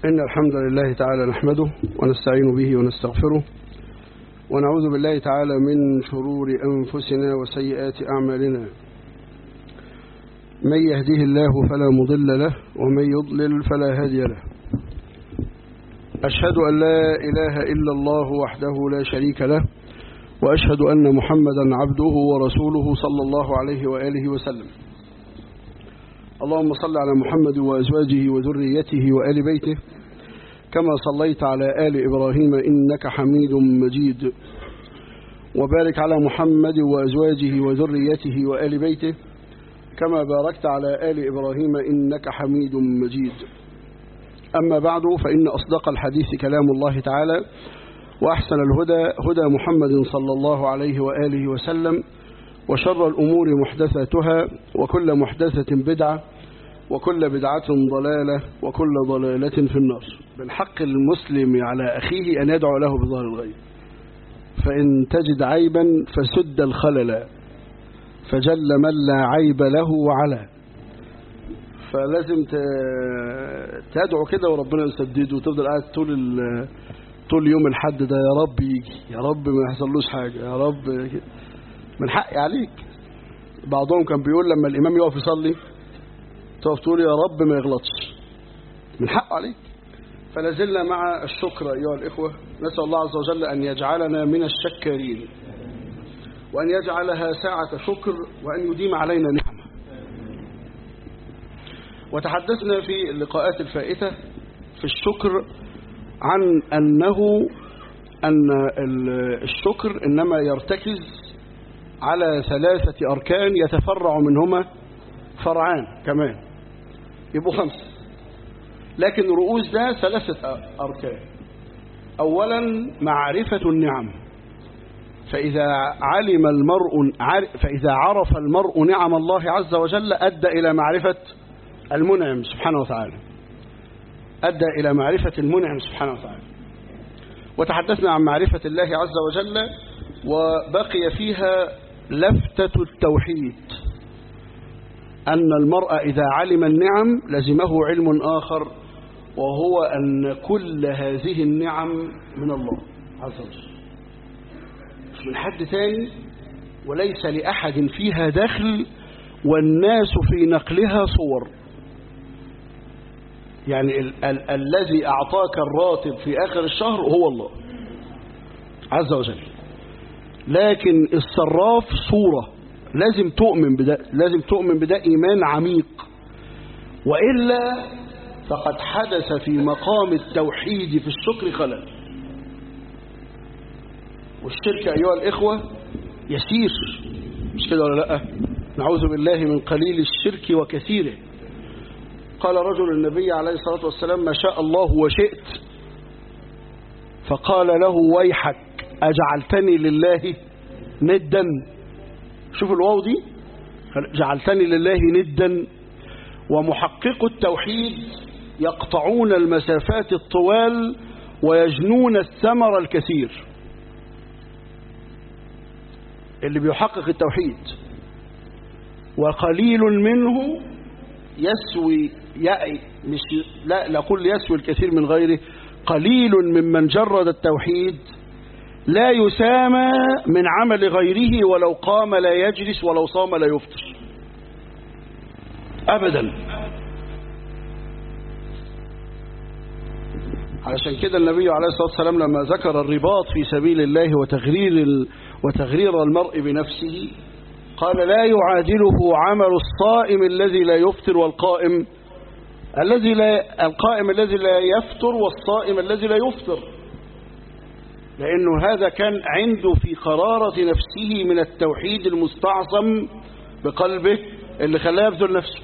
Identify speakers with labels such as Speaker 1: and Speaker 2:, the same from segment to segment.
Speaker 1: إن الحمد لله تعالى نحمده ونستعين به ونستغفره ونعوذ بالله تعالى من شرور أنفسنا وسيئات أعمالنا من يهديه الله فلا مضل له ومن يضلل فلا هادي له أشهد أن لا إله إلا الله وحده لا شريك له وأشهد أن محمدا عبده ورسوله صلى الله عليه وآله وسلم اللهم صل على محمد وأزواجه وذريته وآل بيته كما صليت على آل إبراهيم إنك حميد مجيد وبارك على محمد وأزواجه وذريته وآل بيته كما باركت على آل إبراهيم إنك حميد مجيد أما بعد فإن أصدق الحديث كلام الله تعالى وأحسن الهدى هدى محمد صلى الله عليه وآله وسلم وشر الأمور محدثاتها وكل محدثة بدعة وكل بدعة ضلالة وكل ضلالة في النار بالحق المسلم على أخيه أن يدعو له بظهر الغيب فإن تجد عيبا فسد الخلل فجل من لا عيب له وعلى فلازم تدعو كده وربنا يسدده وتفضل قاعد طول طول يوم الحد ده يا رب يجي يا رب ما يحصلوش حاجة يا رب من حقي عليك بعضهم كان بيقول لما الإمام يقف يصلي تقف تقول يا رب ما يغلطش من حقه عليك فلازلنا مع الشكر أيها الإخوة نسأل الله عز وجل أن يجعلنا من الشكارين وأن يجعلها ساعة شكر وأن يديم علينا نعمة وتحدثنا في اللقاءات الفائتة في الشكر عن أنه أن الشكر إنما يرتكز على ثلاثة أركان يتفرع منهما فرعان كمان يبقوا خمسة لكن رؤوس ده ثلاثة أركان أولا معرفة النعم فإذا علم المرء فإذا عرف المرء نعم الله عز وجل أدى إلى معرفة المنعم سبحانه وتعالى أدى إلى معرفة المنعم سبحانه وتعالى وتحدثنا عن معرفة الله عز وجل وبقي فيها لفتة التوحيد أن المرء إذا علم النعم لزمه علم آخر وهو أن كل هذه النعم من الله عز وجل مش من حد ثاني وليس لأحد فيها دخل والناس في نقلها صور يعني ال ال الذي أعطاك الراتب في آخر الشهر هو الله عز وجل لكن الصراف صورة لازم تؤمن بده لازم تؤمن بده إيمان عميق وإلا فقد حدث في مقام التوحيد في الشكر خلل والشرك أيها الإخوة يسير مش كده ولا لا نعوذ بالله من قليل الشرك وكثيره قال رجل النبي عليه الصلاة والسلام ما شاء الله وشئت فقال له ويحك أجعلتني لله ندا شوف الواو دي جعلتني لله ندا ومحقق التوحيد يقطعون المسافات الطوال ويجنون الثمر الكثير اللي بيحقق التوحيد وقليل منه يسوي مش لا لا أقول يسوي الكثير من غيره قليل ممن جرد التوحيد لا يسامى من عمل غيره ولو قام لا يجلس ولو صام لا يفطر أبدا علشان كده النبي عليه الصلاة والسلام لما ذكر الرباط في سبيل الله وتغرير, وتغرير المرء بنفسه قال لا يعادله عمل الصائم الذي لا يفطر والقائم الذي لا القائم الذي لا يفطر والصائم الذي لا يفطر لأنه هذا كان عنده في قرارة نفسه من التوحيد المستعصم بقلبه اللي خلاه يبذل نفسه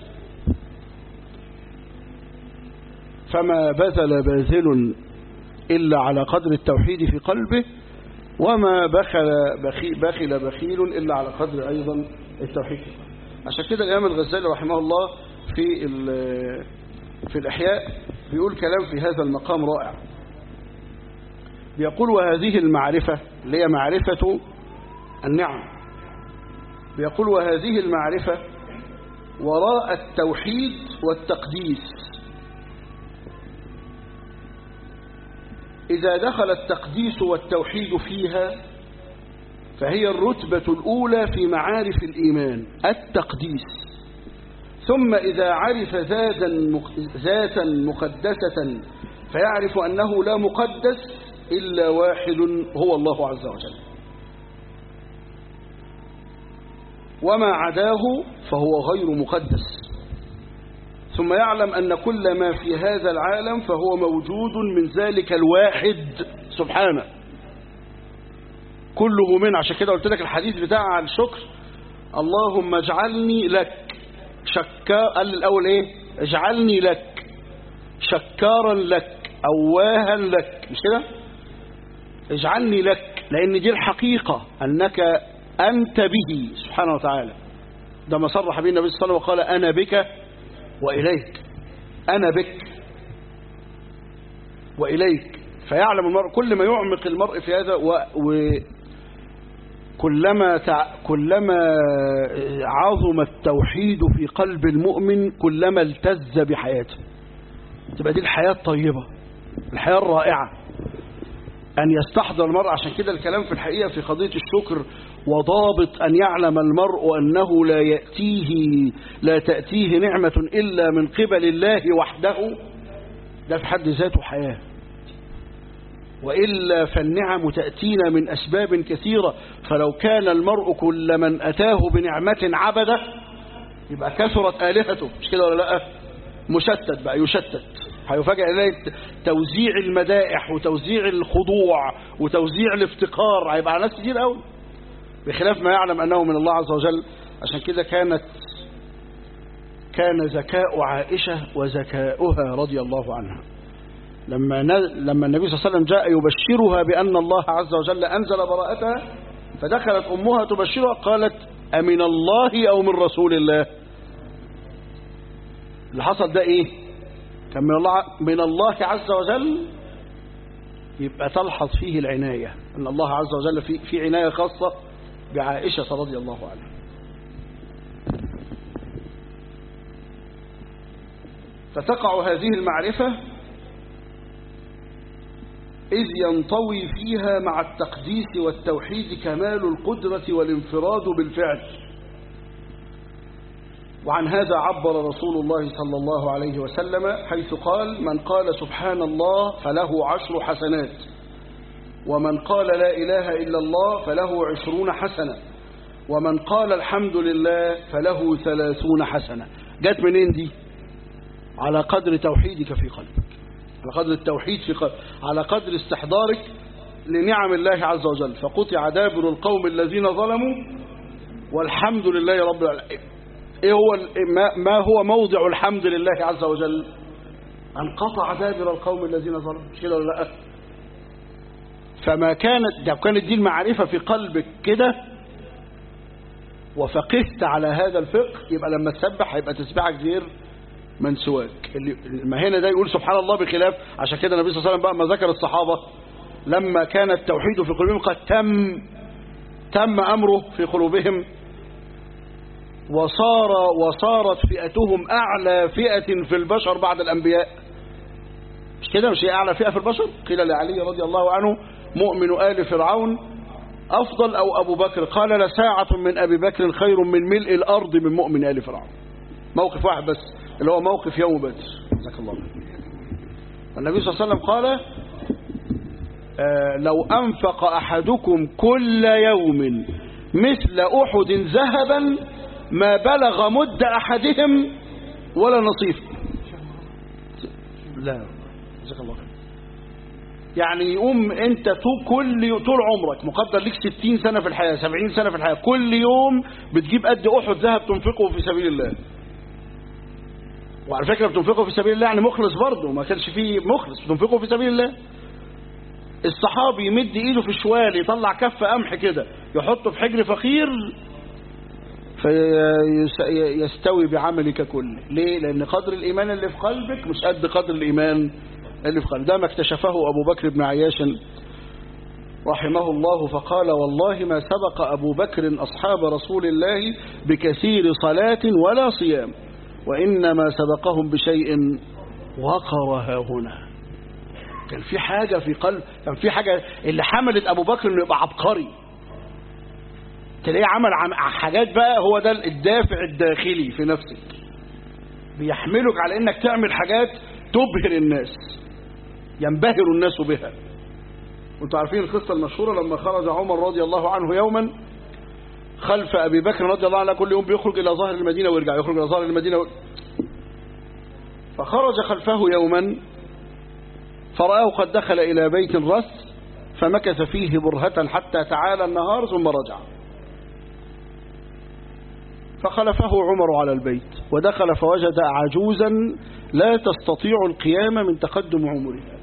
Speaker 1: فما بذل باذل إلا على قدر التوحيد في قلبه وما بخل بخيل, بخل بخيل إلا على قدر أيضا التوحيد عشان كده الإمام الغزالي رحمه الله في في الإحياء بيقول كلام في هذا المقام رائع بيقول وهذه المعرفة اللي هي معرفة النعم بيقول وهذه المعرفة وراء التوحيد والتقديس إذا دخل التقديس والتوحيد فيها فهي الرتبة الأولى في معارف الإيمان التقديس ثم إذا عرف ذاتا ذاتا مقدسة فيعرف أنه لا مقدس إلا واحد هو الله عز وجل وما عداه فهو غير مقدس ثم يعلم أن كل ما في هذا العالم فهو موجود من ذلك الواحد سبحانه كله من عشان كده قلت لك الحديث بتاع الشكر اللهم اجعلني لك شكا قال الأول إيه اجعلني لك شكارا لك أواها لك مش كده اجعلني لك لأن دي الحقيقة أنك أنت به سبحانه وتعالى ده ما صرح به النبي صلى الله عليه وسلم وقال أنا بك وإليك أنا بك وإليك فيعلم المرء كل ما يعمق المرء في هذا و, و كلما تع... كلما عظم التوحيد في قلب المؤمن كلما التز بحياته تبقى دي الحياة الطيبة الحياة الرائعة أن يستحضر المرء عشان كده الكلام في الحقيقة في قضية الشكر وضابط أن يعلم المرء أنه لا يأتيه لا تأتيه نعمة إلا من قبل الله وحده ده في حد ذاته حياة وإلا فالنعم تأتينا من أسباب كثيرة فلو كان المرء كل من أتاه بنعمة عبده يبقى كثرت آلهته مش كده ولا لا مشتت بقى يشتت هيفاجئ إليه توزيع المدائح وتوزيع الخضوع وتوزيع الافتقار هيبقى على ناس كتير قوي بخلاف ما يعلم أنه من الله عز وجل عشان كده كانت كان ذكاء عائشة وذكاؤها رضي الله عنها لما لما النبي صلى الله عليه وسلم جاء يبشرها بأن الله عز وجل أنزل براءتها فدخلت أمها تبشرها قالت أمن الله أو من رسول الله اللي حصل ده إيه كان من الله من الله عز وجل يبقى تلحظ فيه العناية أن الله عز وجل في في عناية خاصة بعائشة رضي الله عنها فتقع هذه المعرفة إذ ينطوي فيها مع التقديس والتوحيد كمال القدرة والانفراد بالفعل وعن هذا عبر رسول الله صلى الله عليه وسلم حيث قال من قال سبحان الله فله عشر حسنات ومن قال لا إله إلا الله فله عشرون حسنة ومن قال الحمد لله فله ثلاثون حسنة جت منين دي على قدر توحيدك في قلبك على قدر التوحيد في قلبك على قدر استحضارك لنعم الله عز وجل فقطع دابر القوم الذين ظلموا والحمد لله رب العالمين ايه هو ما, ما هو موضع الحمد لله عز وجل انقطع دابر القوم الذين ظلموا مش كده ولا لا فما كانت ده كانت دي المعرفة في قلبك كده وفقهت على هذا الفقه يبقى لما تسبح هيبقى تسبحك غير من سواك ما هنا ده يقول سبحان الله بخلاف عشان كده النبي صلى الله عليه وسلم بقى ما ذكر الصحابة لما كان التوحيد في قلوبهم قد تم تم أمره في قلوبهم وصار وصارت فئتهم أعلى فئة في البشر بعد الأنبياء مش كده مش هي أعلى فئة في البشر قيل لعلي رضي الله عنه مؤمن آل فرعون أفضل أو أبو بكر قال لساعة من أبي بكر خير من ملء الأرض من مؤمن آل فرعون موقف واحد بس اللي هو موقف يوم بدر جزاك الله النبي صلى الله عليه وسلم قال آه لو أنفق أحدكم كل يوم مثل أحد ذهبا ما بلغ مد أحدهم ولا نصيف لا جزاك الله خير يعني يقوم انت كل طول عمرك مقدر ليك 60 سنة في الحياة 70 سنة في الحياة كل يوم بتجيب قد أحد ذهب تنفقه في سبيل الله وعلى فكرة بتنفقه في سبيل الله يعني مخلص برضه ما كانش فيه مخلص بتنفقه في سبيل الله الصحابي يمد ايده في الشوال يطلع كف قمح كده يحطه في حجر فقير فيستوي بعملك كله ليه لان قدر الايمان اللي في قلبك مش قد قدر الايمان اللي في قلبك ده ما اكتشفه ابو بكر بن عياش رحمه الله فقال والله ما سبق ابو بكر اصحاب رسول الله بكثير صلاة ولا صيام وانما سبقهم بشيء وقر ها هنا كان في حاجة في قلب كان في حاجة اللي حملت أبو بكر إنه يبقى عبقري تلاقيه عمل عم- حاجات بقى هو ده الدافع الداخلي في نفسك بيحملك على إنك تعمل حاجات تبهر الناس ينبهر الناس بها وانتوا عارفين القصة المشهورة لما خرج عمر رضي الله عنه يوما خلف أبي بكر رضي الله عنه كل يوم بيخرج إلى ظهر المدينة ويرجع يخرج إلى ظهر المدينة و... فخرج خلفه يوما فرآه قد دخل إلى بيت الرس فمكث فيه برهة حتى تعالى النهار ثم رجع فخلفه عمر على البيت ودخل فوجد عجوزا لا تستطيع القيام من تقدم عمرها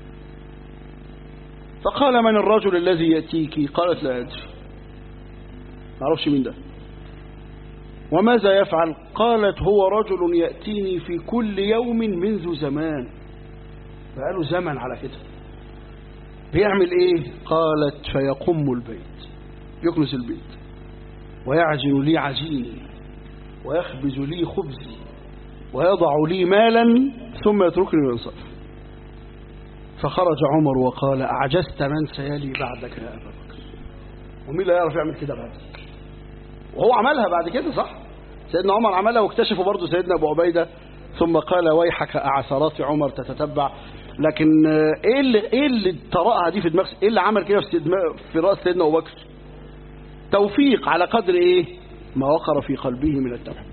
Speaker 1: فقال من الرجل الذي يأتيك قالت لا أدري ما أعرفش مين ده وماذا يفعل قالت هو رجل يأتيني في كل يوم منذ زمان بقاله زمن على كده بيعمل ايه قالت فيقم البيت يكنس البيت ويعجن لي عجيني ويخبز لي خبزي ويضع لي مالا ثم يتركني وينصرف فخرج عمر وقال أعجزت من سيلي بعدك يا أبا بكر ومين اللي يعرف يعمل كده بعدك وهو عملها بعد كده صح سيدنا عمر عملها واكتشفوا برضه سيدنا أبو عبيدة ثم قال ويحك أعثرات عمر تتتبع لكن آه، ايه اللي ايه اللي طرقها دي في دماغ ايه اللي عمل كده في دماغ- في راس سيدنا ابو بكر توفيق على قدر ايه ما وقر في قلبه من التوحيد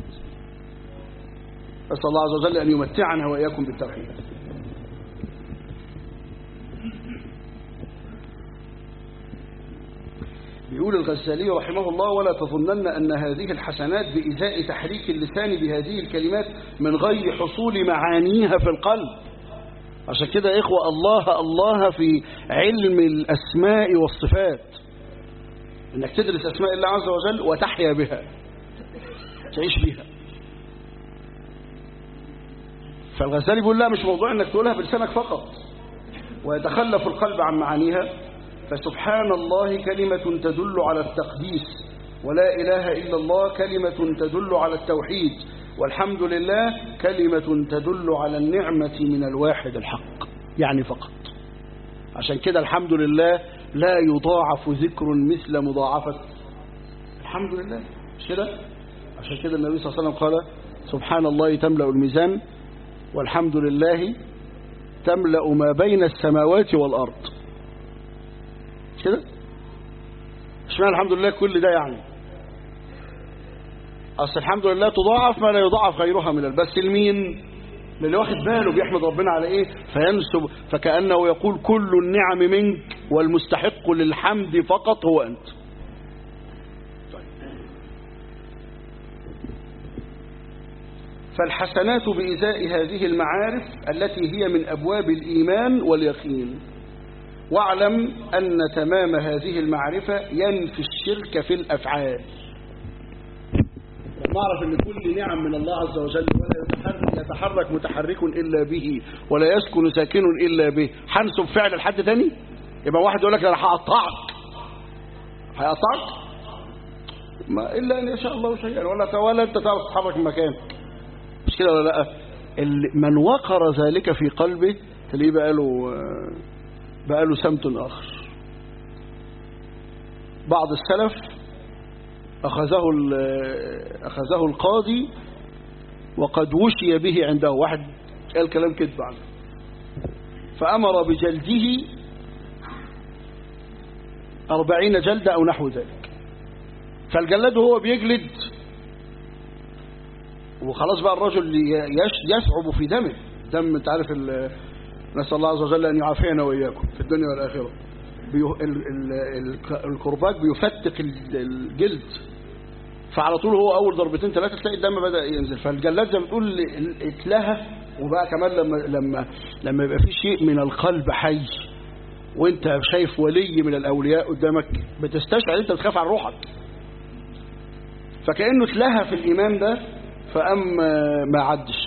Speaker 1: نسال الله عز وجل ان يمتعنا واياكم بالتوحيد بيقول الغزالي رحمه الله ولا تظنن أن هذه الحسنات بإزاء تحريك اللسان بهذه الكلمات من غير حصول معانيها في القلب عشان كده يا إخوة الله الله في علم الأسماء والصفات إنك تدرس أسماء الله عز وجل وتحيا بها تعيش بها فالغزالي بيقول لا مش موضوع إنك تقولها بلسانك فقط ويتخلف القلب عن معانيها فسبحان الله كلمة تدل على التقديس ولا إله إلا الله كلمة تدل على التوحيد والحمد لله كلمة تدل على النعمة من الواحد الحق يعني فقط عشان كده الحمد لله لا يضاعف ذكر مثل مضاعفة الحمد لله مش كده عشان كده النبي صلى الله عليه وسلم قال سبحان الله تملأ الميزان والحمد لله تملأ ما بين السماوات والأرض مش كده اشمعنى الحمد لله كل ده يعني اصل الحمد لله تضاعف ما لا يضاعف غيرها من بس المين اللي واخد باله بيحمد ربنا على ايه فينسب فكأنه يقول كل النعم منك والمستحق للحمد فقط هو انت طيب. فالحسنات بإزاء هذه المعارف التي هي من أبواب الإيمان واليقين واعلم أن تمام هذه المعرفة ينفي الشرك في الأفعال نعرف أن كل نعم من الله عز وجل ولا يتحرك, يتحرك متحرك إلا به ولا يسكن ساكن إلا به حنسب فعل لحد تاني يبقى واحد يقول لك أنا هقطعك هيقطعك ما إلا أن يشاء الله شيئا ولا ولا أنت تعرف تتحرك من مكانك مش كده ولا لا اللي- من وقر ذلك في قلبه تلاقيه بقى له بقى له سمت آخر بعض السلف أخذه ال- أخذه القاضي وقد وشي به عنده واحد قال كلام كذب عنه فأمر بجلده أربعين جلدة أو نحو ذلك فالجلاد هو بيجلد وخلاص بقى الرجل يش- يصعب في دمه دم انت عارف ال- نسأل الله عز وجل أن يعافينا وإياكم في الدنيا والآخرة بيو ال ال ال الكرباج بيفتق ال- الجلد فعلى طول هو أول ضربتين ثلاثة تلاقي الدم بدأ ينزل فالجلاد زي ما بتقول ال- اتلهى وبقى كمان لما لما لما يبقى في شيء من القلب حي وانت شايف ولي من الأولياء قدامك بتستشعر انت بتخاف عن روحك فكأنه اتلهى في الإيمان ده فأم ما عدش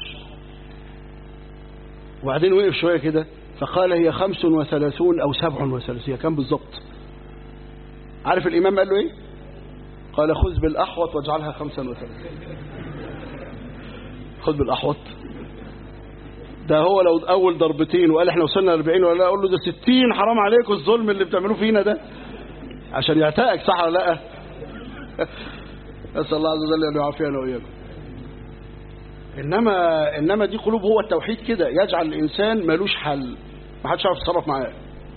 Speaker 1: وبعدين وقف شوية كده فقال هي خمس وثلاثون أو سبع وثلاثون هي كم بالظبط عارف الإمام قال له إيه قال خذ بالأحوط واجعلها خمسا وثلاثين خذ بالأحوط ده هو لو اول ضربتين وقال احنا وصلنا 40 ولا لا اقول له ده 60 حرام عليكم الظلم اللي بتعملوه فينا ده عشان يعتقك صح ولا لا اسال الله عز وجل ان يعافينا واياكم انما انما دي قلوب هو التوحيد كده يجعل الانسان ملوش حل ما حدش يعرف يتصرف معاه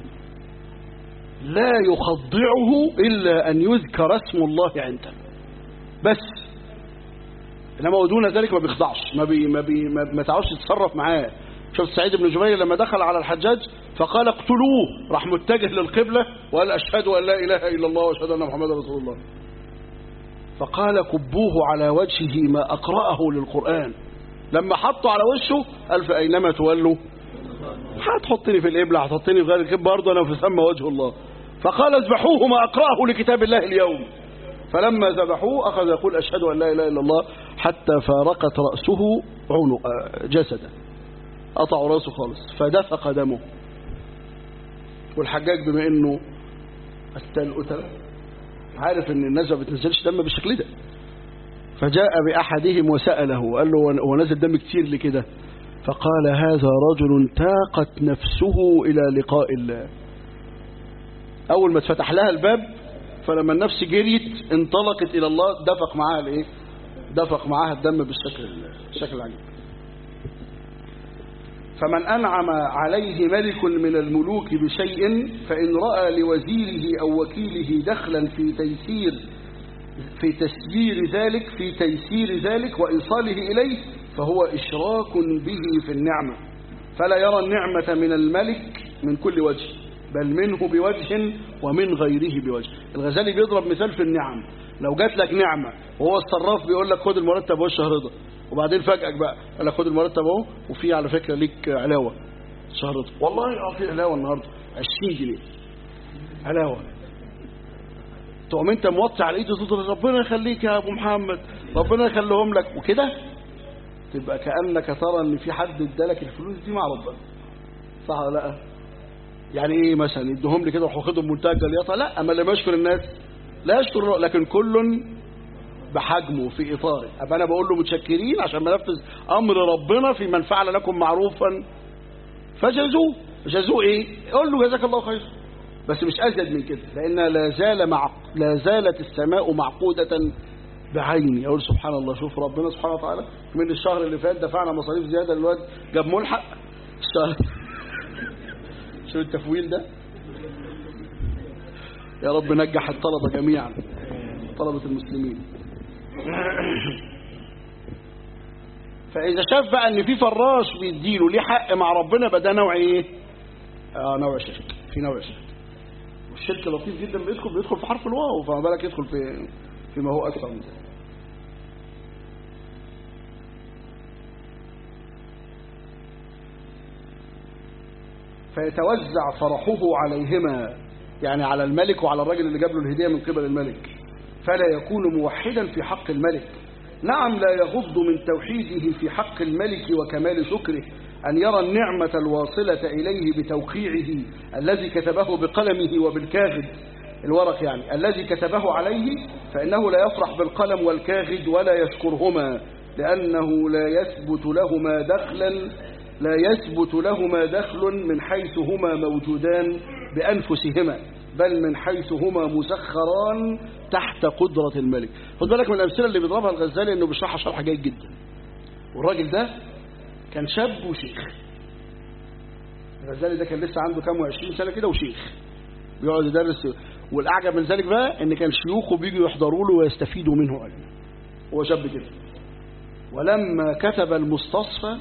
Speaker 1: لا يخضعه الا ان يذكر اسم الله عنده بس انما ودون ذلك ما بيخضعش ما بي ما بي ما, ما تعرفش تتصرف معاه شفت سعيد بن جبير لما دخل على الحجاج فقال اقتلوه راح متجه للقبلة وقال أشهد أن لا إله إلا الله وأشهد أن محمدا رسول الله فقال كبوه على وجهه ما أقرأه للقرآن لما حطوا على وشه قال فأينما تولوا هتحطني في القبلة هتحطني في غير القبلة برضه أنا في ثم وجه الله فقال اذبحوه ما أقرأه لكتاب الله اليوم فلما ذبحوه أخذ يقول أشهد أن لا إله إلا الله حتى فارقت رأسه عنق جسده قطعوا راسه خالص فدفق دمه والحجاج بما انه قتال قتل عارف ان الناس ما بتنزلش دم بالشكل ده فجاء بأحدهم وسأله وقال له هو نزل دم كتير لكده فقال هذا رجل تاقت نفسه إلى لقاء الله أول ما اتفتح لها الباب فلما النفس جريت انطلقت إلى الله دفق معاها الايه دفق معاها الدم بالشكل الشكل العجيب فمن أنعم عليه ملك من الملوك بشيء فإن رأى لوزيره أو وكيله دخلا في تيسير في تسيير ذلك في تيسير ذلك وإيصاله إليه فهو إشراك به في النعمة فلا يرى النعمة من الملك من كل وجه بل منه بوجه ومن غيره بوجه الغزالي بيضرب مثال في النعم لو جات لك نعمة وهو الصراف بيقول لك خد المرتب والشهر رضا وبعدين فاجئك بقى قال لك خد المرتب اهو وفي على فكرة ليك علاوة شهر رضا والله اه في علاوة النهاردة 20 جنيه علاوة تقوم انت موطي على ايده تقول ربنا يخليك يا ابو محمد ربنا يخليهم لك وكده تبقى كأنك ترى ان في حد ادالك الفلوس دي مع ربنا صح ولا لا يعني ايه مثلا يدوهم لي كده وروح واخدهم منتهى الجليطه لا اما اللي ما يشكر الناس لا يشكر الله لكن كل بحجمه في اطاره ابقى انا بقول له متشكرين عشان بنفذ امر ربنا في من فعل لكم معروفا فجزوه جزوه ايه قول له جزاك الله خير بس مش ازيد من كده لان لا زال مع لا زالت السماء معقوده بعيني اقول سبحان الله شوف ربنا سبحانه وتعالى من الشهر اللي فات دفعنا مصاريف زياده الواد جاب ملحق الشهر شو التفويل ده يا رب نجح الطلبة جميعا طلبة المسلمين فإذا شاف بقى إن في فراش بيديله ليه حق مع ربنا بقى ده نوع إيه؟ آه نوع شرك في نوع شرك والشرك لطيف جدا بيدخل بيدخل في حرف الواو فما بالك يدخل في فيما هو أكثر من ذلك فيتوزع فرحه عليهما يعني على الملك وعلى الرجل اللي جاب له الهدية من قبل الملك فلا يكون موحدا في حق الملك نعم لا يغض من توحيده في حق الملك وكمال شكره أن يرى النعمة الواصلة إليه بتوقيعه الذي كتبه بقلمه وبالكاغد الورق يعني الذي كتبه عليه فإنه لا يفرح بالقلم والكاغد ولا يشكرهما لأنه لا يثبت لهما دخلا لا يثبت لهما دخل من حيث هما موجودان بأنفسهما بل من حيث هما مسخران تحت قدرة الملك خد بالك من الأمثلة اللي بيضربها الغزالي أنه بيشرحها شرح جيد جدا والراجل ده كان شاب وشيخ الغزالي ده كان لسه عنده كام وعشرين سنة كده وشيخ بيقعد يدرس والأعجب من ذلك بقى أن كان شيوخه بيجوا يحضروا له ويستفيدوا منه علم هو شاب كده ولما كتب المستصفى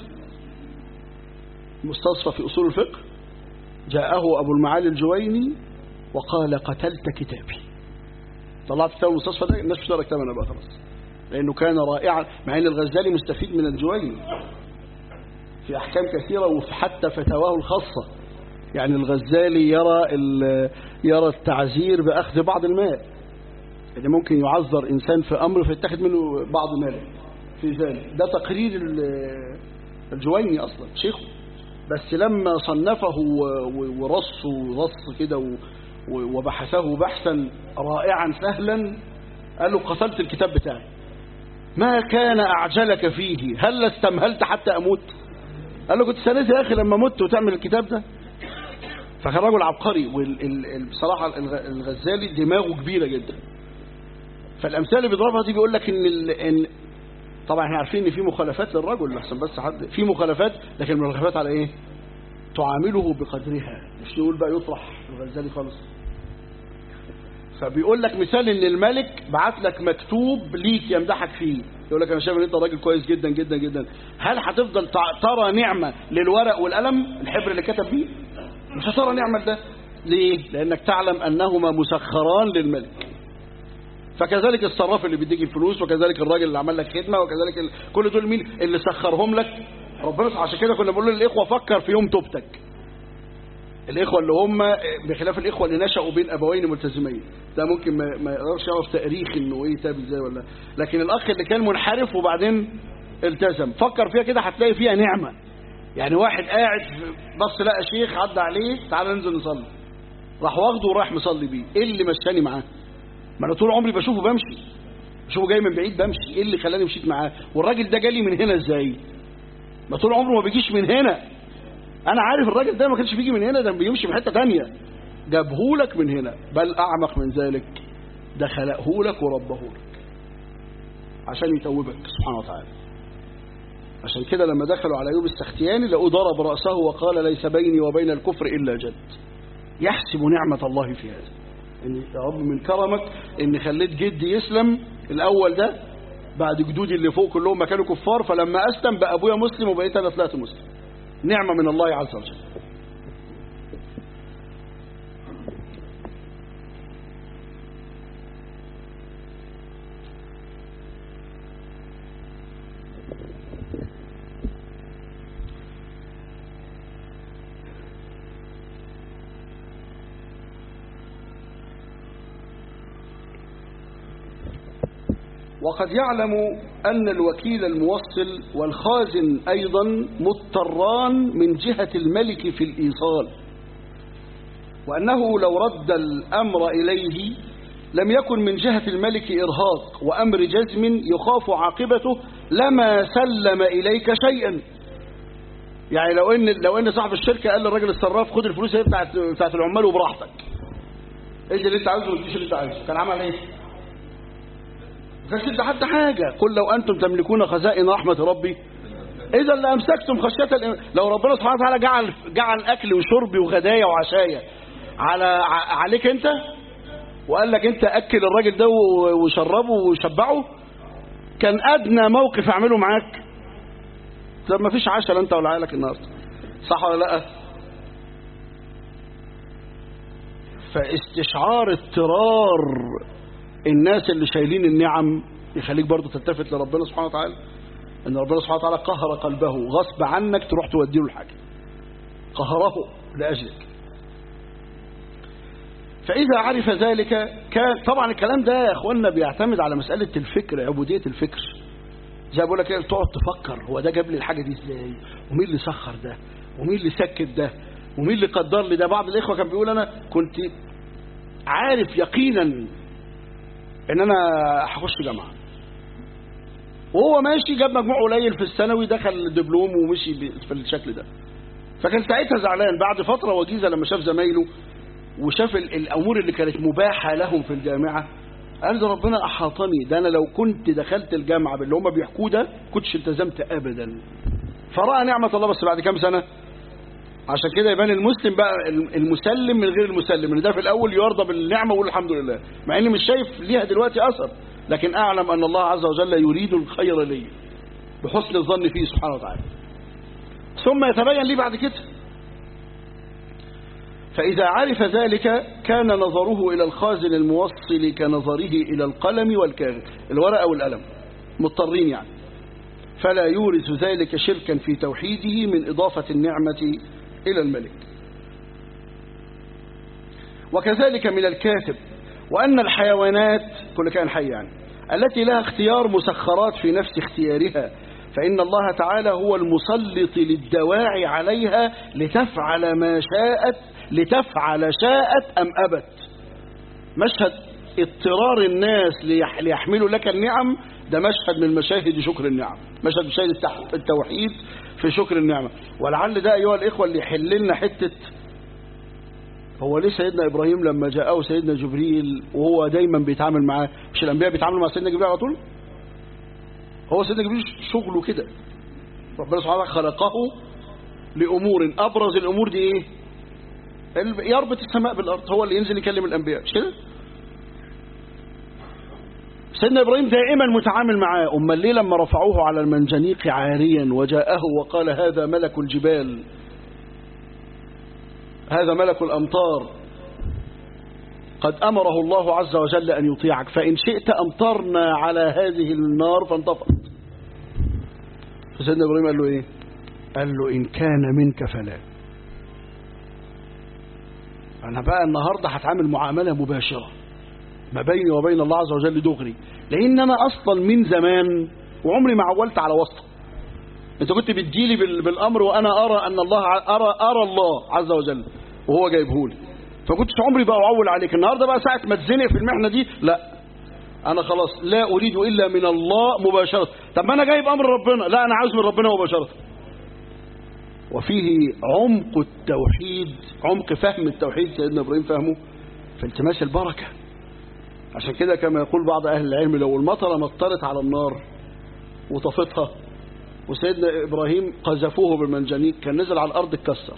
Speaker 1: مستصفى في أصول الفقه جاءه أبو المعالي الجويني وقال قتلت كتابي طلعت كتاب المستصفى ده الناس مش تقرا كتاب انا بقى خلاص لأنه كان رائعا مع أن الغزالي مستفيد من الجويني في أحكام كثيرة وحتى فتاواه الخاصة يعني الغزالي يرى يرى التعزير بأخذ بعض الماء يعني ممكن يعذر إنسان في أمر فيتخذ منه بعض ماله في ذلك ده تقرير الجويني أصلا شيخه بس لما صنفه ورصه رص كده وبحثه بحثا رائعا سهلا قال له قتلت الكتاب بتاعي ما كان أعجلك فيه هل استمهلت حتى أموت قال له كنت سنتي يا أخي لما مت وتعمل الكتاب ده فكان رجل عبقري وبصراحة الغزالي دماغه كبيرة جدا فالأمثال اللي بيضربها دي بيقول لك إن, ال... إن طبعا احنا عارفين إن في مخالفات للرجل لحسن بس حد في مخالفات لكن المخالفات على إيه؟ تعامله بقدرها مش نقول بقى يطرح الغزالي خالص فبيقول لك مثال ان الملك بعت لك مكتوب ليك يمدحك فيه يقول لك انا شايف ان انت راجل كويس جدا جدا جدا هل هتفضل ترى نعمه للورق والقلم الحبر اللي كتب بيه مش هترى نعمه ده ليه لانك تعلم انهما مسخران للملك فكذلك الصراف اللي بيديك الفلوس وكذلك الراجل اللي عمل لك خدمه وكذلك ال... كل دول مين اللي سخرهم لك ربنا عشان كده كنا بنقول للاخوه فكر في يوم توبتك الإخوة اللي هم بخلاف الإخوة اللي نشأوا بين أبوين ملتزمين ده ممكن ما, ما يقدرش يعرف تاريخ إنه إيه تاب إزاي ولا لكن الأخ اللي كان منحرف وبعدين التزم فكر فيها كده هتلاقي فيها نعمة يعني واحد قاعد بص لقى شيخ عدى عليه تعالى ننزل نصلي راح واخده ورايح مصلي بيه ايه اللي مشاني معاه ما انا طول عمري بشوفه بمشي بشوفه جاي من بعيد بمشي ايه اللي خلاني مشيت معاه والراجل ده جالي من هنا ازاي ما طول عمره ما بيجيش من هنا انا عارف الراجل ده ما كانش بيجي من هنا ده بيمشي من حته ثانيه جابهولك من هنا بل اعمق من ذلك ده خلقهولك وربهولك عشان يتوبك سبحانه وتعالى عشان كده لما دخلوا على ايوب السختياني لقوه ضرب راسه وقال ليس بيني وبين الكفر الا جد يحسب نعمه الله في هذا ان يا رب من كرمك ان خليت جدي يسلم الاول ده بعد جدودي اللي فوق كلهم ما كانوا كفار فلما اسلم بقى ابويا مسلم وبقيت انا طلعت مسلم نعمة من الله عز وجل وقد يعلم أن الوكيل الموصل والخازن أيضا مضطران من جهة الملك في الإيصال وأنه لو رد الأمر إليه لم يكن من جهة الملك إرهاق وأمر جزم يخاف عاقبته لما سلم إليك شيئا يعني لو ان لو ان صاحب الشركه قال للراجل الصراف خد الفلوس بتاعت بتاعت العمال وبراحتك ادي اللي انت عايزه واديش اللي انت عايزه كان عمل ايه ما كانش حتى حاجة قل لو أنتم تملكون خزائن رحمة ربي إذا لأمسكتم خشية الإم... لو ربنا سبحانه وتعالى جعل جعل أكل وشرب وغدايا وعشايا على عليك أنت وقال لك أنت أكل الراجل ده وشربه وشبعه كان أدنى موقف أعمله معاك طب ما فيش عشاء أنت ولا عيالك النهارده صح ولا لأ فاستشعار اضطرار الناس اللي شايلين النعم يخليك برضو تلتفت لربنا سبحانه وتعالى ان ربنا سبحانه وتعالى قهر قلبه غصب عنك تروح تودي له الحاجة قهره لأجلك فإذا عرف ذلك كان طبعا الكلام ده يا اخوانا بيعتمد على مسألة الفكر عبودية الفكر زي ما بقول لك تقعد تفكر هو ده جاب لي الحاجة دي ازاي ومين اللي سخر ده ومين اللي سكت ده ومين اللي قدر لي ده بعض الإخوة كان بيقول أنا كنت عارف يقينا ان انا هخش جامعه وهو ماشي جاب مجموع قليل في الثانوي دخل دبلوم ومشي في الشكل ده فكان ساعتها زعلان بعد فتره وجيزه لما شاف زمايله وشاف الامور اللي كانت مباحه لهم في الجامعه قال ده ربنا احاطني ده انا لو كنت دخلت الجامعه باللي هم بيحكوه ده كنتش التزمت ابدا فراى نعمه الله بس بعد كام سنه عشان كده يبان المسلم بقى المسلم من غير المسلم ان ده في الاول يرضى بالنعمه ويقول الحمد لله مع اني مش شايف ليها دلوقتي اثر لكن اعلم ان الله عز وجل يريد الخير لي بحسن الظن فيه سبحانه وتعالى ثم يتبين لي بعد كده فإذا عرف ذلك كان نظره إلى الخازن الموصل كنظره إلى القلم والكاغذ الورقة والقلم مضطرين يعني فلا يورث ذلك شركا في توحيده من إضافة النعمة إلى الملك وكذلك من الكاتب وأن الحيوانات كل كائن حي يعني التي لها اختيار مسخرات في نفس اختيارها فإن الله تعالى هو المسلط للدواعي عليها لتفعل ما شاءت لتفعل شاءت أم أبت مشهد اضطرار الناس ليحملوا لك النعم ده مشهد من مشاهد شكر النعم مشهد بشايل التح- التوحيد في شكر النعمة ولعل ده أيها الإخوة اللي يحل لنا حتة هو ليه سيدنا إبراهيم لما جاءه سيدنا جبريل وهو دايما بيتعامل معاه مش الأنبياء بيتعاملوا مع سيدنا جبريل على طول هو سيدنا جبريل شغله كده ربنا سبحانه وتعالى خلقه لأمور أبرز الأمور دي إيه ال- يربط السماء بالأرض هو اللي ينزل يكلم الأنبياء مش كده سيدنا إبراهيم دائما متعامل معاه أما ليه لما رفعوه على المنجنيق عاريا وجاءه وقال هذا ملك الجبال هذا ملك الأمطار قد أمره الله عز وجل أن يطيعك فإن شئت أمطرنا على هذه النار فانطفأت فسيدنا إبراهيم قال له إيه قال له إن كان منك فلا أنا بقى النهاردة هتعامل معاملة مباشرة ما بيني وبين الله عز وجل دغري لأن أنا أصلا من زمان وعمري ما عولت على واسطة أنت كنت بتجيلي بال- بالأمر وأنا أرى أن الله ع- أرى, أرى الله عز وجل وهو جايبهولي فكنتش عمري بقى أعول عليك النهاردة بقى ساعة ما تزنق في المحنة دي لا أنا خلاص لا أريد إلا من الله مباشرة طب ما أنا جايب أمر ربنا لا أنا عاوز من ربنا مباشرة وفيه عمق التوحيد عمق فهم التوحيد سيدنا إبراهيم فهمه في التماس البركة عشان كده كما يقول بعض أهل العلم لو المطرة مطرت على النار وطفتها وسيدنا إبراهيم قذفوه بالمنجنيق كان نزل على الأرض اتكسر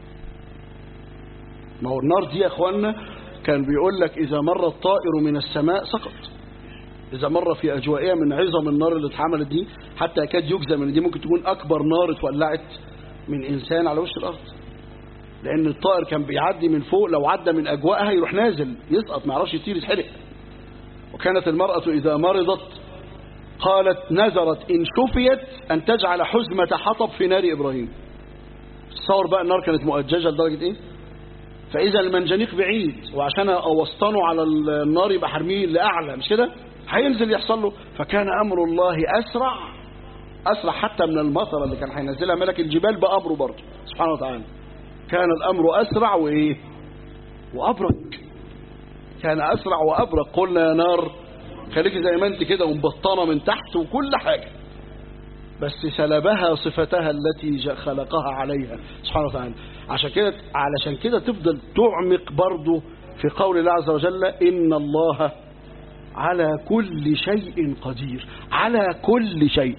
Speaker 1: ما هو النار دي يا أخوانا كان بيقول لك إذا مر الطائر من السماء سقط إذا مر في أجوائها من عظم النار اللي اتحملت دي حتى يكاد يجزم إن دي ممكن تكون أكبر نار اتولعت من إنسان على وش الأرض لأن الطائر كان بيعدي من فوق لو عدى من أجوائها يروح نازل يسقط ما يعرفش يطير يتحرق وكانت المرأة إذا مرضت قالت نذرت إن شفيت أن تجعل حزمة حطب في نار إبراهيم تصور بقى النار كانت مؤججة لدرجة إيه فإذا المنجنيق بعيد وعشان أوسطنه على النار يبقى حرميه لأعلى مش كده هينزل يحصل له فكان أمر الله أسرع أسرع حتى من المطر اللي كان هينزلها ملك الجبال بأمره برضه سبحانه وتعالى كان الأمر أسرع وإيه وأبرك كان أسرع وأبرك قلنا يا نار خليك زي ما أنت كده ومبطنة من تحت وكل حاجة بس سلبها صفتها التي جا- خلقها عليها سبحانه وتعالى عشان كده علشان كده تفضل تعمق برضه في قول الله عز وجل إن الله على كل شيء قدير على كل شيء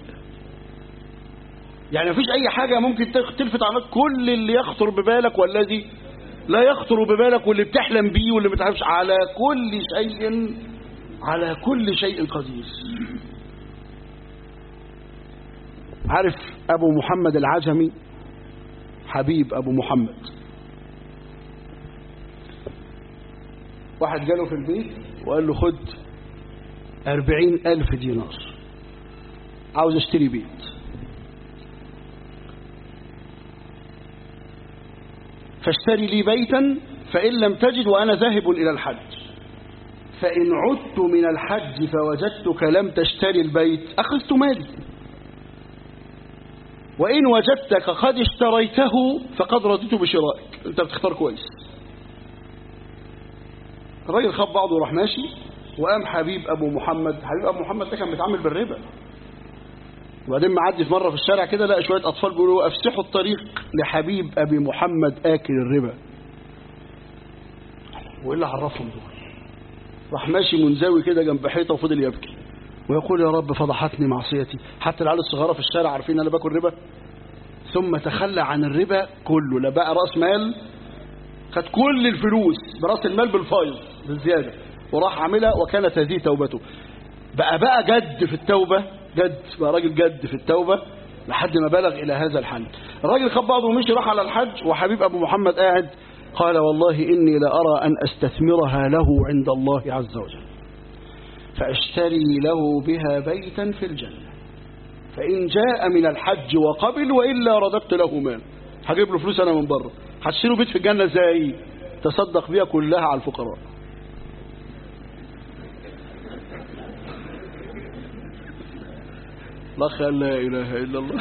Speaker 1: يعني مفيش أي حاجة ممكن تخ- تلفت عنك كل اللي يخطر ببالك والذي لا يخطر ببالك واللي بتحلم بيه واللي ما بتعرفش على كل شيء على كل شيء قدير عارف أبو محمد العجمي حبيب أبو محمد واحد جاله في البيت وقال له خد أربعين ألف دينار عاوز اشتري بيت فاشتري لي بيتا فإن لم تجد وأنا ذاهب إلى الحج فإن عدت من الحج فوجدتك لم تشتري البيت أخذت مالي وإن وجدتك قد اشتريته فقد رضيت بشرائك أنت بتختار كويس الراجل خد بعضه وراح ماشي وقام حبيب أبو محمد حبيب أبو محمد ده كان بيتعامل بالربا وبعدين معدي في مرة في الشارع كده لقى شوية أطفال بيقولوا أفسحوا الطريق لحبيب أبي محمد آكل الربا وإيه اللي عرفهم دول راح ماشي منزوي كده جنب حيطة وفضل يبكي ويقول يا رب فضحتني معصيتي حتى العيال الصغيرة في الشارع عارفين أنا باكل ربا ثم تخلى عن الربا كله لا بقى رأس مال خد كل الفلوس برأس المال بالفايض بالزيادة وراح عاملها وكانت هذه توبته بقى بقى جد في التوبة جد بقى راجل جد في التوبة لحد ما بلغ إلى هذا الحد الراجل خد بعضه ومشي راح على الحج وحبيب أبو محمد قاعد قال والله إني لأرى أن أستثمرها له عند الله عز وجل فأشتري له بها بيتا في الجنة فإن جاء من الحج وقبل وإلا رددت له مال هجيب له فلوس أنا من بره هتشتري بيت في الجنة ازاي تصدق بيها كلها على الفقراء لا خيال لا إله إلا الله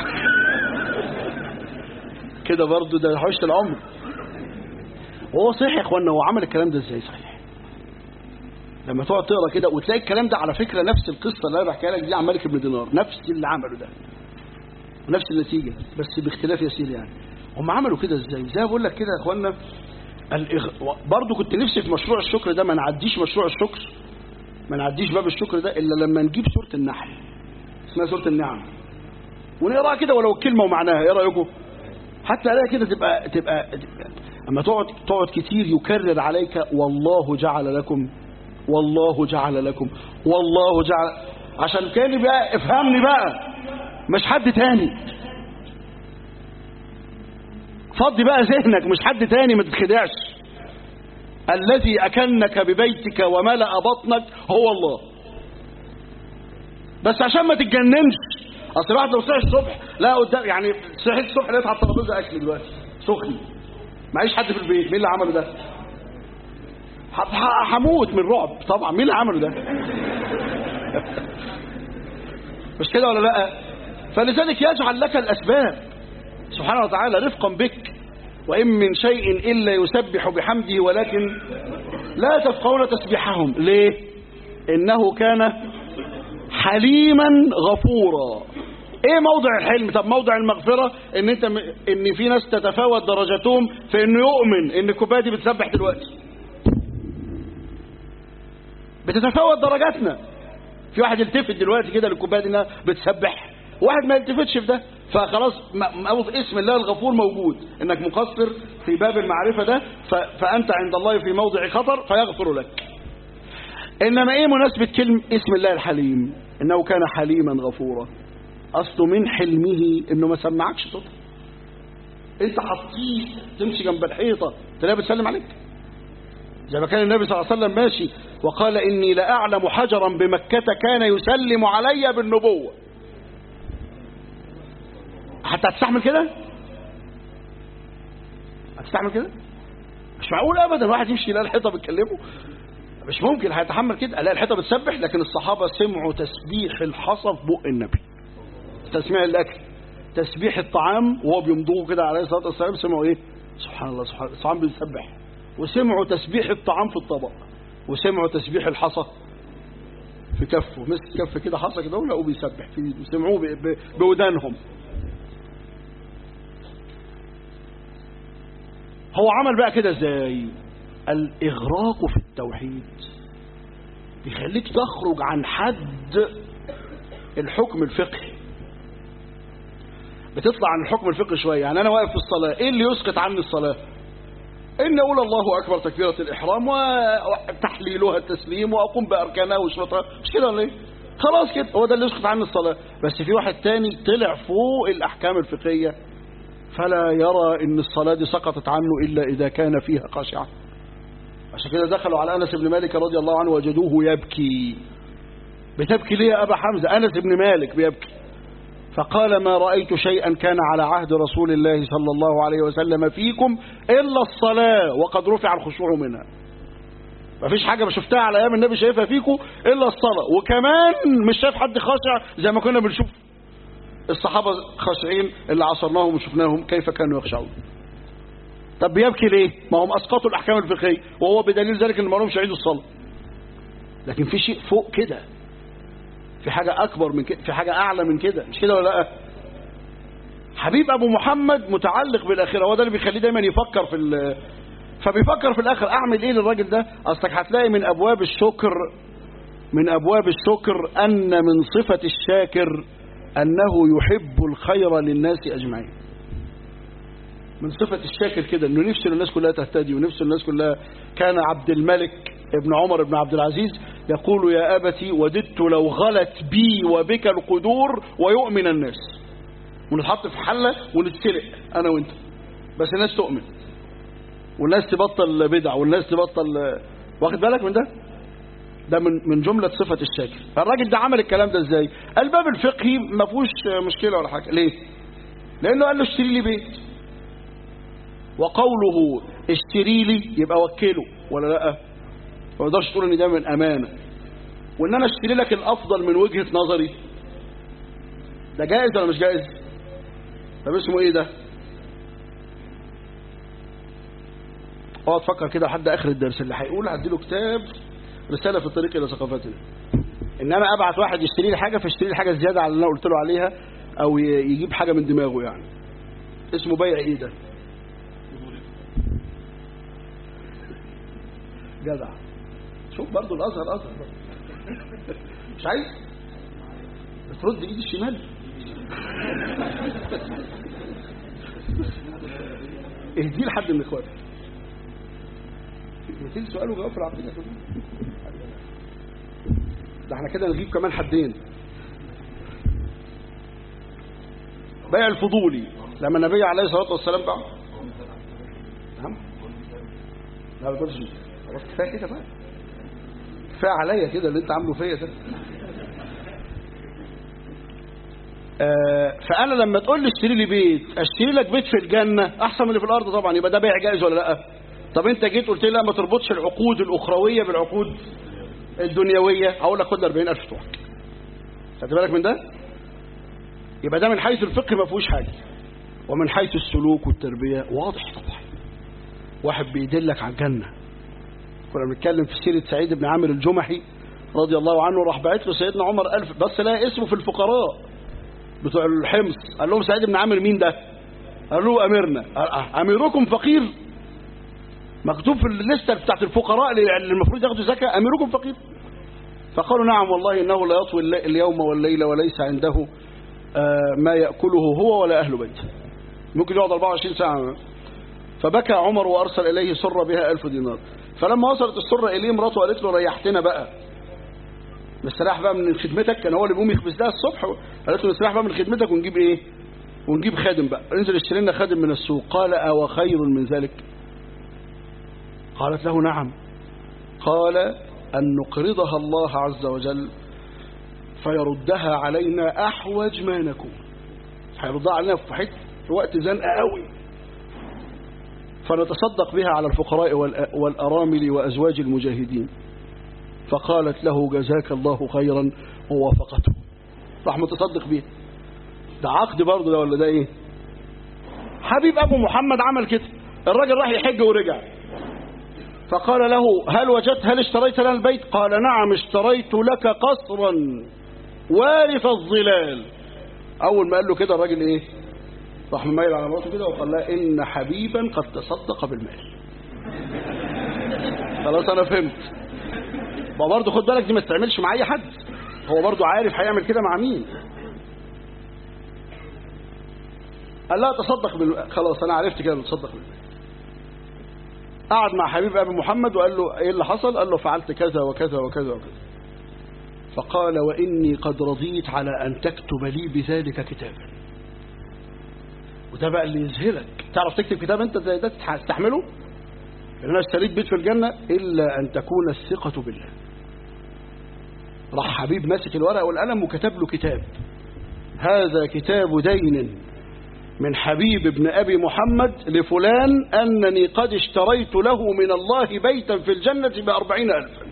Speaker 1: كده برضو ده حوشة العمر هو صحيح يا اخوانا هو عمل الكلام ده ازاي صحيح لما تقعد تقرا كده وتلاقي الكلام ده على فكره نفس القصه اللي انا بحكيها لك دي عن مالك بن دينار نفس اللي عمله ده نفس النتيجة بس باختلاف يسير يعني هم عملوا كده ازاي زي ما بقول لك كده يا اخوانا الإغ... برضه كنت نفسي في مشروع الشكر ده ما نعديش مشروع الشكر ما نعديش باب الشكر ده الا لما نجيب سوره النحل اسمها سوره النعم ونقراها كده ولو كلمه ومعناها ايه رايكم حتى عليها كده تبقى تبقى, تبقى اما تقعد تقعد كتير يكرر عليك والله جعل لكم والله جعل لكم والله جعل عشان كان بقى افهمني بقى مش حد تاني فضي بقى ذهنك مش حد تاني ما تتخدعش الذي أكنك ببيتك وملأ بطنك هو الله بس عشان ما تتجننش اصل الواحد لو صحي الصبح لا قدام يعني صحيت الصبح لقيت على الترابيزه اكل دلوقتي سخن معيش حد في البيت مين اللي عمله ده هموت من الرعب طبعا مين اللي عمله ده مش كده ولا لا فلذلك يجعل لك الاسباب سبحانه وتعالى رفقا بك وإن من شيء إلا يسبح بحمده ولكن لا تفقهون تسبيحهم ليه إنه كان حليما غفورا ايه موضع الحلم طب موضع المغفرة ان انت م... ان في ناس تتفاوت درجاتهم في انه يؤمن ان الكوبايه دي بتسبح دلوقتي بتتفاوت درجاتنا في واحد يلتفت دلوقتي كده للكوبايه دي انها بتسبح واحد ما يلتفتش في ده فخلاص اسم الله الغفور موجود انك مقصر في باب المعرفة ده فأنت عند الله في موضع خطر فيغفر لك إنما إيه مناسبة كلمة اسم الله الحليم إنه كان حليما غفورا أصله من حلمه إنه ما سمعكش صوته أنت حطيه تمشي جنب الحيطة تلاقيه بتسلم عليك زي ما كان النبي صلى الله عليه وسلم ماشي وقال إني لأعلم حجرا بمكة كان يسلم علي بالنبوة حتى هتستحمل كده هتستحمل كده مش معقول ابدا واحد يمشي يلاقي الحيطه بتكلمه مش ممكن هيتحمل كده الاقي الحيطه بتسبح لكن الصحابه سمعوا تسبيح الحصى في بق النبي تسميع الاكل تسبيح الطعام وهو بيمضغه كده عليه الصلاه والسلام سمعوا ايه سبحان الله سبحان الله الطعام بيسبح وسمعوا تسبيح الطعام في الطبق وسمعوا تسبيح الحصى في كفه مسك كف كده حصى كده ولقوه بيسبح في سمعوه بودانهم هو عمل بقى كده ازاي الاغراق في التوحيد بيخليك تخرج عن حد الحكم الفقهي بتطلع عن الحكم الفقهي شويه يعني انا واقف في الصلاه ايه اللي يسقط عني الصلاه ان اقول الله اكبر تكبيره الاحرام وتحليلها التسليم واقوم باركانها وشروطها مش كده ولا ايه خلاص كده هو ده اللي يسقط عني الصلاه بس في واحد تاني طلع فوق الاحكام الفقهيه فلا يرى ان الصلاة دي سقطت عنه إلا إذا كان فيها خاشعة عشان كده دخلوا على أنس بن مالك رضي الله عنه وجدوه يبكي بتبكي ليه يا أبا حمزة أنس بن مالك بيبكي فقال ما رأيت شيئا كان على عهد رسول الله صلى الله عليه وسلم فيكم إلا الصلاة وقد رفع الخشوع منها ما فيش حاجة ما شفتها على أيام النبي شايفها فيكم إلا الصلاة وكمان مش شايف حد خاشع زي ما كنا بنشوف الصحابة خاشعين اللي عصرناهم وشفناهم كيف كانوا يخشعون طب بيبكي ليه ما هم أسقطوا الأحكام الفقهية وهو بدليل ذلك ان ما لهمش يعيدوا الصلاة لكن في شيء فوق كده في حاجة أكبر من كده في حاجة أعلى من كده مش كده ولا لا حبيب أبو محمد متعلق بالآخرة هو ده اللي بيخليه دايما يفكر في فبيفكر في الآخر أعمل إيه للراجل ده أصلك هتلاقي من أبواب الشكر من أبواب الشكر أن من صفة الشاكر أنه يحب الخير للناس أجمعين من صفة الشاكر كده أنه نفسه الناس كلها تهتدي ونفسه الناس كلها كان عبد الملك ابن عمر بن عبد العزيز يقول يا أبتي وددت لو غلت بي وبك القدور ويؤمن الناس ونتحط في حلة ونتسلق أنا وانت بس الناس تؤمن والناس تبطل بدع والناس تبطل واخد بالك من ده ده من من جملة صفة الشاكر فالراجل ده عمل الكلام ده ازاي الباب الفقهي ما فيهوش مشكلة ولا حاجة ليه لانه قال له اشتري لي بيت وقوله اشتري لي يبقى وكله ولا لا ما تقدرش تقول ان ده من امانة وان انا اشتري لك الافضل من وجهة نظري ده جائز ولا مش جائز طب اسمه ايه ده اقعد فكر كده لحد اخر الدرس اللي هيقول هديله كتاب رسالة في الطريق إلى ثقافتنا إن أنا أبعت واحد يشتري لي حاجة فيشتري لي حاجة زيادة على اللي أنا قلت له عليها او ي- يجيب حاجة من دماغه يعني اسمه بيع ايه ده جدع شوف برضو الازهر ازهر برضو. مش عايز بترد ايد الشمال اهدي لحد من اخواتك مثيل سؤال وجواب في العقيده كلها ده احنا كده نجيب كمان حدين بيع الفضولي لما النبي عليه الصلاه والسلام باع نعم لا ما تقولش خلاص كفايه كده بقى كفايه عليا كده اللي انت عامله فيا ده آه، فانا لما تقول لي اشتري لي بيت اشتري لك بيت في الجنه احسن من اللي في الارض طبعا يبقى ده بيع جائز ولا لا طب انت جيت قلت لي لا ما تربطش العقود الاخرويه بالعقود الدنيويه هقول لك خد 40000 بتوعك خدت بالك من ده يبقى ده من حيث الفقه ما فيهوش حاجه ومن حيث السلوك والتربيه واضح طبعا واحد بيدلك على الجنه كنا بنتكلم في سيره سعيد بن عامر الجمحي رضي الله عنه راح باعت له سيدنا عمر ألف بس لا اسمه في الفقراء بتوع الحمص قال لهم سعيد بن عامر مين ده قال له اميرنا قال أه، اميركم فقير مكتوب في الليسته بتاعت الفقراء اللي اللي المفروض ياخدوا زكاه اميركم فقير فقالوا نعم والله انه لا يطوي اللي- اليوم والليل وليس عنده آه، ما ياكله هو ولا اهل بيته ممكن يقعد 24 ساعه فبكى عمر وارسل اليه سره بها ألف دينار فلما وصلت السره اليه مراته قالت له ريحتنا بقى نستريح بقى من خدمتك كان هو اللي بيقوم يخبز لها الصبح قالت له نستريح بقى من خدمتك ونجيب ايه ونجيب خادم بقى انزل اشتري لنا خادم من السوق قال أو خير من ذلك قالت له نعم قال أن نقرضها الله عز وجل فيردها علينا أحوج ما نكون هيردها علينا في حته في وقت زنقة قوي فنتصدق بها على الفقراء والأ- والأرامل وأزواج المجاهدين فقالت له جزاك الله خيرا ووافقته راح متصدق بيها ده عقد برضه ده ولا ده ايه حبيب ابو محمد عمل كده الراجل راح يحج ورجع فقال له هل وجدت هل اشتريت لنا البيت قال نعم اشتريت لك قصرا وارث الظلال اول ما قال له كده الراجل ايه راح مميل على مراته كده وقال لها ان حبيبا قد تصدق بالمال خلاص انا فهمت ما برضه خد بالك دي ما تستعملش مع اي حد هو برضه عارف هيعمل كده مع مين قال لا تصدق بال... خلاص انا عرفت كده بتصدق بالمال قعد مع حبيب ابي محمد وقال له ايه اللي حصل قال له فعلت كذا وكذا وكذا وكذا فقال واني قد رضيت على ان تكتب لي بذلك كتابا وده بقى اللي يذهلك تعرف تكتب كتاب انت زي ده تستحمله ان انا اشتريت بيت في الجنه الا ان تكون الثقه بالله راح حبيب ماسك الورقه والقلم وكتب له كتاب هذا كتاب دين من حبيب ابن أبي محمد لفلان أنني قد اشتريت له من الله بيتا في الجنة بأربعين ألفا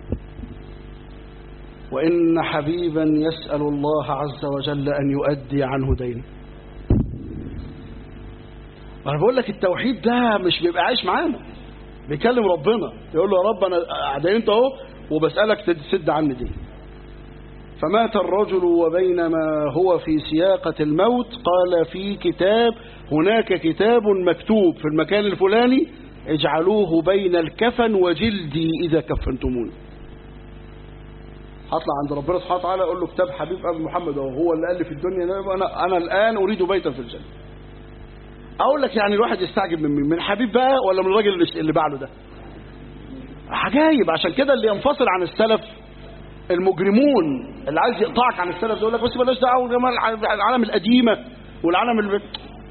Speaker 1: وإن حبيبا يسأل الله عز وجل أن يؤدي عنه دينه أنا بقول لك التوحيد ده مش بيبقى عايش معانا بيكلم ربنا يقول له يا رب أنا دينت أهو وبسألك تسد عني دين فمات الرجل وبينما هو في سياقة الموت قال في كتاب هناك كتاب مكتوب في المكان الفلاني اجعلوه بين الكفن وجلدي إذا كفنتموني هطلع عند ربنا سبحانه وتعالى اقول له كتاب حبيب ابي محمد وهو اللي قال لي في الدنيا ده انا انا الان اريد بيتا في الجنه اقول لك يعني الواحد يستعجب من مين من حبيب بقى ولا من الراجل اللي- اللي باع له ده عجايب عشان كده اللي ينفصل عن السلف المجرمون اللي عايز يقطعك عن السلف يقول لك بس بلاش دعوه جمال العالم القديمه والعالم اللي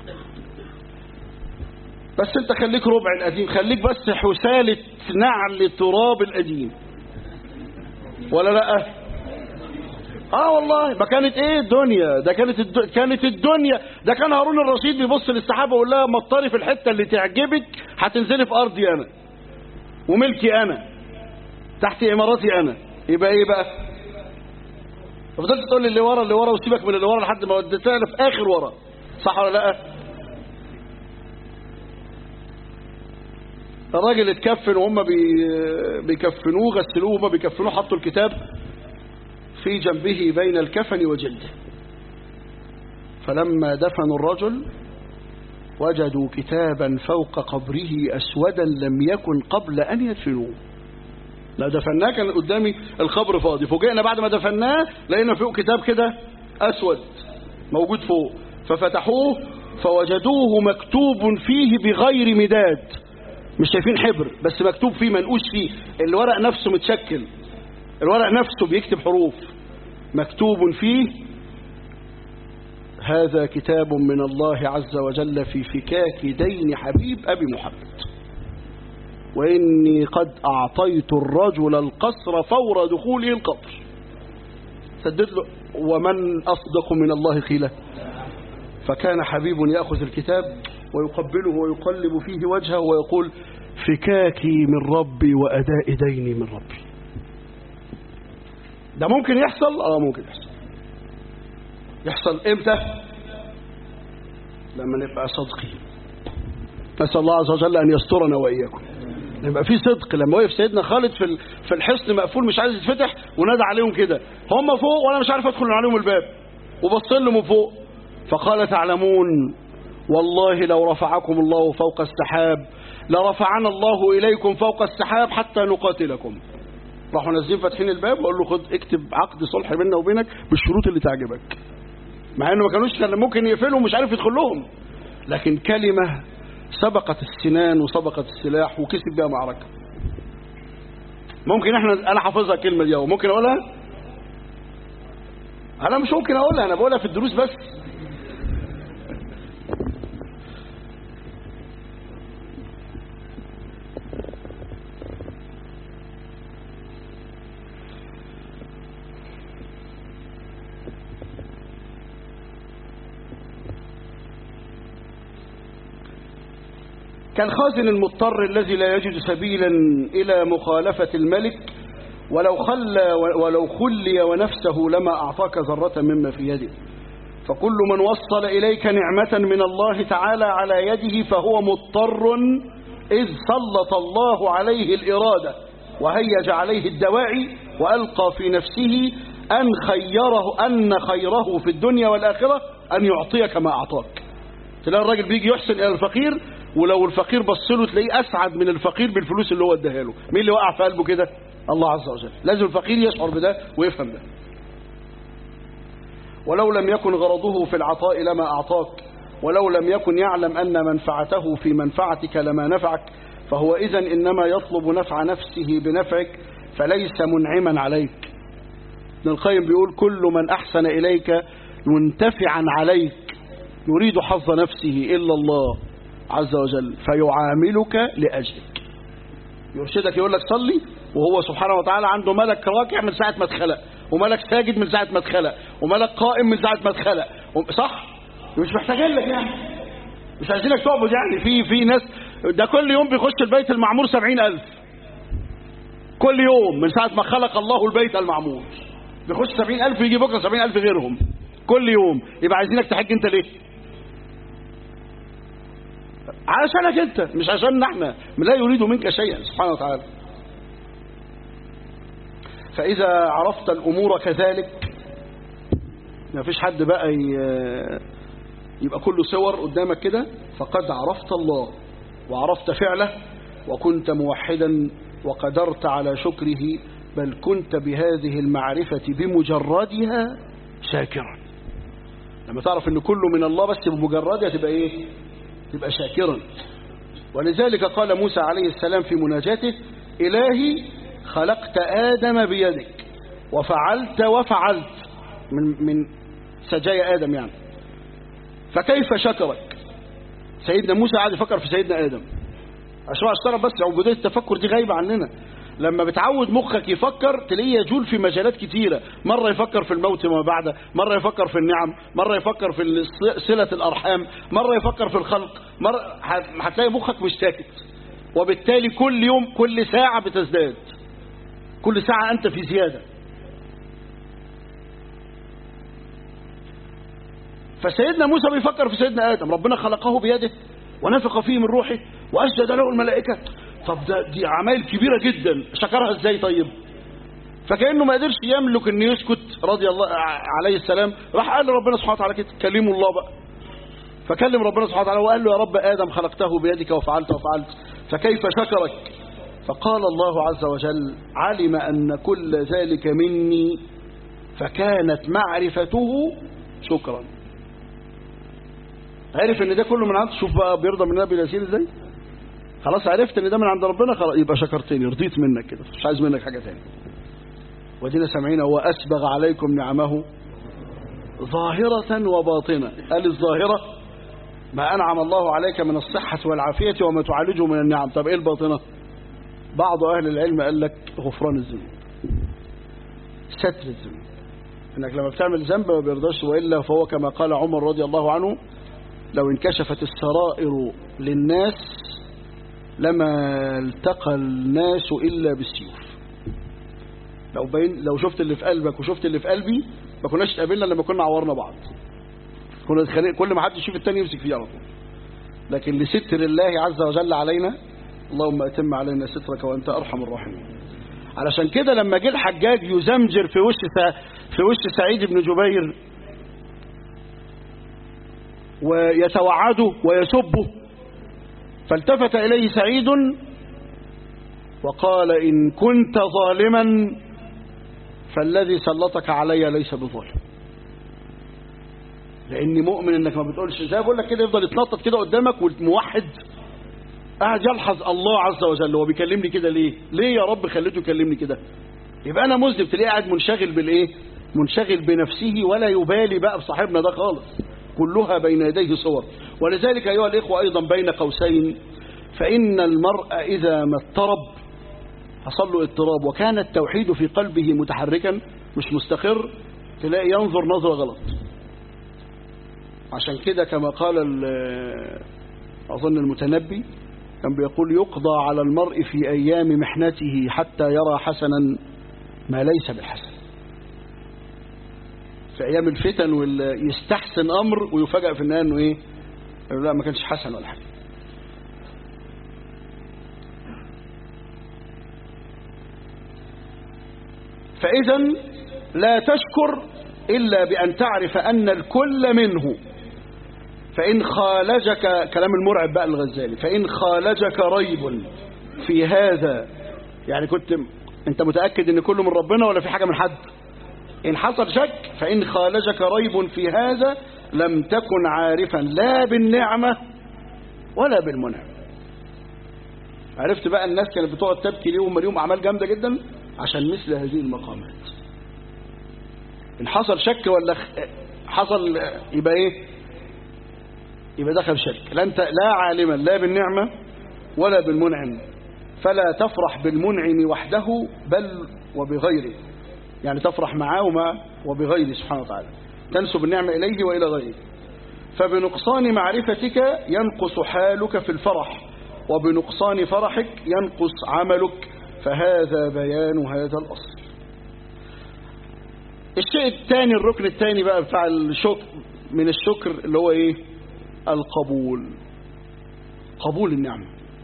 Speaker 1: بس انت خليك ربع القديم خليك بس حسالة نعل تراب القديم ولا لا اه والله ما كانت ايه الدنيا ده كانت الد... كانت الدنيا ده كان هارون الرشيد بيبص للسحابه ويقول لها مطري في الحته اللي تعجبك هتنزلي في ارضي انا وملكي انا تحت اماراتي انا يبقى ايه بقى فضلت تقول لي اللي ورا اللي ورا وسيبك من اللي ورا لحد ما وديتها في اخر ورا صح ولا لا الراجل اتكفن وهم بي... بيكفنوه غسلوه وهم بيكفنوه حطوا الكتاب في جنبه بين الكفن وجلده فلما دفنوا الرجل وجدوا كتابا فوق قبره أسودا لم يكن قبل أن يدفنوه لا دفناه كان قدامي القبر فاضي فوجئنا بعد ما دفناه لقينا فوق كتاب كده أسود موجود فوق ففتحوه فوجدوه مكتوب فيه بغير مداد مش شايفين حبر بس مكتوب فيه منقوش فيه الورق نفسه متشكل الورق نفسه بيكتب حروف مكتوب فيه هذا كتاب من الله عز وجل في فكاك دين حبيب أبي محمد وإني قد أعطيت الرجل القصر فور دخوله القبر سدد له ومن أصدق من الله قيلا فكان حبيب يأخذ الكتاب ويقبله ويقلب فيه وجهه ويقول فكاكي من ربي وأداء ديني من ربي ده ممكن يحصل اه ممكن يحصل يحصل امتى لما نبقى صادقين نسأل الله عز وجل أن يسترنا وإياكم يبقى في صدق لما وقف سيدنا خالد في في الحصن مقفول مش عايز يتفتح ونادى عليهم كده هم فوق وانا مش عارف ادخل من عليهم الباب وبص لهم من فوق فقال تعلمون والله لو رفعكم الله فوق السحاب لرفعنا الله اليكم فوق السحاب حتى نقاتلكم راحوا نازلين فاتحين الباب وقال له خد اكتب عقد صلح بيننا وبينك بالشروط اللي تعجبك مع انه ما كانوش كان ممكن يقفلوا ومش عارف يدخل لهم لكن كلمه سبقت السنان وسبقت السلاح وكسب بها معركة ممكن احنا انا حافظها الكلمة دي ممكن اقولها انا مش ممكن اقولها انا بقولها في الدروس بس كالخازن المضطر الذي لا يجد سبيلا إلى مخالفة الملك ولو خلى ولو خلي ونفسه لما أعطاك ذرة مما في يده فكل من وصل إليك نعمة من الله تعالى على يده فهو مضطر إذ سلط الله عليه الإرادة وهيج عليه الدواعي وألقى في نفسه أن خيره أن خيره في الدنيا والآخرة أن يعطيك ما أعطاك تلاقي الراجل بيجي يحسن إلى الفقير ولو الفقير بص له تلاقيه اسعد من الفقير بالفلوس اللي هو اداها له مين اللي وقع في قلبه كده الله عز وجل لازم الفقير يشعر بده ويفهم ده ولو لم يكن غرضه في العطاء لما اعطاك ولو لم يكن يعلم ان منفعته في منفعتك لما نفعك فهو اذا انما يطلب نفع نفسه بنفعك فليس منعما عليك ابن القيم بيقول كل من احسن اليك منتفعا عليك يريد حظ نفسه الا الله عز وجل فيعاملك لأجلك يرشدك يقول لك صلي وهو سبحانه وتعالى عنده ملك راكع من ساعة ما اتخلق وملك ساجد من ساعة ما اتخلق وملك قائم من ساعة ما اتخلق صح مش محتاجين لك يعني مش عايزينك تعبد يعني في في ناس ده كل يوم بيخش البيت المعمور سبعين ألف كل يوم من ساعة ما خلق الله البيت المعمور بيخش سبعين ألف ويجي بكرة سبعين ألف غيرهم كل يوم يبقى عايزينك تحج انت ليه علشانك انت مش عشان احنا لا يريد منك شيئا سبحانه وتعالى فإذا عرفت الأمور كذلك ما فيش حد بقى يبقى كله صور قدامك كده فقد عرفت الله وعرفت فعله وكنت موحدا وقدرت على شكره بل كنت بهذه المعرفة بمجردها شاكرا لما تعرف ان كله من الله بس بمجردها تبقى ايه تبقى شاكرا ولذلك قال موسى عليه السلام في مناجاته إلهي خلقت آدم بيدك وفعلت وفعلت من, من سجايا آدم يعني فكيف شكرك سيدنا موسى قاعد يفكر في سيدنا آدم عشان اشترى بس عبودية التفكر دي غايبة عننا لما بتعود مخك يفكر تلاقيه يجول في مجالات كتيرة مرة يفكر في الموت وما بعده مرة يفكر في النعم مرة يفكر في صلة الأرحام مرة يفكر في الخلق مرة هتلاقي مخك مش ساكت وبالتالي كل يوم كل ساعة بتزداد كل ساعة أنت في زيادة فسيدنا موسى بيفكر في سيدنا آدم ربنا خلقه بيده ونفخ فيه من روحه وأسجد له الملائكة طب ده دي عمايل كبيرة جدا شكرها ازاي طيب فكأنه ما قدرش يملك أن يسكت رضي الله عليه السلام راح قال لربنا سبحانه وتعالى كده كلموا الله بقى فكلم ربنا سبحانه وتعالى وقال له يا رب آدم خلقته بيدك وفعلت وفعلت فكيف شكرك فقال الله عز وجل علم أن كل ذلك مني فكانت معرفته شكرا عرف ان ده كله من عند شوف بقى بيرضى من النبي اليسير ازاي خلاص عرفت ان ده من عند ربنا خلاص يبقى شكرتني رضيت منك كده مش عايز منك حاجه ثانيه ودينا سامعين هو اسبغ عليكم نعمه ظاهرة وباطنة قال الظاهرة ما أنعم الله عليك من الصحة والعافية وما تعالجه من النعم طب إيه الباطنة بعض أهل العلم قال لك غفران الذنوب ستر الذنوب انك لما بتعمل ذنب ما بيرضاش والا فهو كما قال عمر رضي الله عنه لو انكشفت السرائر للناس لما التقى الناس الا بالسيوف لو بين لو شفت اللي في قلبك وشفت اللي في قلبي ما كناش اتقابلنا لما كنا عورنا بعض كنا اتخانق كل ما حد يشوف التاني يمسك فيه على طول لكن لستر الله عز وجل علينا اللهم اتم علينا سترك وانت ارحم الراحمين علشان كده لما جه الحجاج يزمجر في وش سا في وش سعيد بن جبير ويتوعده ويسبه فالتفت إليه سعيد وقال إن كنت ظالما فالذي سلطك علي ليس بظالم لاني مؤمن انك ما بتقولش زي بقول لك كده يفضل يتنطط كده قدامك والموحد قاعد يلحظ الله عز وجل هو بيكلمني كده ليه ليه يا رب خليته يكلمني كده يبقى انا مذنب تلاقيه قاعد منشغل بالايه منشغل بنفسه ولا يبالي بقى بصاحبنا ده خالص كلها بين يديه صور ولذلك ايها الاخوه ايضا بين قوسين فان المرء اذا ما اضطرب حصل له اضطراب وكان التوحيد في قلبه متحركا مش مستقر تلاقي ينظر نظره غلط عشان كده كما قال أظن المتنبي كان بيقول يقضى على المرء في أيام محنته حتى يرى حسنا ما ليس بالحسن في أيام الفتن يستحسن أمر ويفاجأ في النهاية أنه إيه لا ما كانش حسن ولا حاجة فإذا لا تشكر إلا بأن تعرف أن الكل منه فإن خالجك كلام المرعب بقى الغزالي فإن خالجك ريب في هذا يعني كنت انت متأكد ان كله من ربنا ولا في حاجة من حد إن حصل شك فإن خالجك ريب في هذا لم تكن عارفا لا بالنعمة ولا بالمنعم عرفت بقى الناس كانت بتقعد تبكي ليهم ليهم أعمال جامدة جدا عشان مثل هذه المقامات إن حصل شك ولا حصل يبقى إيه يبقى دخل شرك لا أنت لا عالما لا بالنعمة ولا بالمنعم فلا تفرح بالمنعم وحده بل وبغيره يعني تفرح معه وما وبغيره سبحانه وتعالى تنسب النعمة إليه وإلى غيره فبنقصان معرفتك ينقص حالك في الفرح وبنقصان فرحك ينقص عملك فهذا بيان هذا الأصل الشيء الثاني الركن الثاني بقى بتاع الشكر من الشكر اللي هو ايه القبول قبول النعمة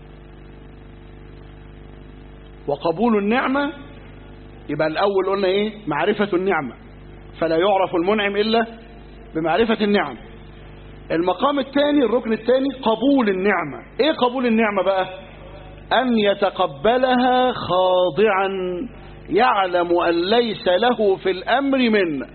Speaker 1: وقبول النعمة يبقى الأول قلنا ايه معرفة النعمة فلا يعرف المنعم إلا بمعرفة النعم المقام الثاني الركن الثاني قبول النعمة ايه قبول النعمة بقى أن يتقبلها خاضعا يعلم أن ليس له في الأمر من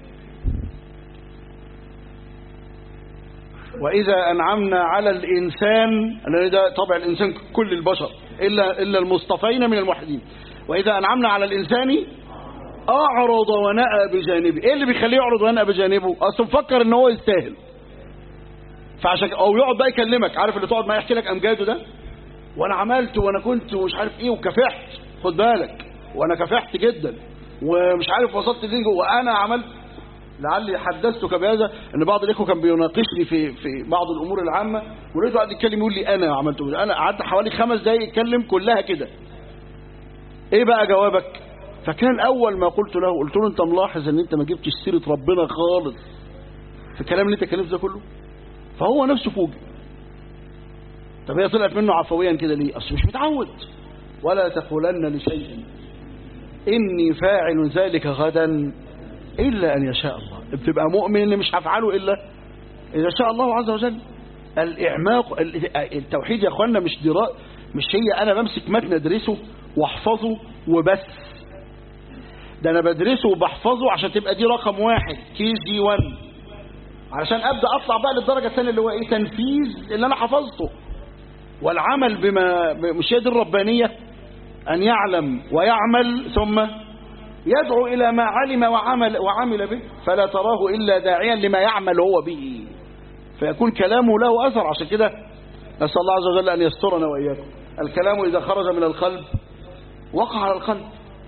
Speaker 1: وإذا أنعمنا على الإنسان لأن ده طبع الإنسان كل البشر إلا, إلا المصطفين من الموحدين وإذا أنعمنا على الإنسان أعرض ونأى بجانبه إيه اللي بيخليه يعرض ونأى بجانبه أصلا مفكر إن هو يستاهل فعشان أو يقعد بقى يكلمك عارف اللي تقعد معاه يحكي لك أمجاده ده وأنا عملت وأنا كنت ومش عارف إيه وكافحت خد بالك وأنا كافحت جدا ومش عارف وصلت ليه وأنا عملت لعلي حدثتك بهذا ان بعض الاخوه كان بيناقشني في في بعض الامور العامه ولقيته قاعد يتكلم يقول لي انا عملت كده انا قعدت حوالي خمس دقايق يتكلم كلها كده ايه بقى جوابك فكان اول ما قلت له قلت له انت ملاحظ ان انت ما جبتش سيره ربنا خالص في الكلام اللي انت اتكلمت ده كله فهو نفسه فوجئ طب هي طلعت منه عفويا كده ليه اصل مش متعود ولا تقولن لشيء إني فاعل ذلك غدا إلا أن يشاء الله بتبقى مؤمن إن مش هفعله إلا إذا شاء الله عز وجل الإعماق التوحيد يا أخوانا مش دراء مش هي أنا بمسك متن أدرسه واحفظه وبس ده أنا بدرسه وبحفظه عشان تبقى دي رقم واحد كي جي 1 علشان أبدأ أطلع بقى للدرجة الثانية اللي هو إيه تنفيذ اللي أنا حفظته والعمل بما مش هي دي الربانية أن يعلم ويعمل ثم يدعو إلى ما علم وعمل, وعمل به فلا تراه إلا داعيا لما يعمل هو به فيكون كلامه له أثر عشان كده نسأل الله عز وجل أن يسترنا وإياكم الكلام إذا خرج من القلب وقع على القلب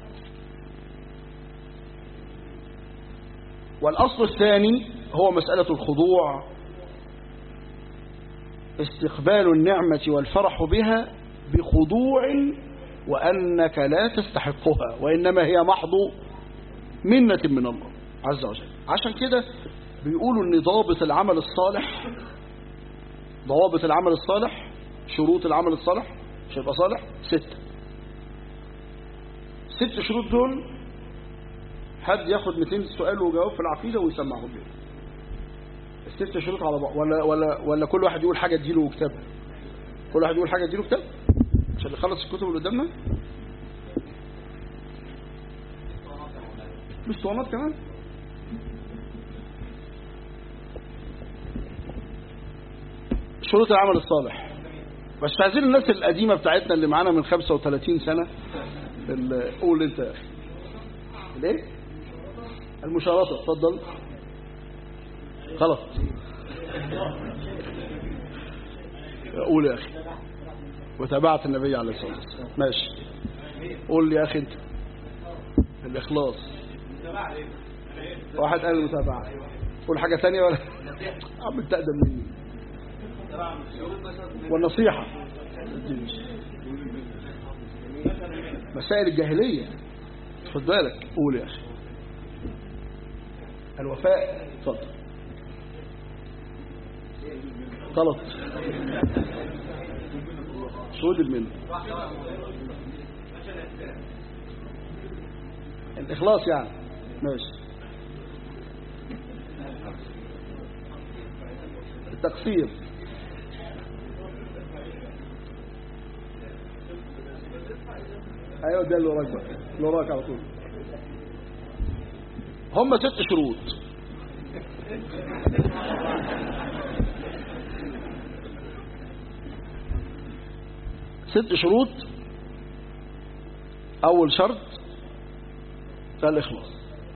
Speaker 1: والأصل الثاني هو مسألة الخضوع استقبال النعمة والفرح بها بخضوع وأنك لا تستحقها وإنما هي محض منة من الله عز وجل عشان كده بيقولوا ان ضابط العمل الصالح ضوابط العمل الصالح شروط العمل الصالح مش هيبقى صالح ستة ست شروط دول حد ياخد 200 سؤال وجواب في العقيدة ويسمعهم بيه الست شروط على بعض ولا ولا ولا كل واحد يقول حاجة اديله كتاب كل واحد يقول حاجة اديله كتاب عشان نخلص الكتب اللي قدامنا الاسطوانات كمان شروط العمل الصالح بس عايزين الناس القديمة بتاعتنا اللي معانا من 35 سنة قول انت يا اخي الايه المشارطة اتفضل غلط قول يا اخي وتابعت النبي عليه الصلاة والسلام ماشي قول لي يا اخي انت الاخلاص واحد قال المتابعة قول حاجة ثانية ولا عم بتقدم مني والنصيحة مسائل الجاهلية خد بالك قول يا أخي الوفاء اتفضل غلط شهود المنة الإخلاص يعني ماشي التقصير ايوه ده اللي وراك بقى اللي وراك على طول هم ست شروط ست شروط اول شرط ده الاخلاص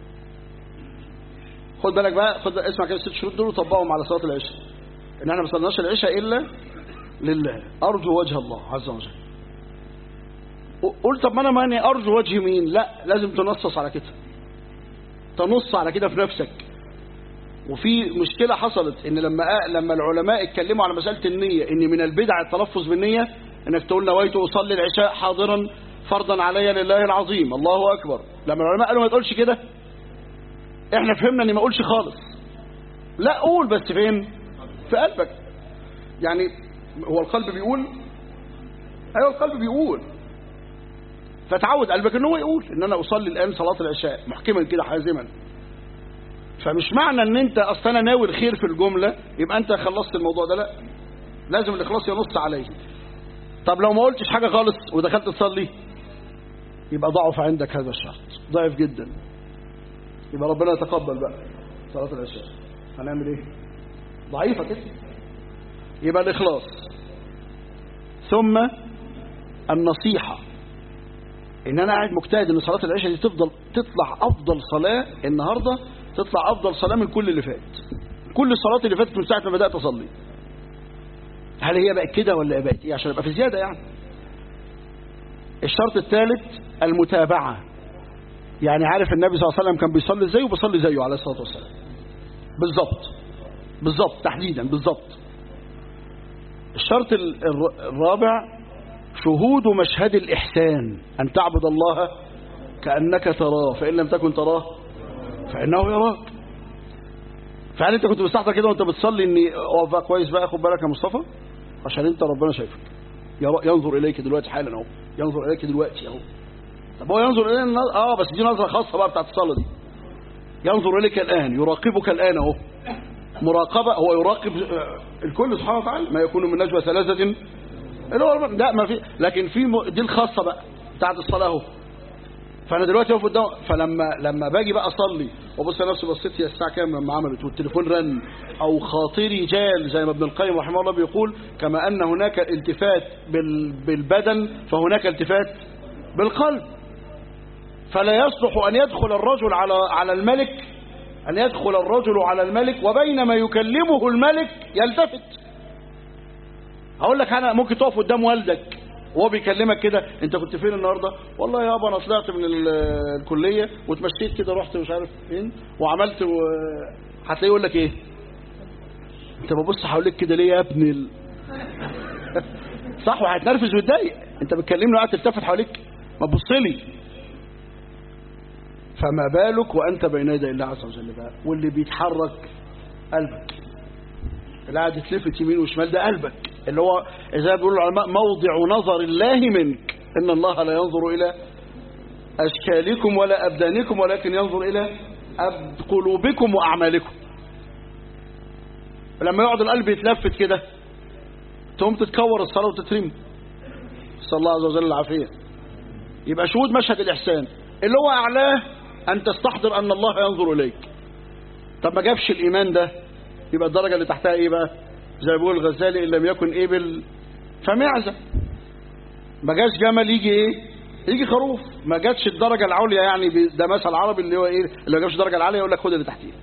Speaker 1: خد بالك بقى خد اسمع كده الست شروط دول وطبقهم على صلاه العشاء ان احنا ما صليناش العشاء الا لله ارجو وجه الله عز وجل قلت طب ما انا ماني ارجو وجه مين لا لازم تنصص على كده تنص على كده في نفسك وفي مشكلة حصلت ان لما لما العلماء اتكلموا على مسألة النية ان من البدع التلفظ بالنية انك تقول نويت اصلي العشاء حاضرا فرضا علي لله العظيم الله اكبر لما العلماء قالوا ما تقولش كده احنا فهمنا ان ما اقولش خالص لا قول بس فين في قلبك يعني هو القلب بيقول ايوه القلب بيقول فتعود قلبك ان هو يقول ان انا اصلي الان صلاه العشاء محكما كده حازما فمش معنى ان انت اصلا انا ناوي الخير في الجمله يبقى انت خلصت الموضوع ده لا لازم الاخلاص ينص عليه طب لو ما قلتش حاجه خالص ودخلت تصلي يبقى ضعف عندك هذا الشرط ضعف جدا يبقى ربنا يتقبل بقى صلاه العشاء هنعمل ايه ضعيفه كده يبقى الاخلاص ثم النصيحه ان انا قاعد مجتهد ان صلاه العشاء دي تفضل تطلع افضل صلاه النهارده تطلع افضل صلاه من كل اللي فات كل الصلاه اللي فاتت من ساعه ما بدات اصلي هل هي بقت كده ولا بقت ايه عشان ابقى في زياده يعني الشرط الثالث المتابعه يعني عارف النبي صلى الله عليه وسلم كان بيصلي ازاي وبيصلي زيه عليه الصلاه والسلام بالظبط بالظبط تحديدا بالظبط الشرط الرابع شهود مشهد الإحسان أن تعبد الله كأنك تراه فإن لم تكن تراه فإنه يراك فهل أنت كنت مستحضر كده وأنت بتصلي إني أقف بقى كويس بقى خد بالك يا مصطفى عشان أنت ربنا شايفك ينظر إليك دلوقتي حالا أهو ينظر إليك دلوقتي أهو طب هو ينظر الى النظر اه بس دي نظره خاصه بقى بتاعت الصلاه دي ينظر اليك الان يراقبك الان اهو مراقبه هو يراقب الكل سبحانه وتعالى ما يكون من نجوى ثلاثه اللي هو لا ما في لكن في م... دي الخاصه بقى بتاعت الصلاه اهو فانا دلوقتي واقف قدام فلما لما باجي بقى اصلي وابص نفسي بصيت هي الساعه كام لما عملت والتليفون رن او خاطري جال زي ما ابن القيم رحمه الله بيقول كما ان هناك التفات بال... بالبدن فهناك التفات بالقلب فلا يصلح ان يدخل الرجل على على الملك ان يدخل الرجل على الملك وبينما يكلمه الملك يلتفت هقول لك انا ممكن تقف قدام والدك وهو بيكلمك كده انت كنت فين النهارده والله يابا انا طلعت من الكليه واتمشيت كده رحت مش عارف فين وعملت و... هتلاقيه يقول لك ايه انت ببص حواليك كده ليه يا ابني ال... صح وهيتنرفز ويتضايق انت بتكلمني وقاعد تلتفت حواليك ما تبص لي فما بالك وانت بين يدي الله عز وجل بقى واللي بيتحرك قلبك اللي قاعد يتلفت يمين وشمال ده قلبك اللي هو إذا بيقول العلماء موضع نظر الله منك إن الله لا ينظر إلى أشكالكم ولا أبدانكم ولكن ينظر إلى أب قلوبكم وأعمالكم لما يقعد القلب يتلفت كده تقوم تتكور الصلاة وتترمي صلى الله عز وجل العافية يبقى شهود مشهد الإحسان اللي هو أعلاه أن تستحضر أن الله ينظر إليك طب ما جابش الإيمان ده يبقى الدرجة اللي تحتها إيه بقى زي ما بيقول الغزالي إن لم يكن إبل فمعزة ما جاش جمل يجي إيه يجي خروف ما جاتش الدرجة العليا يعني ده مثل عربي اللي هو إيه اللي ما جابش الدرجة العالية يقول لك خد اللي تحتيه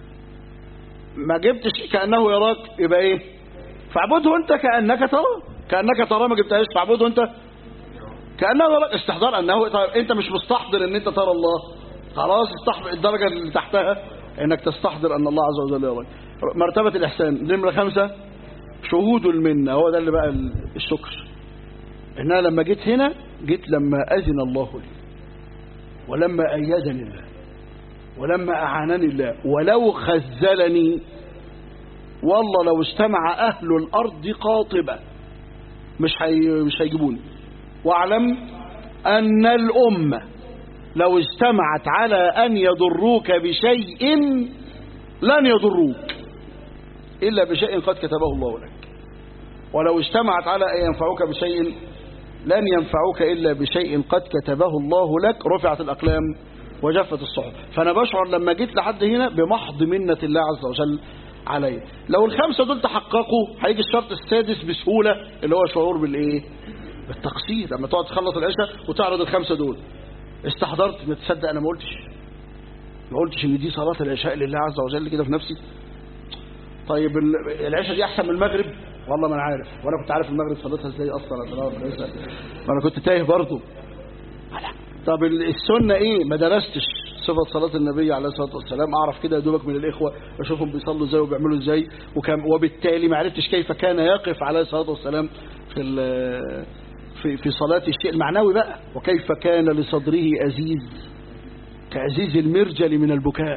Speaker 1: ما جبتش كأنه يراك يبقى إيه فاعبده أنت كأنك تراه كأنك تراه ما جبتهاش فاعبده أنت كأنه يراك استحضار أنه طيب أنت مش مستحضر أن أنت ترى الله خلاص استحضر الدرجة اللي تحتها أنك تستحضر أن الله عز وجل يراك مرتبة الإحسان نمرة خمسة شهود المنة هو ده اللي بقى الشكر إن أنا لما جيت هنا جيت لما أذن الله لي ولما أيدني الله ولما أعانني الله ولو خزلني والله لو اجتمع أهل الأرض قاطبة مش حي... مش هيجيبوني واعلم أن الأمة لو اجتمعت على أن يضروك بشيء لن يضروك إلا بشيء قد كتبه الله لك ولو اجتمعت على أن ينفعوك بشيء لن ينفعوك إلا بشيء قد كتبه الله لك رفعت الأقلام وجفت الصحف فأنا بشعر لما جيت لحد هنا بمحض منة الله عز وجل علي لو الخمسة دول تحققوا هيجي الشرط السادس بسهولة اللي هو شعور بالإيه بالتقصير لما تقعد تخلص العشاء وتعرض الخمسة دول استحضرت ما تصدق أنا ما قلتش ما قلتش إن دي صلاة العشاء لله عز وجل كده في نفسي طيب العشاء دي أحسن من المغرب والله ما أنا عارف وأنا كنت عارف المغرب صلاتها إزاي أصلا ما أنا كنت تايه برضه طب السنة إيه ما درستش صفة صلاة النبي عليه الصلاة والسلام أعرف كده دوبك من الإخوة أشوفهم بيصلوا إزاي وبيعملوا إزاي وكم وبالتالي ما عرفتش كيف كان يقف عليه الصلاة والسلام في في في صلاة الشيء المعنوي بقى وكيف كان لصدره أزيز كأزيز المرجل من البكاء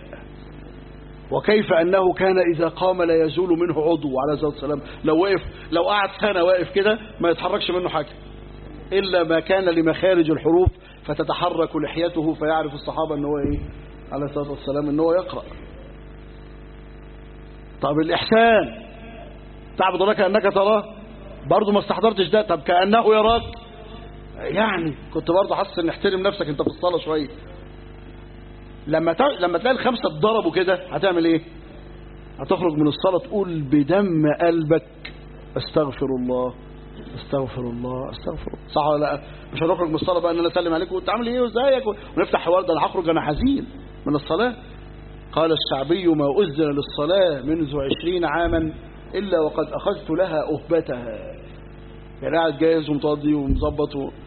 Speaker 1: وكيف أنه كان إذا قام لا يزول منه عضو عليه الصلاة والسلام لو وقف لو قعد سنة واقف كده ما يتحركش منه حاجة إلا ما كان لمخارج الحروف فتتحرك لحيته فيعرف الصحابة أنه إيه عليه الصلاة والسلام أنه يقرأ طب الإحسان تعبد الله كأنك تراه برضه ما استحضرتش ده طب كأنه يراك يعني كنت برضه حاسس ان احترم نفسك انت في الصلاة شوية لما ت... لما تلاقي الخمسة اتضربوا كده هتعمل ايه هتخرج من الصلاة تقول بدم قلبك استغفر الله استغفر الله استغفر الله صح ولا لا مش هنخرج من الصلاة بقى ان انا اسلم عليك وانت عامل ايه وازيك ونفتح حوار ده انا هخرج انا حزين من الصلاة قال الشعبي ما أذن للصلاة منذ عشرين عاما إلا وقد أخذت لها أهبتها يعني قاعد جاهز ومتضي ومظبط و...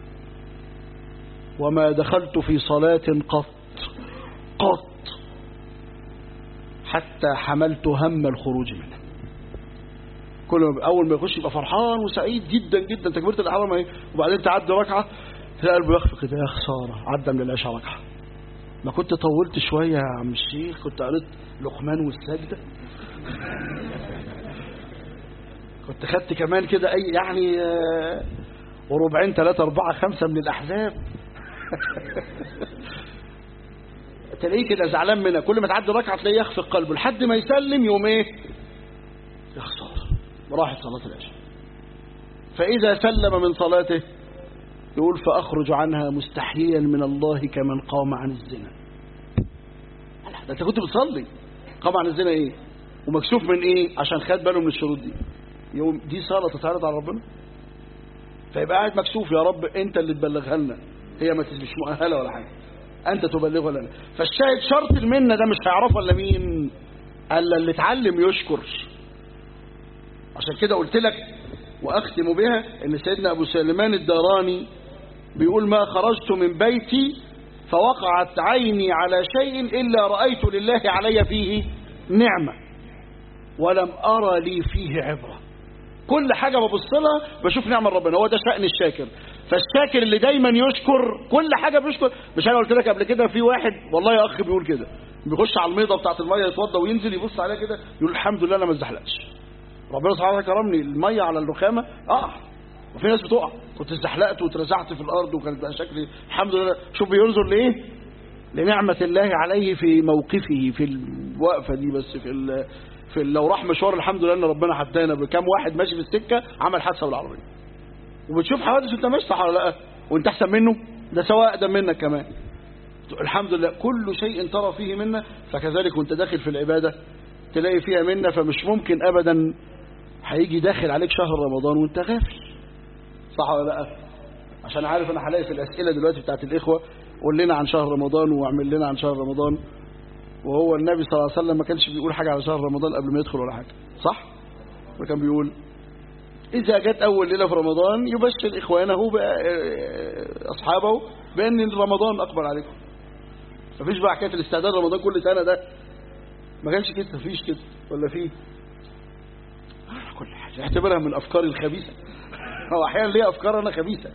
Speaker 1: وما دخلت في صلاة قط قط حتى حملت هم الخروج منها كل ما أول ما يخش يبقى فرحان وسعيد جدا جدا تكبيرة الأحرام اهي وبعدين تعدي ركعة تلاقي قلبه يخفق كده يا خسارة عدى من العشاء ركعة ما كنت طولت شوية يا عم الشيخ كنت قريت لقمان والسجدة كنت خدت كمان كده اي يعني وربعين ثلاثة أربعة خمسة من الأحزاب تلاقيه كده زعلان منها كل ما تعدي ركعه تلاقيه يخفق قلبه لحد ما يسلم يوم ايه يخسر راحت صلاه العشاء فاذا سلم من صلاته يقول فاخرج عنها مستحيا من الله كمن قام عن الزنا ده انت كنت بتصلي قام عن الزنا ايه ومكسوف من ايه عشان خد باله من الشروط دي يوم دي صلاه تتعرض على ربنا فيبقى قاعد مكسوف يا رب انت اللي تبلغها لنا هي ما مش مؤهله ولا حاجه انت تبلغها لنا فالشاهد شرط المنه ده مش هيعرفه الا مين الا اللي اتعلم يشكر عشان كده قلت لك واختم بها ان سيدنا ابو سليمان الداراني بيقول ما خرجت من بيتي فوقعت عيني على شيء الا رايت لله علي فيه نعمه ولم ارى لي فيه عبره كل حاجة ببص لها بشوف نعمة ربنا هو ده شأن الشاكر فالشاكر اللي دايما يشكر كل حاجة بيشكر مش انا قلت لك قبل كده في واحد والله يا اخ بيقول كده بيخش على الميضة بتاعت المية يتوضى وينزل يبص عليها كده يقول الحمد لله انا ما اتزحلقش ربنا سبحانه وتعالى كرمني المية على الرخامة اه وفي ناس بتقع كنت اتزحلقت واترزعت في الارض وكانت بقى شكلي الحمد لله شوف بينظر لايه لنعمة الله عليه في موقفه في الوقفة دي بس في ال في لو راح مشوار الحمد لله ان ربنا هدانا بكام واحد ماشي في السكه عمل حادثه بالعربيه وبتشوف حوادث وانت ماشي صح ولا لا وانت احسن منه ده سواء اقدم منك كمان الحمد لله كل شيء ترى فيه منا فكذلك وانت داخل في العباده تلاقي فيها منا فمش ممكن ابدا هيجي داخل عليك شهر رمضان وانت غافل صح ولا لا عشان عارف انا هلاقي في الاسئله دلوقتي بتاعت الاخوه قول لنا عن شهر رمضان واعمل لنا عن شهر رمضان وهو النبي صلى الله عليه وسلم ما كانش بيقول حاجة على شهر رمضان قبل ما يدخل ولا حاجة صح وكان بيقول إذا جت أول ليلة في رمضان يبشر إخوانه أصحابه بأن رمضان أقبل عليكم مفيش بقى حكاية الاستعداد رمضان كل سنة ده ما كانش كده مفيش كده ولا فيه كل حاجة اعتبرها من أفكاري الخبيثة هو أحيانا ليه أفكار أنا خبيثة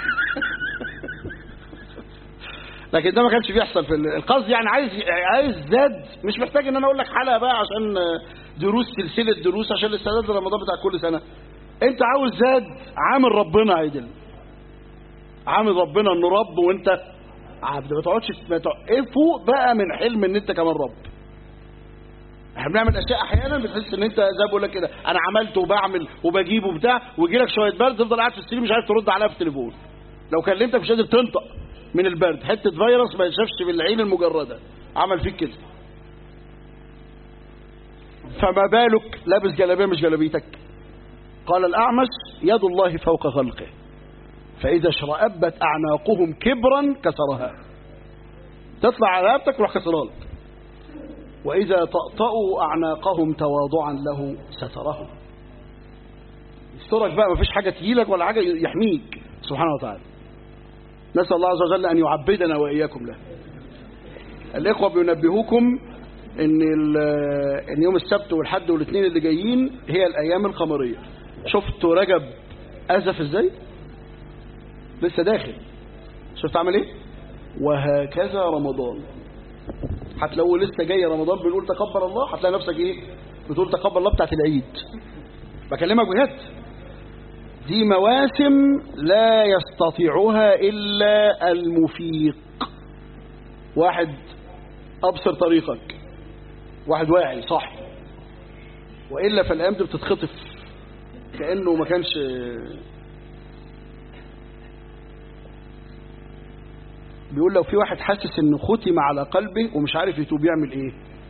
Speaker 1: لكن ده ما كانش بيحصل في القصد يعني عايز عايز زاد مش محتاج ان انا اقول لك حلقه بقى عشان دروس سلسله دروس عشان الاستعداد لرمضان بتاع كل سنه انت عاوز زاد عامل ربنا عدل عامل ربنا انه رب وانت عبد ما تقعدش ايه فوق بقى من حلم ان انت كمان رب احنا بنعمل اشياء احيانا بتحس ان انت زي بقول لك كده انا عملت وبعمل وبجيب وبتاع ويجي لك شويه برد تفضل قاعد في السرير مش عارف ترد عليها في التليفون لو كلمتك مش قادر تنطق من البرد حتة فيروس ما يشافش بالعين المجردة عمل فيك كده فما بالك لابس جلابيه مش جلابيتك قال الأعمش يد الله فوق خلقه فإذا اشرأبت أعناقهم كبرا كسرها تطلع على رقبتك وراح كسرها لك وإذا طأطأوا أعناقهم تواضعا له سترهم يسترك بقى مفيش حاجة تجيلك ولا حاجة يحميك سبحانه وتعالى نسأل الله عز وجل أن يعبدنا وإياكم له الإخوة بينبهوكم إن, إن يوم السبت والحد والاثنين اللي جايين هي الأيام القمرية شفتوا رجب أزف إزاي لسه داخل شفت عمل إيه وهكذا رمضان هتلاقوا لسه جاي رمضان بنقول تقبل الله هتلاقي نفسك إيه بتقول تقبل الله بتاعت العيد بكلمك بجد دي مواسم لا يستطيعها إلا المفيق واحد أبصر طريقك واحد واعي صح وإلا فالأيام دي بتتخطف كأنه ما كانش بيقول لو في واحد حاسس انه ختم على قلبه ومش عارف يتوب يعمل ايه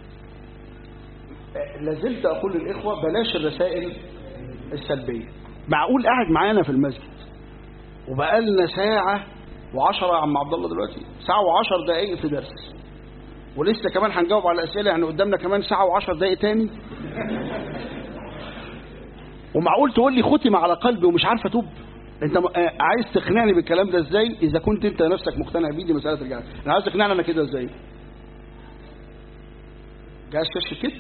Speaker 1: لازلت اقول للاخوه بلاش الرسائل السلبيه معقول قاعد معانا في المسجد وبقالنا ساعة وعشرة يا عم عبد الله دلوقتي ساعة وعشر دقايق في درس ولسه كمان هنجاوب على الأسئلة يعني قدامنا كمان ساعة وعشر دقايق تاني ومعقول تقول لي ختم على قلبي ومش عارف اتوب انت عايز تقنعني بالكلام ده ازاي اذا كنت انت نفسك مقتنع بيه دي مساله رجاله انا عايز تقنعني انا كده ازاي جايز كشف كده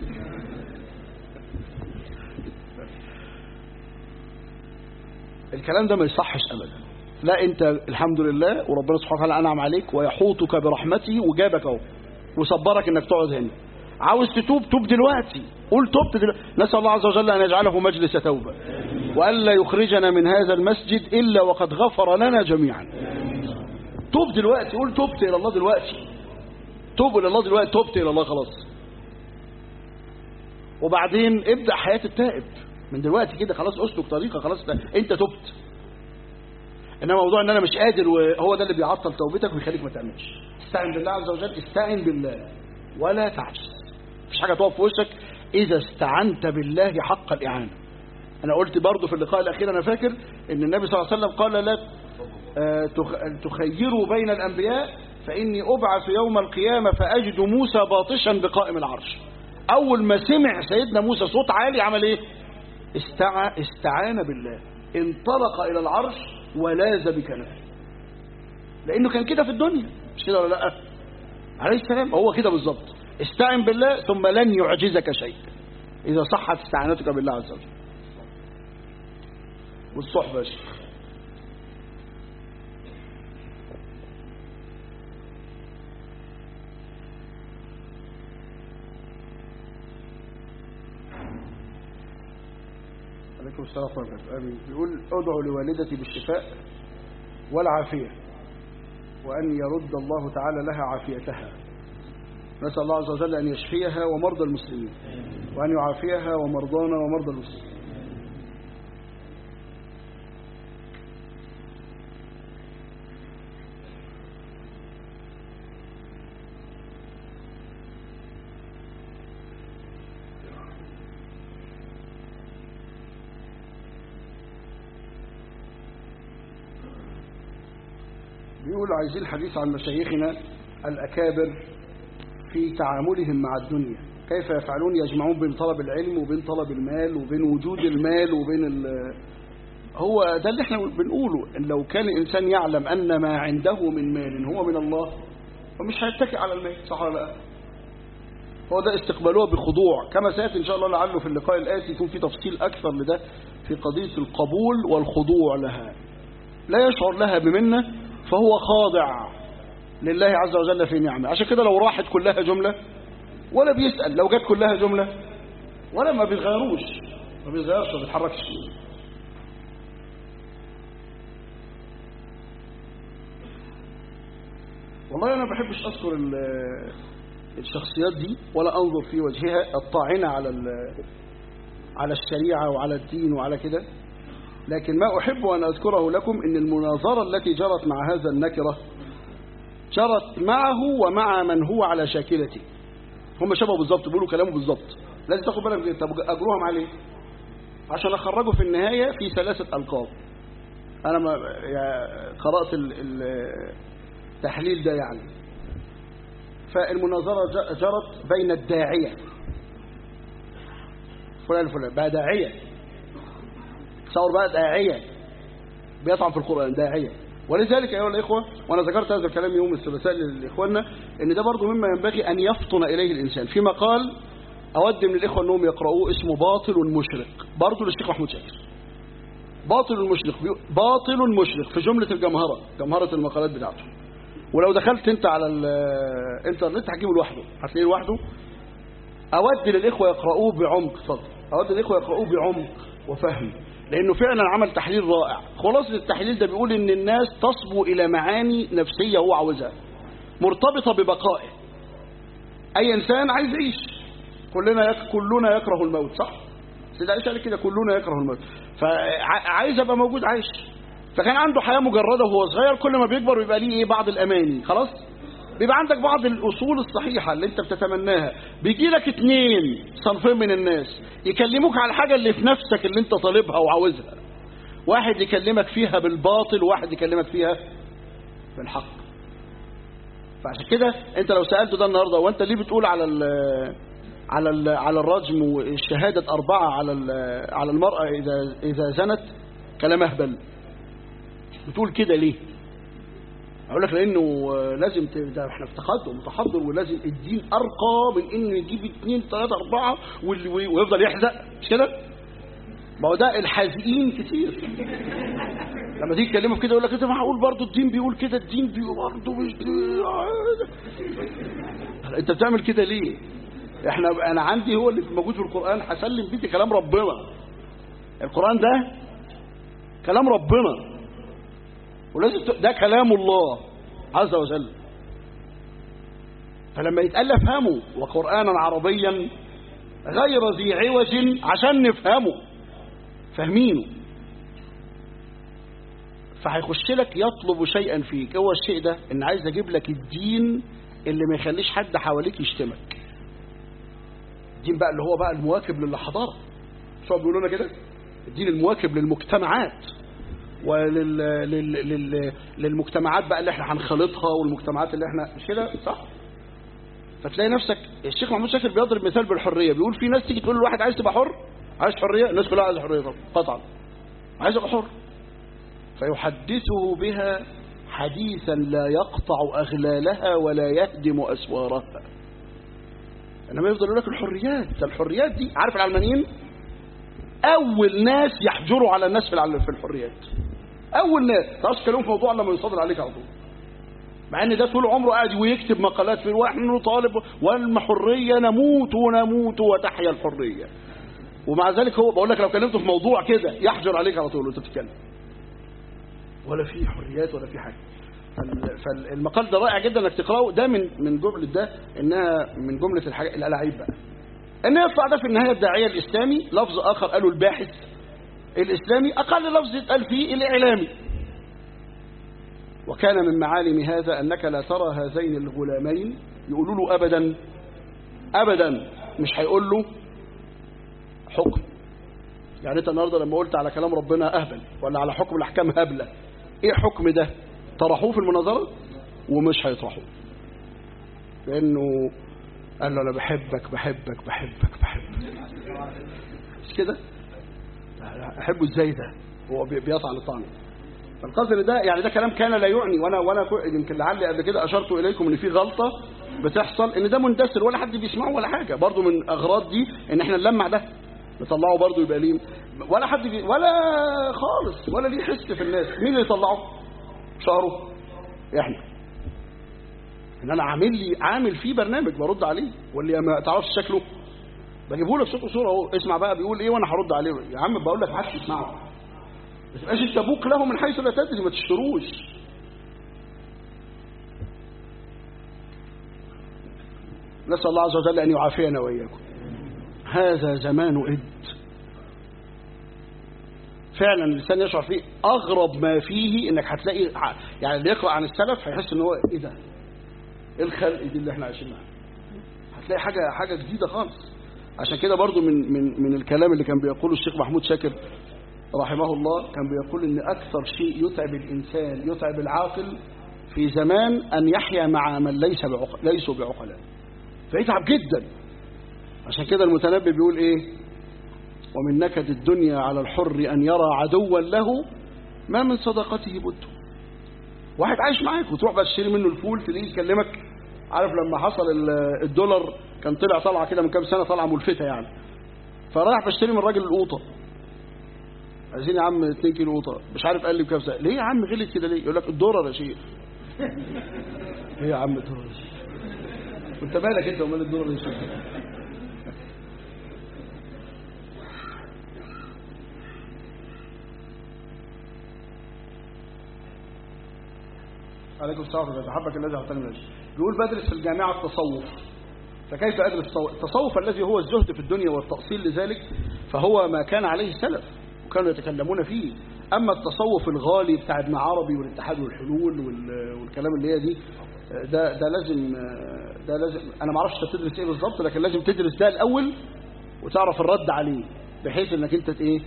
Speaker 1: الكلام ده ما يصحش ابدا لا انت الحمد لله وربنا سبحانه وتعالى انعم عليك ويحوطك برحمته وجابك اهو وصبرك انك تقعد هنا عاوز تتوب توب دلوقتي قول توبت دلوقتي نسال الله عز وجل ان يجعله مجلس توبه والا يخرجنا من هذا المسجد الا وقد غفر لنا جميعا توب دلوقتي قول تبت الى الله دلوقتي توب الى الله دلوقتي تبت الى الله خلاص وبعدين ابدا حياه التائب من دلوقتي كده خلاص اسلك طريقه خلاص انت تبت انما موضوع ان انا مش قادر وهو ده اللي بيعطل توبتك ويخليك ما تعملش استعن بالله عز وجل استعن بالله ولا تعجز مفيش حاجه تقف في وشك اذا استعنت بالله حق الاعانه انا قلت برضو في اللقاء الاخير انا فاكر ان النبي صلى الله عليه وسلم قال لا آه، تخ- تخيروا بين الانبياء فاني ابعث يوم القيامه فاجد موسى باطشا بقائم العرش اول ما سمع سيدنا موسى صوت عالي عمل ايه استع... استعان بالله انطلق الى العرش ولاذ بكنفه لانه كان كده في الدنيا مش كده ولا لا عليه السلام هو كده بالظبط استعن بالله ثم لن يعجزك شيء اذا صحت استعانتك بالله عز وجل والصحبه يا شيخ عليكم السلام ورحمة الله وبركاته. بيقول ادعو لوالدتي بالشفاء والعافية وأن يرد الله تعالى لها عافيتها نسأل الله عز وجل أن يشفيها ومرضى المسلمين وأن يعافيها ومرضانا ومرضى المسلمين بيقول عايزين الحديث عن مشايخنا الأكابر في تعاملهم مع الدنيا كيف يفعلون يجمعون بين طلب العلم وبين طلب المال وبين وجود المال وبين ال هو ده اللي احنا بنقوله ان لو كان الانسان يعلم ان ما عنده من مال هو من الله فمش هيتكئ على المال صح ولا لا هو ده استقبالوها بخضوع كما سياتي ان شاء الله لعله في اللقاء الاتي يكون في تفصيل اكثر لده في قضيه القبول والخضوع لها لا يشعر لها بمنه فهو خاضع لله عز وجل في نعمه عشان كده لو راحت كلها جمله ولا بيسال لو جت كلها جمله ولا ما بيتغيروش ما بيتغيرش ما بيتحركش والله انا ما بحبش اذكر ال- الشخصيات دي ولا انظر في وجهها الطاعنه على ال- على الشريعه وعلى الدين وعلى كده لكن ما احب ان اذكره لكم ان المناظره التي جرت مع هذا النكره جرت معه ومع من هو على شاكلته هم شبهه بالظبط بيقولوا كلامه بالظبط لازم تاخد بالك من طب اجروهم عليه عشان اخرجه في النهايه في ثلاثه القاب انا ما يا- قرات ال- ال- التحليل ده يعني فالمناظره ج- جرت بين الداعيه فلان فلان بقى داعيه تصور بقى داعيه بيطعن في القران داعيه ولذلك ايها الاخوه وانا ذكرت هذا الكلام يوم الثلاثاء لاخواننا ان ده برضه مما ينبغي ان يفطن اليه الانسان في مقال اود من الاخوه انهم يقرؤوه اسمه باطل مشرق برضه للشيخ محمود شاكر باطل مشرق بيقول- باطل مشرق في جمله الجمهره جمهره المقالات بتاعته ولو دخلت انت على الانترنت هتجيبه لوحده هتلاقيه لوحده اود للاخوه يقرؤوه بعمق اتفضل اود للاخوه يقرؤوه بعمق وفهم لانه فعلا عمل تحليل رائع خلاصه التحليل ده بيقول ان الناس تصبو الى معاني نفسيه هو عاوزها مرتبطه ببقائه اي انسان عايز يعيش كلنا يك... كلنا يكره الموت صح سيدنا عائشه قال كده كلنا يكره الموت فعايز ابقى موجود عايش فكان عنده حياه مجرده وهو صغير كل ما بيكبر بيبقى ليه ايه بعض الاماني خلاص بيبقى عندك بعض الاصول الصحيحه اللي انت بتتمناها بيجي لك اتنين صنفين من الناس يكلموك على الحاجه اللي في نفسك اللي انت طالبها وعاوزها واحد يكلمك فيها بالباطل وواحد يكلمك فيها بالحق فعشان كده انت لو سالته ده النهارده وانت ليه بتقول على ال على ال على الرجم والشهاده اربعه على ال- على المراه اذا اذا زنت كلام اهبل بتقول كده ليه اقول لك لانه لازم ت- ده احنا في تقدم متحضر ولازم الدين ارقى من انه يجيب اثنين ثلاثه اربعه وال- ويفضل يحزق مش كده؟ ما هو ده الحازقين كتير لما تيجي تكلمه في كده يقول لك انت معقول برضه الدين بيقول كده الدين بيقول برضه مش انت بتعمل كده ليه؟ احنا انا عندي هو اللي موجود في القران هسلم بيه كلام ربنا القران ده كلام ربنا ولازم ت- ده كلام الله عز وجل فلما يتقال افهموا وقرآنا عربيا غير ذي عوج عشان نفهمه فاهمينه فهيخش لك يطلب شيئا فيك هو الشيء ده ان عايز اجيب لك الدين اللي ما يخليش حد حواليك يشتمك الدين بقى اللي هو بقى المواكب للحضاره شو بيقولوا لنا كده الدين المواكب للمجتمعات ولل لل... لل... للمجتمعات بقى اللي احنا هنخلطها والمجتمعات اللي احنا مش كده صح فتلاقي نفسك الشيخ محمود شاكر بيضرب مثال بالحريه بيقول في ناس تيجي تقول لواحد عايز تبقى حر عايز حريه الناس كلها عايزه حريه طبعا قطعا عايز ابقى حر فيحدثه بها حديثا لا يقطع اغلالها ولا يهدم اسوارها انما يفضل يقول لك الحريات ده الحريات دي عارف العلمانيين اول ناس يحجروا على الناس في العل- في الحريات اول ناس تعرفش تكلموا في موضوع لما يصادر عليك على طول مع ان ده طول عمره قاعد ويكتب مقالات في واحد نطالب والحريه نموت ونموت وتحيا الحريه ومع ذلك هو بقول لك لو كلمته في موضوع كده يحجر عليك على طول وانت بتتكلم ولا في حريات ولا في حاجه فال- فالمقال ده رائع جدا انك تقراه ده من من جمله ده انها من جمله الحاجات الالعاب بقى ان يطلع ده في النهايه الداعيه الاسلامي لفظ اخر قاله الباحث الاسلامي اقل لفظ يتقال فيه الاعلامي وكان من معالم هذا انك لا ترى هذين الغلامين يقولوا له ابدا ابدا مش هيقول له حكم يعني انت النهارده لما قلت على كلام ربنا اهبل ولا على حكم الاحكام هبله ايه حكم ده طرحوه في المناظره ومش هيطرحوه لانه قال له انا بحبك بحبك بحبك بحبك مش كده احبه ازاي ده هو بي- بيطعن الطعن فالقصد ده يعني ده كلام كان لا يعني وانا وانا كو- يمكن لعلي قبل كده اشرت اليكم ان في غلطه بتحصل ان ده مندثر ولا حد بيسمعه ولا حاجه برضو من اغراض دي ان احنا نلمع ده نطلعه برضو يبقى ليه ولا حد بي ولا خالص ولا ليه حس في الناس مين اللي يطلعه شعره احنا ان انا عامل لي عامل فيه برنامج برد عليه واللي ما تعرفش شكله بجيبه لك صوت وصوره اهو اسمع بقى بيقول ايه وانا هرد عليه يا عم بقول لك ما حدش يسمعه ما تبقاش انت ابوك له من حيث لا تدري ما تشتروش نسال الله عز وجل ان يعافينا واياكم هذا زمان إد فعلا الإنسان يشعر فيه أغرب ما فيه إنك هتلاقي يعني اللي يقرأ عن السلف هيحس إن هو إيه ده؟ إيه الخلق دي اللي إحنا عايشين معاها؟ هتلاقي حاجة حاجة جديدة خالص عشان كده برضو من من من الكلام اللي كان بيقوله الشيخ محمود شاكر رحمه الله كان بيقول إن أكثر شيء يتعب الإنسان يتعب العاقل في زمان أن يحيا مع من ليس بعقل ليسوا بعقلاء فيتعب جدا عشان كده المتنبي بيقول ايه ومن نكد الدنيا على الحر ان يرى عدوا له ما من صداقته بد واحد عايش معاك وتروح بقى تشتري منه الفول تلاقيه يكلمك عارف لما حصل ال- الدولار كان طلع طلعه كده من كام سنه طلعه ملفته يعني فرايح بشتري من الراجل القوطه عايزين يا عم 2 كيلو قوطه مش عارف قال لي بكام سنه ليه يا عم غلت كده ليه يقول لك الدولار يا شيخ ايه يا عم الدولار انت مالك انت ومال الدولار يا شيخ عليكم السلام ورحمة الله حبك الذي أعطاني من الأجل. بيقول بدرس في الجامعة التصوف فكيف أدرس التصوف التصوف الذي هو الزهد في الدنيا والتأصيل لذلك فهو ما كان عليه السلف وكانوا يتكلمون فيه أما التصوف الغالي بتاع ابن عربي والاتحاد والحلول وال- والكلام اللي هي دي ده ده لازم ده لازم أنا ما اعرفش أنت تدرس إيه بالظبط لكن لازم تدرس ده الأول وتعرف الرد عليه بحيث إنك أنت إيه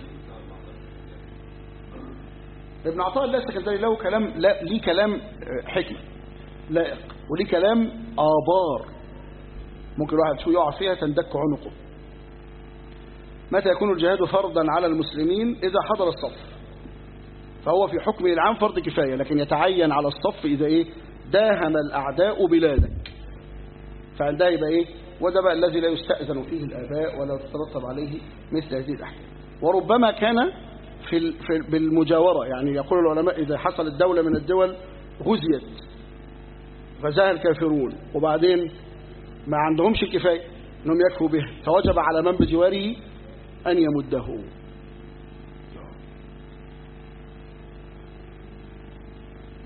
Speaker 1: ابن عطاء الله السكندري له كلام لا ليه كلام آه، حكمة لائق وليه كلام آبار ممكن الواحد شو يقع فيها تندك عنقه متى يكون الجهاد فرضا على المسلمين إذا حضر الصف فهو في حكمه العام فرض كفاية لكن يتعين على الصف إذا إيه داهم الأعداء بلادك فعندها يبقى إيه وده بقى الذي لا يستأذن فيه الآباء ولا تترتب عليه مثل هذه الأحكام وربما كان في ال- في ال- بالمجاورة يعني يقول العلماء إذا حصلت دولة من الدول غزيت غزاها الكافرون وبعدين ما عندهمش الكفاية أنهم يكفوا به فوجب على من بجواره أن يمده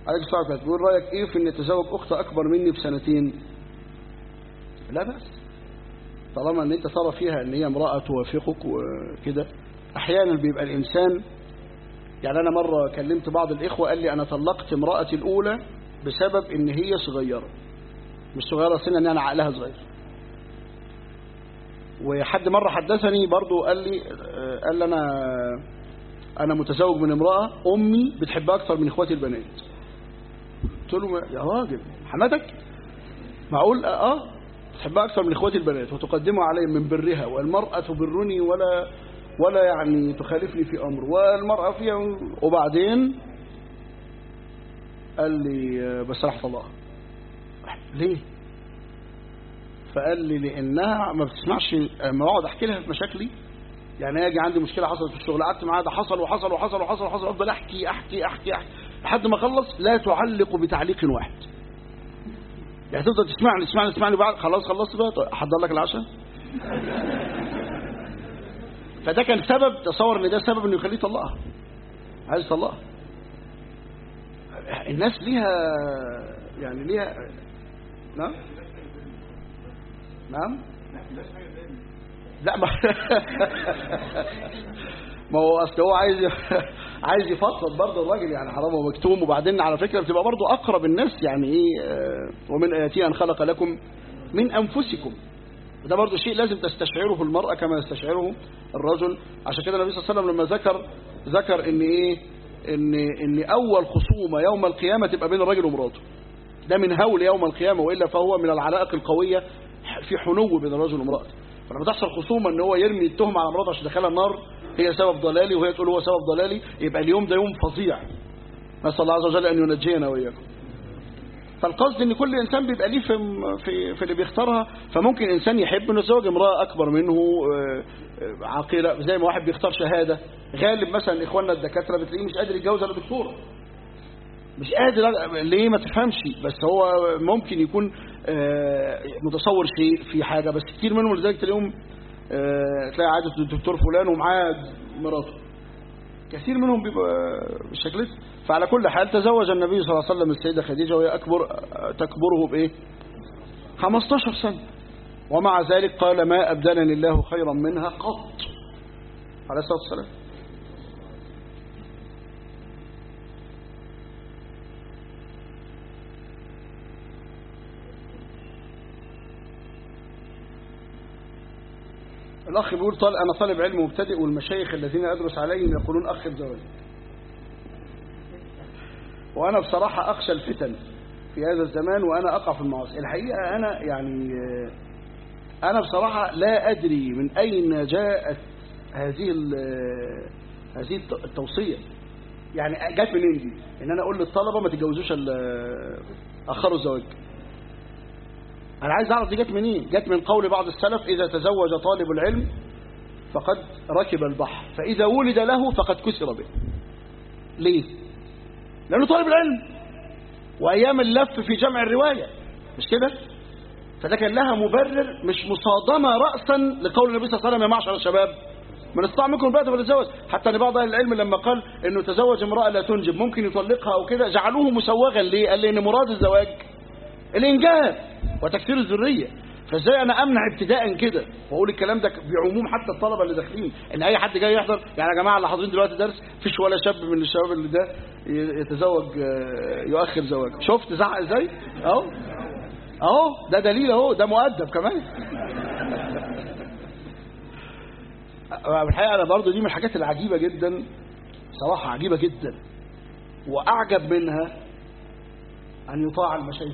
Speaker 1: عليك الصلاة والسلام بيقول رأيك إيه في إن يتزوج أخت أكبر مني بسنتين لا بأس طالما إن أنت ترى فيها إن هي امرأة توافقك وكده أحيانا بيبقى الإنسان يعني أنا مرة كلمت بعض الإخوة قال لي أنا طلقت امرأتي الأولى بسبب إن هي صغيرة مش صغيرة سنا إن أنا عقلها صغير وحد مرة حدثني برضو قال لي قال لي أنا أنا متزوج من امرأة أمي بتحبها أكثر من إخواتي البنات قلت له يا راجل حماتك معقول آه تحبها أكثر من إخواتي البنات وتقدمها علي من برها والمرأة تبرني ولا ولا يعني تخالفني في أمر والمرأة فيها وبعدين قال لي بس راح طلاق ليه فقال لي لانها ما بتسمعش لما اقعد احكي لها في مشاكلي يعني اجي عندي مشكله حصلت في الشغل قعدت معاها ده حصل وحصل وحصل وحصل وحصل افضل احكي احكي احكي احكي لحد ما اخلص لا تعلق بتعليق واحد يعني تفضل تسمعني تسمعني تسمعني بعد خلاص خلصت بقى احضر لك العشاء فده كان سبب تصور ان ده سبب انه يخليه يطلقها عايز يطلقها الناس ليها يعني ليها نعم نعم لا ما ما هو اصل هو عايز عايز يفضل برضه الراجل يعني حرام ومكتوم وبعدين على فكره بتبقى برضه اقرب الناس يعني ايه ومن اياتي ان خلق لكم من انفسكم وده برضه شيء لازم تستشعره المرأة كما يستشعره الرجل عشان كده النبي صلى الله عليه وسلم لما ذكر ذكر ان ايه ان ان اول خصومه يوم القيامه تبقى بين الراجل ومراته ده من هول يوم القيامه والا فهو من العلائق القويه في حنو بين الرجل وامراته فلما تحصل خصومه ان هو يرمي التهمه على مراته عشان دخلها النار هي سبب ضلالي وهي تقول هو سبب ضلالي يبقى اليوم ده يوم فظيع نسال الله عز وجل ان ينجينا واياكم فالقصد ان كل انسان بيبقى ليه في في, في اللي بيختارها فممكن انسان يحب انه يتزوج امراه اكبر منه عاقله زي ما واحد بيختار شهاده غالب مثلا اخواننا الدكاتره بتلاقيه مش قادر يتجوز الا دكتوره مش قادر ليه ما تفهمش بس هو ممكن يكون متصور شيء في حاجه بس كتير منهم لذلك تلاقيهم تلاقي عاده الدكتور فلان ومعاه مراته كثير منهم بيبقى بالشكل فعلى كل حال تزوج النبي صلى الله عليه وسلم السيدة خديجة وهي أكبر تكبره بإيه 15 سنة ومع ذلك قال ما أبدلني الله خيرا منها قط عليه الصلاة والسلام الأخ بيقول طال أنا طالب علم مبتدئ والمشايخ الذين أدرس عليهم يقولون أخ الزواج وأنا بصراحة أخشى الفتن في هذا الزمان وأنا أقع في المعاصي الحقيقة أنا يعني أنا بصراحة لا أدري من أين جاءت هذه هذه التوصية يعني جت منين دي إن أنا أقول للطلبة ما تتجوزوش أخروا الزواج أنا عايز أعرف دي جت منين جت من قول بعض السلف إذا تزوج طالب العلم فقد ركب البحر فإذا ولد له فقد كسر به ليه لأنه طالب العلم وأيام اللف في جمع الرواية مش كده فده كان لها مبرر مش مصادمة رأسا لقول النبي صلى الله عليه وسلم يا معشر الشباب من استطاع منكم الباءة فليتزوج حتى ان بعض اهل العلم لما قال انه تزوج امرأة لا تنجب ممكن يطلقها او كده جعلوه مسوغا ليه قال لي ان مراد الزواج الانجاب وتكثير الذرية فازاي انا امنع ابتداء كده واقول الكلام ده بعموم حتى الطلبه اللي داخلين ان اي حد جاي يحضر يعني يا جماعه اللي حاضرين دلوقتي درس فيش ولا شاب من الشباب اللي ده يتزوج يؤخر زواجه شفت زعق ازاي اهو اهو ده دليل اهو ده مؤدب كمان الحقيقه انا برضه دي من الحاجات العجيبه جدا صراحه عجيبه جدا واعجب منها ان يطاع المشايخ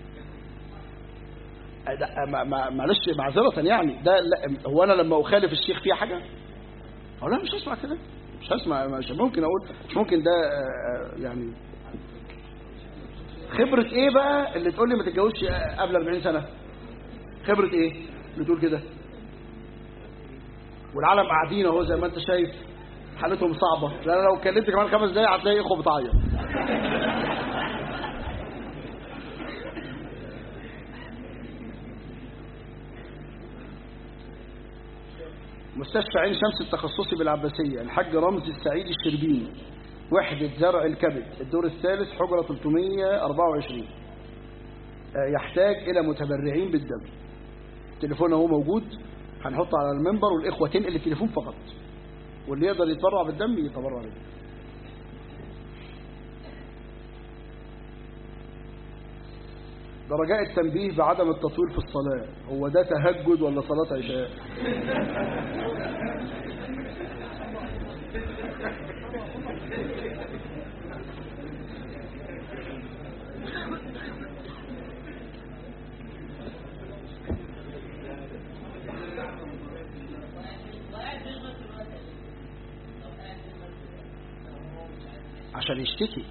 Speaker 1: معلش معذرة يعني ده هو أنا لما أخالف الشيخ فيها حاجة أو لا مش هسمع كده مش هسمع مش ممكن أقول مش ممكن ده يعني خبرة إيه بقى اللي تقول لي ما تتجوزش قبل 40 سنة خبرة إيه اللي تقول كده والعالم قاعدين اهو زي ما انت شايف حالتهم صعبة لأن لو اتكلمت كمان خمس دقايق هتلاقي إخوة بتعيط مستشفى عين شمس التخصصي بالعباسية الحاج رمزي السعيد الشربيني وحدة زرع الكبد الدور الثالث حجرة 324 آه، يحتاج إلى متبرعين بالدم التليفون اهو موجود هنحطه على المنبر والإخوة تنقل التليفون فقط واللي يقدر يتبرع بالدم يتبرع بالدم ده رجاء التنبيه بعدم التطويل في الصلاة هو ده تهجد ولا صلاة عشاء عشان يشتكي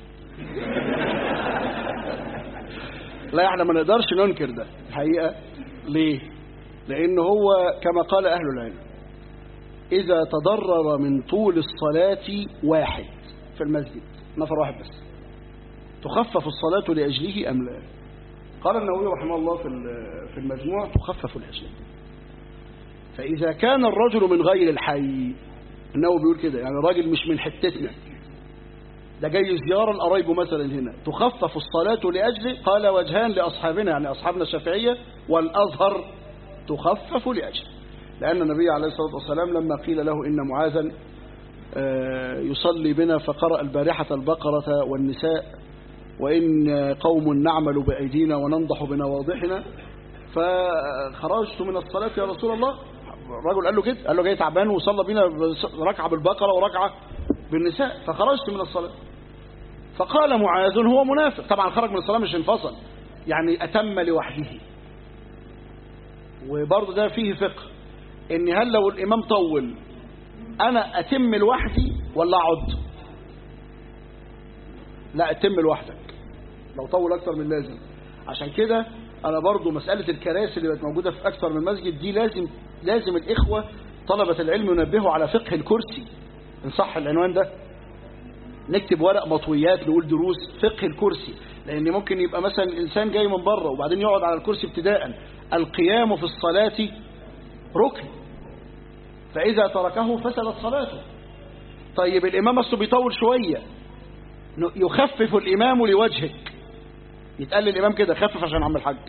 Speaker 1: لا احنا ما نقدرش ننكر ده الحقيقة ليه لان هو كما قال اهل العلم اذا تضرر من طول الصلاة واحد في المسجد نفر واحد بس تخفف الصلاة لأجله أم لا قال النووي رحمه الله في في المجموع تخفف لأجله فإذا كان الرجل من غير الحي النووي بيقول كده يعني الراجل مش من حتتنا ده جاي زيارة لقرايبه مثلا هنا تخفف الصلاة لأجله قال وجهان لأصحابنا يعني أصحابنا الشافعية والأظهر تخفف لأجله لأن النبي عليه الصلاة والسلام لما قيل له إن معاذا يصلي بنا فقرأ البارحة البقرة والنساء وإن قوم نعمل بأيدينا وننضح بنواضحنا فخرجت من الصلاة يا رسول الله الرجل قال له كده قال له جاي تعبان وصلى بينا ركعة بالبقرة وركعة بالنساء فخرجت من الصلاة فقال معاذ هو منافق طبعا خرج من الصلاة مش انفصل يعني أتم لوحده وبرضه ده فيه فقه ان هل لو الإمام طول أنا أتم لوحدي ولا أقعد لا أتم لوحدك لو طول أكتر من لازم عشان كده أنا برضو مسألة الكراسي اللي بقت موجودة في أكثر من مسجد دي لازم لازم الإخوة طلبة العلم ينبهوا على فقه الكرسي إن صح العنوان ده نكتب ورق مطويات نقول دروس فقه الكرسي لأن ممكن يبقى مثلا الإنسان جاي من بره وبعدين يقعد على الكرسي ابتداء القيام في الصلاة ركن فإذا تركه فسدت صلاته طيب الإمام أصله بيطول شوية يخفف الإمام لوجهك يتقال للإمام كده خفف عشان عم الحاج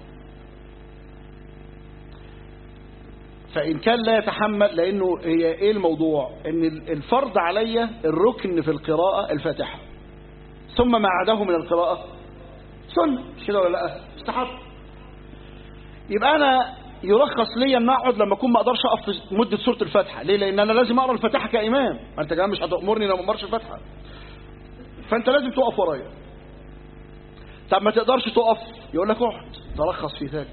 Speaker 1: فإن كان لا يتحمل لأنه هي إيه الموضوع إن الفرض علي الركن في القراءة الفاتحة ثم ما عداه من القراءة سنة مش كده ولا لا استحب يبقى أنا يرخص لي ان اقعد لما اكون ما اقدرش اقف في مده سوره الفاتحه ليه لان انا لازم اقرا الفاتحه كامام ما انت كمان مش هتامرني لو ما امرش الفاتحه فانت لازم تقف ورايا طب ما تقدرش تقف يقول لك اقعد ترخص في ذاك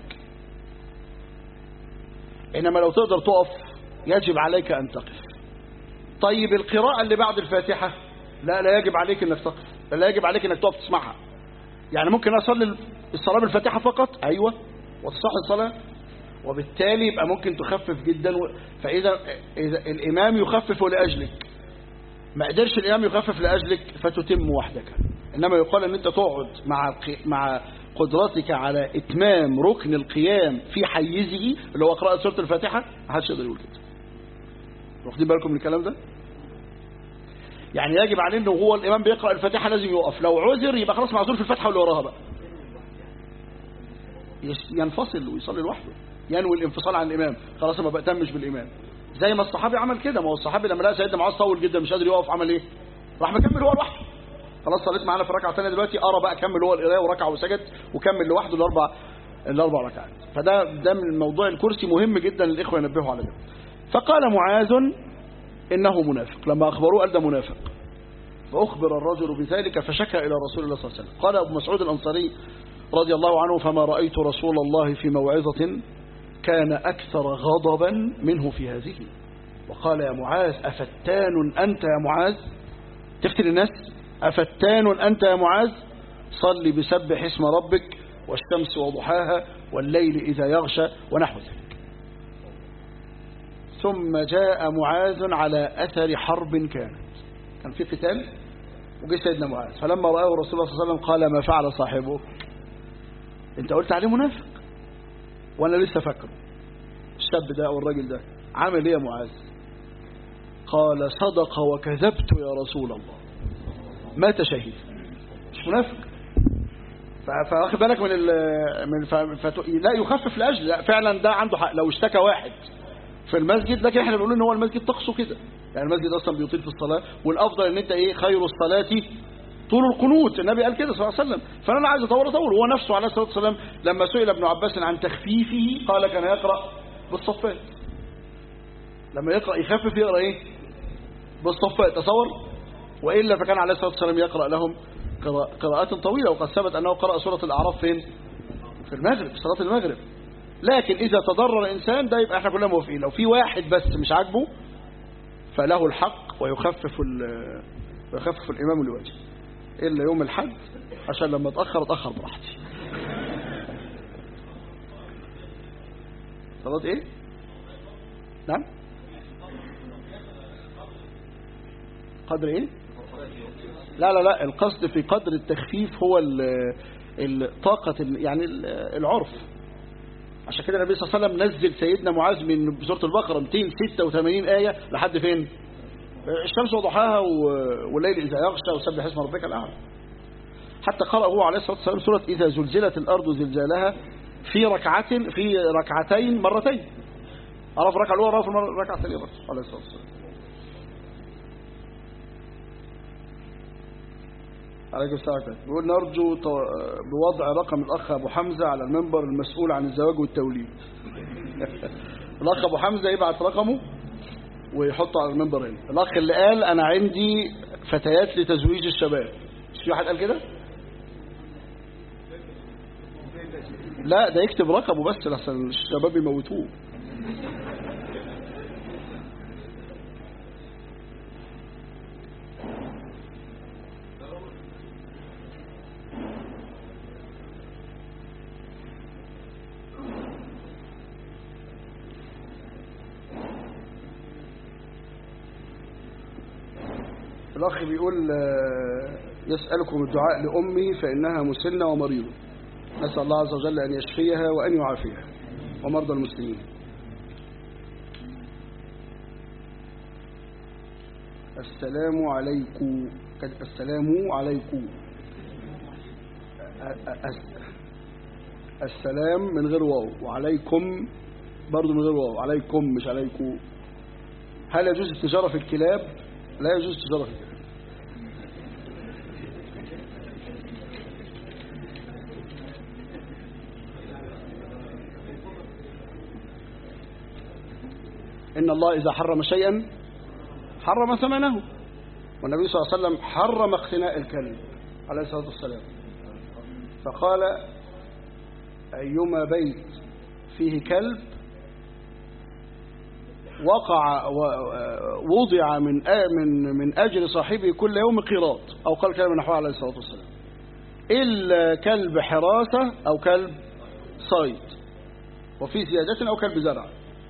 Speaker 1: انما لو تقدر تقف يجب عليك ان تقف طيب القراءه اللي بعد الفاتحه لا لا يجب عليك انك تقف لا يجب عليك انك تقف تسمعها يعني ممكن اصلي الصلاه بالفاتحه فقط ايوه وتصح الصلاه وبالتالي يبقى ممكن تخفف جدا و... فإذا إذا الإمام يخفف لأجلك ما قدرش الإمام يخفف لأجلك فتتم وحدك إنما يقال أن أنت تقعد مع مع قدرتك على إتمام ركن القيام في حيزه اللي هو قراءة سورة الفاتحة ما حدش يقدر يقول كده واخدين بالكم من الكلام ده يعني يجب عليه انه هو الامام بيقرا الفاتحه لازم يقف لو عذر يبقى خلاص معذور في الفاتحه واللي وراها بقى ينفصل ويصلي لوحده ينوي الانفصال عن الإمام خلاص ما بأتمش بالإمام زي ما الصحابي عمل كده ما هو الصحابي لما لقى سيدنا معاذ طول جدا مش قادر يقف عمل ايه راح مكمل هو لوحده خلاص صليت معانا في ركعه ثانيه دلوقتي ارى بقى كمل هو القرايه وركعه وسجد وكمل لوحده الاربع الاربع ركعات فده ده من موضوع الكرسي مهم جدا للاخوه ينبهوا على ده فقال معاذ انه منافق لما اخبروه قال ده منافق فاخبر الرجل بذلك فشكى الى رسول الله صلى الله عليه وسلم قال ابو مسعود الانصاري رضي الله عنه فما رايت رسول الله في موعظه كان أكثر غضبا منه في هذه وقال يا معاذ أفتان أنت يا معاذ تفتن الناس أفتان أنت يا معاذ صل بسبح اسم ربك والشمس وضحاها والليل إذا يغشى ونحو ذلك ثم جاء معاذ على أثر حرب كانت كان في قتال وجي سيدنا معاذ فلما رآه رسول الله صلى الله عليه وسلم قال ما فعل صاحبه انت قلت عليه منافق وانا لسه فاكره الشاب ده او الراجل ده عامل ايه يا معاذ قال صدق وكذبت يا رسول الله مات شهيد مش منافق فواخد بالك من ال من ف... فت... لا يخفف لاجل لا فعلا ده عنده حق لو اشتكى واحد في المسجد لكن احنا بنقول ان هو المسجد طقسه كده يعني المسجد اصلا بيطيل في الصلاه والافضل ان انت ايه خير الصلاه طول القنوت النبي قال كده صلى الله عليه وسلم فانا عايز اطور اطور هو نفسه عليه الصلاه والسلام لما سئل ابن عباس عن تخفيفه قال كان يقرا بالصفات لما يقرا يخفف يقرا ايه بالصفات تصور والا فكان عليه الصلاه والسلام يقرا لهم قراءات طويله وقد ثبت انه قرا سوره الاعراف فين في المغرب في صلاه المغرب لكن اذا تضرر انسان ده يبقى احنا كلنا موافقين لو في واحد بس مش عاجبه فله الحق ويخفف ويخفف الامام الواجب الا يوم الحد عشان لما اتاخر اتاخر براحتي صلاه ايه نعم قدر ايه لا لا لا القصد في قدر التخفيف هو الطاقة يعني العرف عشان كده النبي صلى الله عليه وسلم نزل سيدنا معاذ من سورة البقرة 286 آية لحد فين الشمس وضحاها والليل إذا يغشى وسبح اسم ربك الأعلى حتى قرأ هو عليه الصلاة والسلام سورة إذا زلزلت الأرض زلزالها في ركعة في ركعتين مرتين عرف الركعة الأولى عرف الركعة الثانية برضه عليه الصلاة والسلام عليكم السلام بيقول نرجو بوضع رقم الأخ أبو حمزة على المنبر المسؤول عن الزواج والتوليد الأخ أبو حمزة يبعت رقمه ويحطه على المنبر هنا الأخ اللي قال أنا عندي فتيات لتزويج الشباب مش في واحد قال كده لا ده يكتب رقمه بس لحسن الشباب يموتوه الأخ بيقول يسألكم الدعاء لأمي فإنها مسنة ومريضة نسأل الله عز وجل أن يشفيها وأن يعافيها ومرضى المسلمين السلام عليكم السلام عليكم السلام من غير واو وعليكم برضو من غير واو عليكم مش عليكم هل يجوز التجارة في الكلاب لا يجوز التجارة في الكلاب إن الله إذا حرم شيئا حرم ثمنه والنبي صلى الله عليه وسلم حرم اقتناء الكلب عليه الصلاة والسلام فقال أيما بيت فيه كلب وقع ووضع من من من أجل صاحبه كل يوم قيراط أو قال كلمة نحوها عليه الصلاة والسلام إلا كلب حراسة أو كلب صيد وفي زيادة أو كلب زرع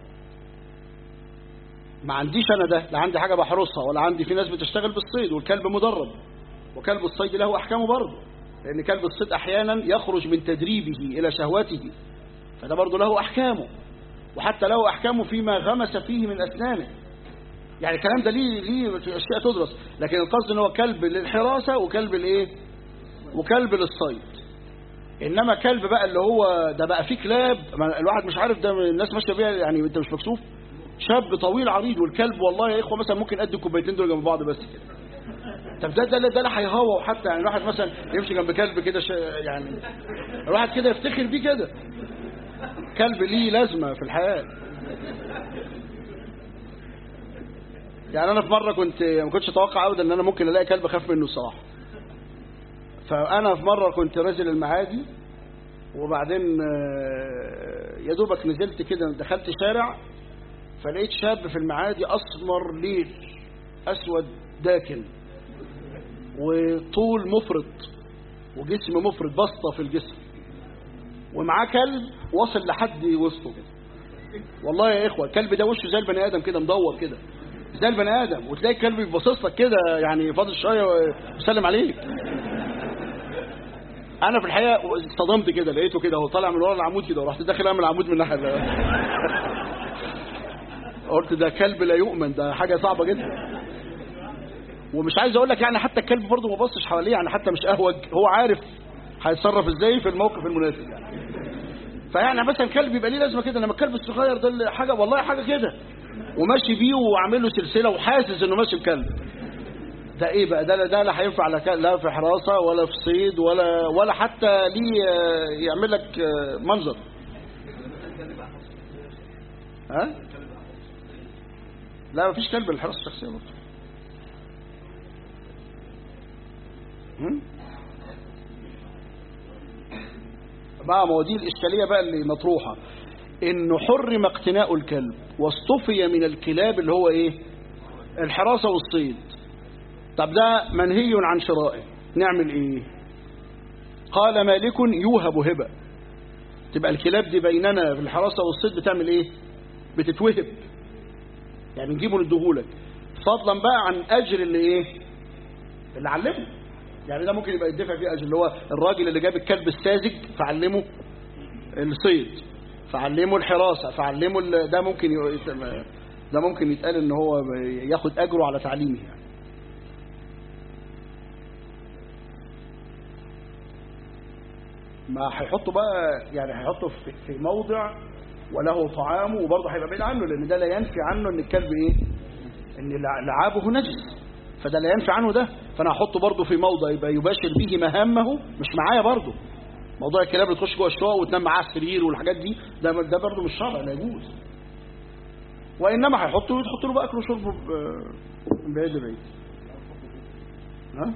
Speaker 1: ما عنديش أنا ده لا عندي حاجة بحرسها ولا عندي في ناس بتشتغل بالصيد والكلب مدرب وكلب الصيد له أحكامه برضه لأن كلب الصيد أحيانا يخرج من تدريبه إلى شهوته فده برضه له أحكامه وحتى له أحكامه فيما غمس فيه من أسنانه يعني الكلام ده ليه ليه أشياء تدرس لكن القصد ان هو كلب للحراسة وكلب الايه وكلب للصيد إنما كلب بقى اللي هو ده بقى فيه كلاب الواحد مش عارف ده الناس ماشيه بيها يعني انت مش مكسوف شاب طويل عريض والكلب والله يا اخوه مثلا ممكن قد الكوبايتين دول جنب بعض بس كده طب ده ده ده لا هيهوى وحتى يعني الواحد مثلا يمشي جنب كلب كده يعني الواحد كده يفتخر بيه كده كلب ليه لازمة في الحياة يعني أنا في مرة كنت ما كنتش أتوقع أبدا إن أنا ممكن ألاقي كلب أخاف منه الصراحة فأنا في مرة كنت نازل المعادي وبعدين يا دوبك نزلت كده دخلت شارع فلقيت شاب في المعادي أسمر ليل أسود داكن وطول مفرط وجسم مفرط بسطة في الجسم ومعاه كلب واصل لحد وسطه كده والله يا اخوه الكلب ده وشه زي البني ادم كده مدور كده زي البني ادم وتلاقي الكلب بيبصص لك كده يعني فاضل شويه ويسلم عليك انا في الحقيقه اصطدمت كده لقيته كده هو طالع من ورا العمود كده ورحت داخل اعمل العمود من الناحيه قلت ده كلب لا يؤمن ده حاجه صعبه جدا ومش عايز اقول لك يعني حتى الكلب برضه ما بصش حواليه يعني حتى مش اهوج هو عارف هيتصرف ازاي في الموقف المناسب يعني فيعني مثلا كلب يبقى ليه لازمه كده لما الكلب الصغير ده اللي حاجه والله حاجه كده وماشي بيه وعامل له سلسله وحاسس انه ماشي بكلب ده ايه بقى ده ده لا هينفع لا لا في حراسه ولا في صيد ولا ولا حتى ليه يعمل لك منظر ها لا مفيش كلب للحراسه الشخصيه برضه بقى ما هو دي الإشكالية بقى اللي مطروحة إنه حرم اقتناء الكلب واصطفي من الكلاب اللي هو إيه الحراسة والصيد طب ده منهي عن شرائه نعمل إيه قال مالك يوهب هبة تبقى الكلاب دي بيننا في الحراسة والصيد بتعمل إيه بتتوهب يعني نجيبه ندهولك فضلا بقى عن أجر اللي إيه اللي علمه يعني ده ممكن يبقى يدفع فيه اجر اللي هو الراجل اللي جاب الكلب الساذج فعلمه الصيد فعلمه الحراسه فعلمه ده ممكن ده ممكن يتقال ان هو ياخد اجره على تعليمه يعني ما هيحطه بقى يعني هيحطه في موضع وله طعامه وبرضه هيبقى بعيد عنه لان ده لا ينفي عنه ان الكلب ايه ان لعابه نجس فده لا ينفي عنه ده فانا هحطه برضه في موضع يبقى يباشر به مهامه مش معايا برضه موضوع الكلاب اللي تخش جوه الشقق وتنام معاه السرير والحاجات دي ده ده برضه مش شرع لا يجوز وانما هيحطه يحط له بقى اكله وشربه من بعيد لبعيد ها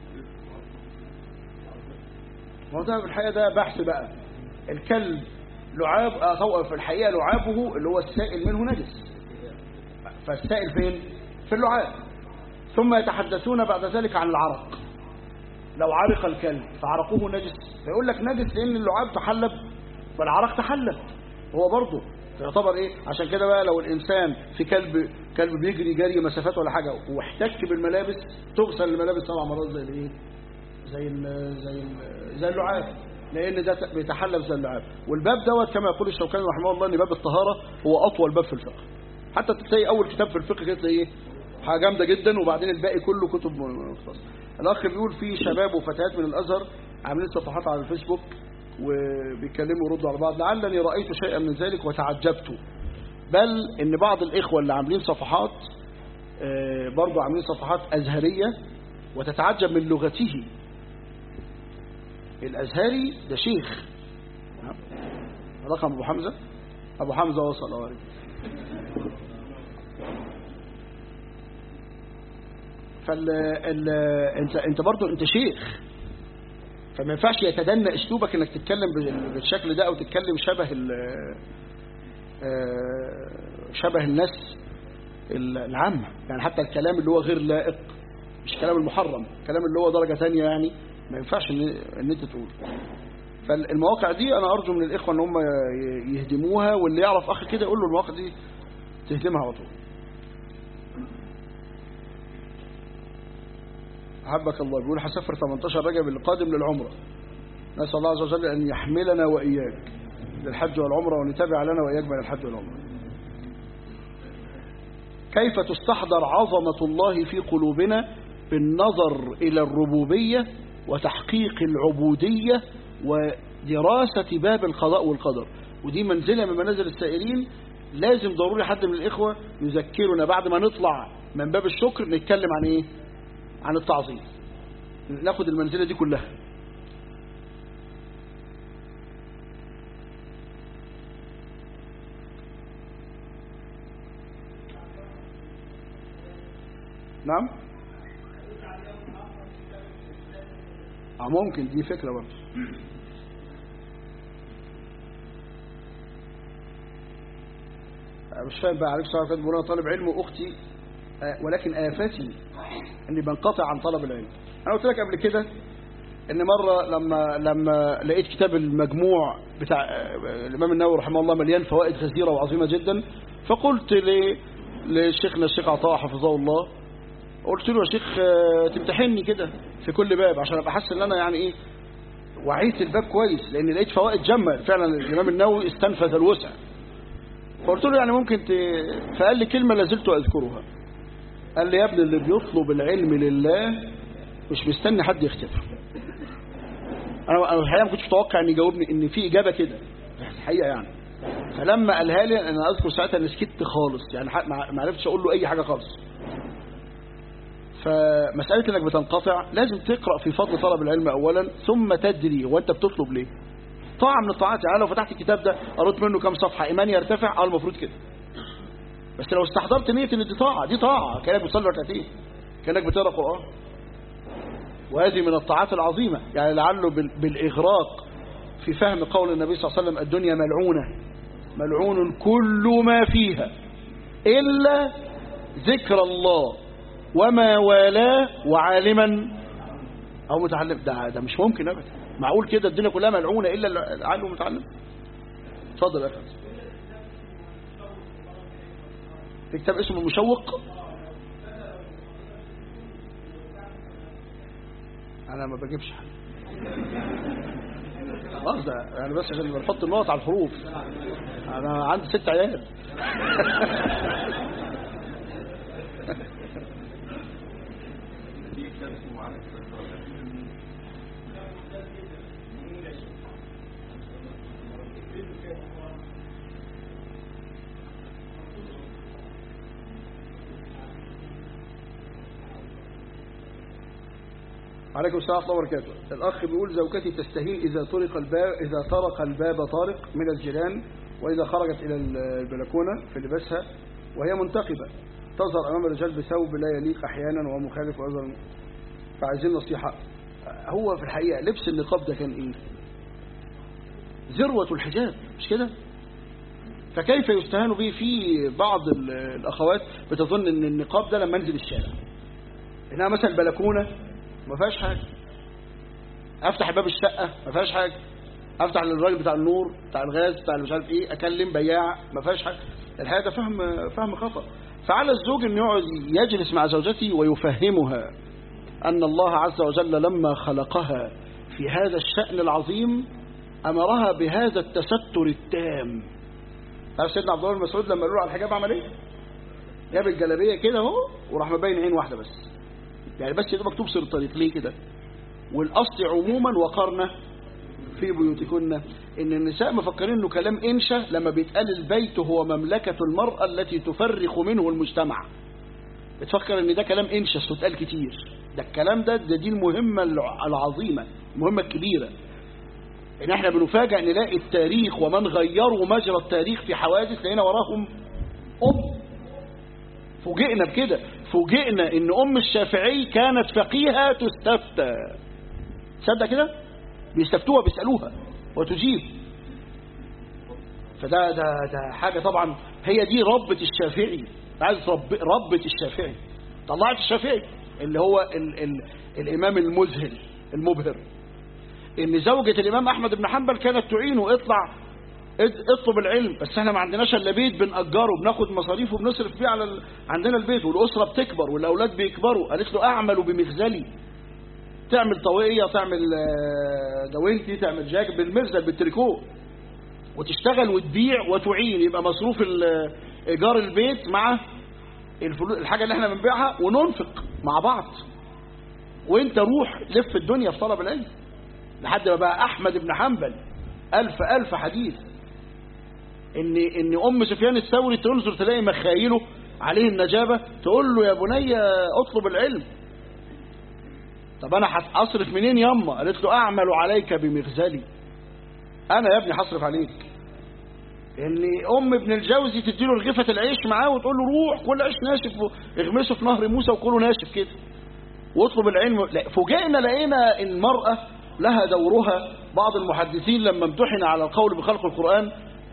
Speaker 1: ما هو ده في الحقيقه ده بحث بقى الكلب لعاب أو في الحقيقه لعابه اللي هو السائل منه نجس فالسائل فين في اللعاب ثم يتحدثون بعد ذلك عن العرق لو عرق الكلب فعرقه نجس فيقول لك نجس لان اللعاب تحلب والعرق تحلب هو برضه يعتبر ايه عشان كده بقى لو الانسان في كلب كلب بيجري جري مسافات ولا حاجه واحتك بالملابس تغسل الملابس سبع مرات زي الايه زي ال زي ال زي اللعاب لان ده بيتحلب زي اللعاب والباب دوت كما يقول الشوكاني رحمه الله ان باب الطهاره هو اطول باب في الفقه حتى تلاقي اول كتاب في الفقه كده ايه حاجه جامده جدا وبعدين الباقي كله كتب مختصره الاخ بيقول في شباب وفتيات من الازهر عاملين صفحات على الفيسبوك وبيتكلموا ويردوا على بعض لعلني رايت شيئا من ذلك وتعجبت بل ان بعض الاخوه اللي عاملين صفحات برضه عاملين صفحات ازهريه وتتعجب من لغته الازهري ده شيخ رقم ابو حمزه ابو حمزه وصل أوارد. فال ال... انت انت برضه انت شيخ فما ينفعش يتدنى اسلوبك انك تتكلم بالشكل ده او تتكلم شبه ال... شبه الناس العامة يعني حتى الكلام اللي هو غير لائق مش كلام المحرم الكلام اللي هو درجة ثانيه يعني ما ينفعش ان, إن انت تقول فالمواقع دي انا ارجو من الاخوة ان هم يهدموها واللي يعرف اخي كده يقول له المواقع دي تهدمها على طول أحبك الله بيقول هسافر 18 رجب القادم للعمرة نسأل الله عز وجل أن يحملنا وإياك للحج والعمرة وأن يتابع لنا وإياك بين الحج والعمرة كيف تستحضر عظمة الله في قلوبنا بالنظر إلى الربوبية وتحقيق العبودية ودراسة باب القضاء والقدر ودي منزلة من منازل السائلين لازم ضروري حد من الإخوة يذكرنا بعد ما نطلع من باب الشكر نتكلم عن إيه عن التعظيم ناخد المنزلة دي كلها نعم اه ممكن دي فكرة برضه مش فاهم بقى عليك سؤال بيقول انا طالب علم واختي ولكن آفاتي اني بنقطع عن طلب العلم انا قلت لك قبل كده ان مرة لما لما لقيت كتاب المجموع بتاع الامام النووي رحمه الله مليان فوائد غزيرة وعظيمة جدا فقلت لشيخنا الشيخ عطاء حفظه الله قلت له يا شيخ تمتحني كده في كل باب عشان ابقى حاسس ان انا يعني ايه وعيت الباب كويس لان لقيت فوائد جمة فعلا الامام النووي استنفذ الوسع فقلت له يعني ممكن ت... فقال لي كلمة لازلت اذكرها قال لي يا ابني اللي بيطلب العلم لله مش مستني حد يختبره انا انا الحقيقه ما كنتش متوقع ان يجاوبني ان في اجابه كده الحقيقه يعني فلما قالها لي انا اذكر ساعتها اني سكت خالص يعني ح- ما ما عرفتش اقول له اي حاجه خالص فمساله انك بتنقطع لازم تقرا في فضل طلب العلم اولا ثم تدري وانت بتطلب ليه طاعه من الطاعات يعني لو فتحت الكتاب ده قريت منه كام صفحه ايماني يرتفع اه المفروض كده بس لو استحضرت نيه ان دي طاعه دي طاعه كانك بتصلي ركعتين كانك بتقرا قران وهذه من الطاعات العظيمة يعني لعله بال- بالإغراق في فهم قول النبي صلى الله عليه وسلم الدنيا ملعونة ملعون كل ما فيها إلا ذكر الله وما والاه وعالما أو متعلم ده, ده مش ممكن أبدا معقول كده الدنيا كلها ملعونة إلا العالم والمتعلم اتفضل يا أخي في كتاب اسمه المشوق انا ما بجيبش حاجه خلاص ده يعني بس عشان بنحط النقط على الحروف انا عندي ست عيال عليكم السلام ورحمة الله وبركاته الأخ بيقول زوجتي تستهين إذا طرق الباب إذا طرق الباب طارق من الجيران وإذا خرجت إلى البلكونة في لباسها وهي منتقبة تظهر أمام الرجال بثوب لا يليق أحيانا وهو مخالف وأيضا فعايزين نصيحة هو في الحقيقة لبس النقاب ده كان إيه ذروة الحجاب مش كده فكيف يستهان به في بعض ال- الأخوات بتظن أن النقاب ده لما انزل الشارع إنها مثلا بلكونة ما فيهاش حاجة افتح باب الشقة ما فيهاش حاجة افتح للراجل بتاع النور بتاع الغاز بتاع مش عارف ايه اكلم بياع ما فيهاش حاجة الحقيقة ده فهم فهم خطأ فعلى الزوج انه يقعد يجلس مع زوجته ويفهمها ان الله عز وجل لما خلقها في هذا الشأن العظيم امرها بهذا التستر التام عارف سيدنا عبد الله بن مسعود لما قالوا له على الحجاب عمل ايه؟ جاب الجلابيه كده اهو وراح مبين عين واحده بس يعني بس يا دوبك تبصر الطريق ليه كده والاصل عموما وقرنا في بيوتكن ان النساء مفكرين انه كلام انشا لما بيتقال البيت هو مملكه المراه التي تفرخ منه المجتمع بتفكر ان ده كلام انشا اتقال كتير ده الكلام ده ده دي المهمه الع- العظيمه المهمه الكبيره ان احنا بنفاجئ نلاقي التاريخ ومن غيروا مجرى التاريخ في حوادث لقينا وراهم ام فوجئنا بكده فوجئنا ان ام الشافعي كانت فقيهة تستفتى تصدق كده بيستفتوها بيسألوها وتجيب فده ده ده حاجة طبعا هي دي ربة الشافعي عايز رب ربة الشافعي طلعت الشافعي اللي هو ال ال الامام المذهل المبهر ان زوجة الامام احمد بن حنبل كانت تعينه اطلع اد- اطلب العلم بس احنا ما عندناش الا بيت بنأجره بناخد مصاريفه وبنصرف فيه على ال... عندنا البيت والأسرة بتكبر والأولاد بيكبروا قالت له أعمل بمخزلي تعمل طوية تعمل آه، جوينتي تعمل جاك بالمخزل بالتريكو وتشتغل وتبيع وتعين يبقى مصروف ال- إيجار البيت مع الفلو... الحاجة اللي احنا بنبيعها وننفق مع بعض وانت روح لف الدنيا في طلب العلم لحد ما بقى أحمد بن حنبل ألف ألف حديث ان ان ام سفيان الثوري تنظر تلاقي مخايله عليه النجابه تقول له يا بني اطلب العلم طب انا هصرف منين ياما قالت له اعمل عليك بمخزلي انا يا ابني هصرف عليك ان ام ابن الجوزي تديله رغيفه العيش معاه وتقول له روح كل عيش ناشف اغمسه في نهر موسى وكله ناشف كده واطلب العلم لا فوجئنا لقينا المراه لها دورها بعض المحدثين لما امتحن على القول بخلق القرآن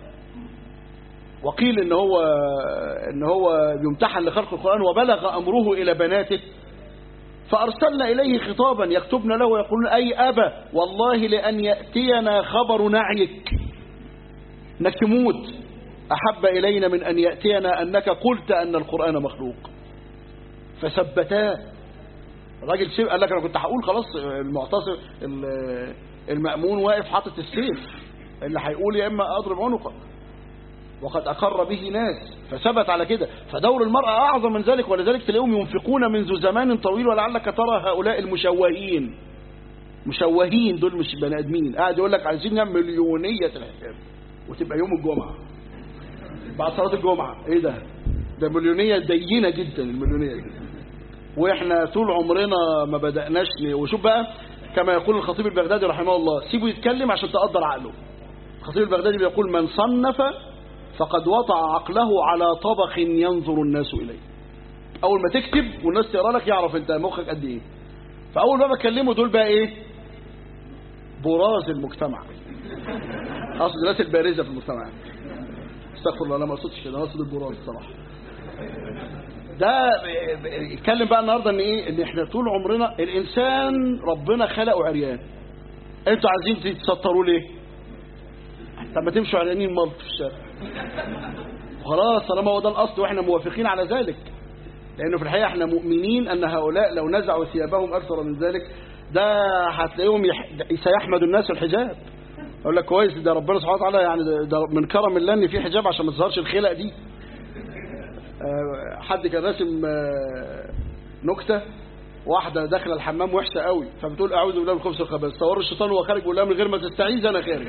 Speaker 1: وقيل ان هو ان هو يمتحن لخلق القرآن وبلغ امره الى بناته فارسلنا اليه خطابا يكتبن له ويقولون اي ابا والله لان ياتينا خبر نعيك انك تموت احب الينا من ان ياتينا انك قلت ان القرآن مخلوق فثبتاه الراجل سيب قال لك انا كنت هقول خلاص المعتصم ال- المأمون واقف حاطط السيف اللي هيقول يا اما اضرب عنقه
Speaker 2: وقد أقر به ناس فثبت على كده فدور المرأة أعظم من ذلك ولذلك تلاقيهم ينفقون منذ زمان طويل ولعلك ترى هؤلاء المشوهين مشوهين دول مش بني ادمين قاعد يقول لك عايزين نعمل مليونيه الحساب وتبقى يوم الجمعه بعد صلاه الجمعه ايه ده ده مليونيه دينه جدا المليونيه دي واحنا طول عمرنا ما بدأناش ن- وشوف بقى كما يقول الخطيب البغدادي رحمه الله سيبه يتكلم عشان تقدر عقله الخطيب البغدادي بيقول من صنف فقد وضع عقله على طبق ينظر الناس إليه أول ما تكتب والناس تقرا لك يعرف أنت مخك قد إيه فأول ما بكلمه دول بقى إيه براز المجتمع أقصد الناس البارزة في المجتمع استغفر الله أنا ما أقصدش كده أنا أقصد البراز الصراحة ده ب- ب- يتكلم بقى النهارده ان ايه ان احنا طول عمرنا الانسان ربنا خلقه عريان انتوا عايزين تتستروا ليه طب ما تمشوا عريانين ملط في الشارع خلاص طالما هو ده الاصل واحنا موافقين على ذلك لانه في الحقيقه احنا مؤمنين ان هؤلاء لو نزعوا ثيابهم اكثر من ذلك ده هتلاقيهم يح... سيحمد الناس الحجاب اقول لك كويس ده ربنا سبحانه وتعالى يعني ده- ده من كرم الله ان في حجاب عشان ما تظهرش الخلق دي آه، حد كان راسم آه، نكته واحده داخله الحمام وحشه قوي فبتقول اعوذ بالله من الخبث والخبائث صور الشيطان وهو خارج بيقول لها من غير ما تستعيذ انا خارج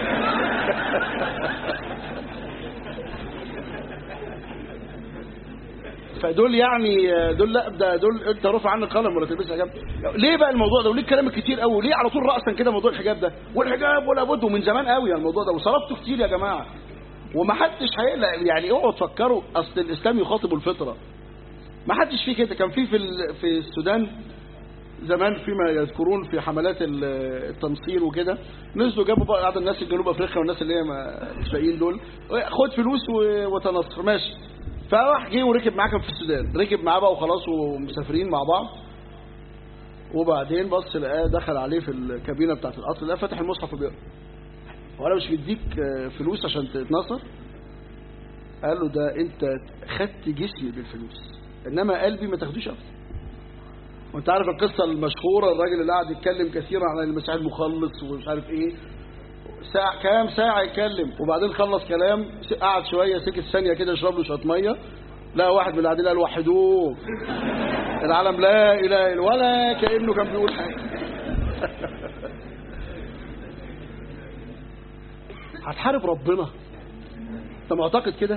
Speaker 2: فدول يعني آه، دول لا ده دول انت رافع عنك قلم ولا تلبس حجاب ليه بقى الموضوع ده وليه الكلام الكتير قوي ليه على طول راسا كده موضوع الحجاب ده والحجاب ولا بد ومن زمان قوي يعني الموضوع ده وصرفته كتير يا جماعه وما حدش هيقلق يعني اوعوا تفكروا اصل الاسلام يخاطب الفطره ما حدش فيه كده كان في في ال- في السودان زمان فيما يذكرون في حملات ال- التنصير وكده نزلوا جابوا بقى بعض الناس الجنوب افريقيا والناس اللي هي ما- مش لاقيين دول خد فلوس و- وتنصر ماشي فراح جه وركب معاه كان في السودان ركب معاه بقى وخلاص ومسافرين مع بعض وبعدين بص لقاه دخل عليه في الكابينه بتاعت القطر لقاه فاتح المصحف وبيقرا هو انا مش مديك آه، فلوس عشان تتنصر قال له ده انت خدت جسمي بالفلوس انما قلبي ما تاخدوش ابدا وانت عارف القصه المشهوره الراجل اللي قاعد يتكلم كثيرا عن المسيح المخلص ومش عارف ايه ساعة كام ساعة يتكلم وبعدين خلص كلام س- قعد شوية سكت ثانية كده يشرب له شوية مية لا واحد من اللي قاعدين قال وحدوه العالم لا إله إلا ولا كأنه كان بيقول حاجة هتحارب ربنا انت معتقد كده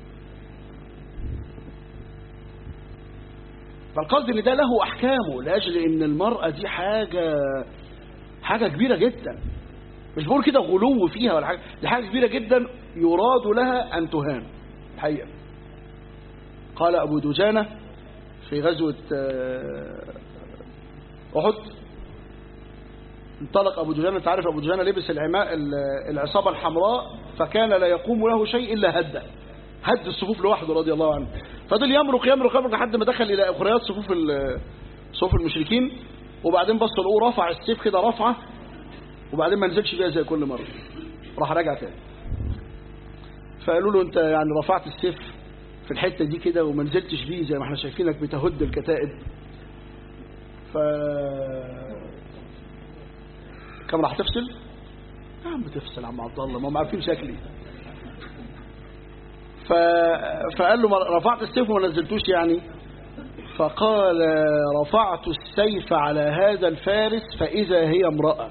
Speaker 2: فالقصد ان ده له احكامه لاجل ان المراه دي حاجه حاجه كبيره جدا مش بقول كده غلو فيها ولا حاجه دي حاجه كبيره جدا يراد لها ان تهان الحقيقه قال ابو دجانه في غزوه آه، احد انطلق ابو دجانه انت عارف ابو دجانه لبس العماء ال- العصابه الحمراء فكان لا يقوم له شيء الا هده هد الصفوف لوحده رضي الله عنه فضل يمرق يمرق يمرق لحد ما دخل الى اخريات صفوف ال- صفوف المشركين وبعدين بص لقوه رفع السيف كده رفعه وبعدين ما نزلش بيها زي كل مره راح راجع تاني فقالوا له انت يعني رفعت السيف في الحته دي كده وما نزلتش بيه زي ما احنا شايفينك بتهد الكتائب ف كم راح تفصل يا عم تفصل يا عم عبد الله ما هم عارفين شكلي ف... فقال له ما رفعت السيف وما نزلتوش يعني فقال رفعت السيف على هذا الفارس فإذا هي امرأة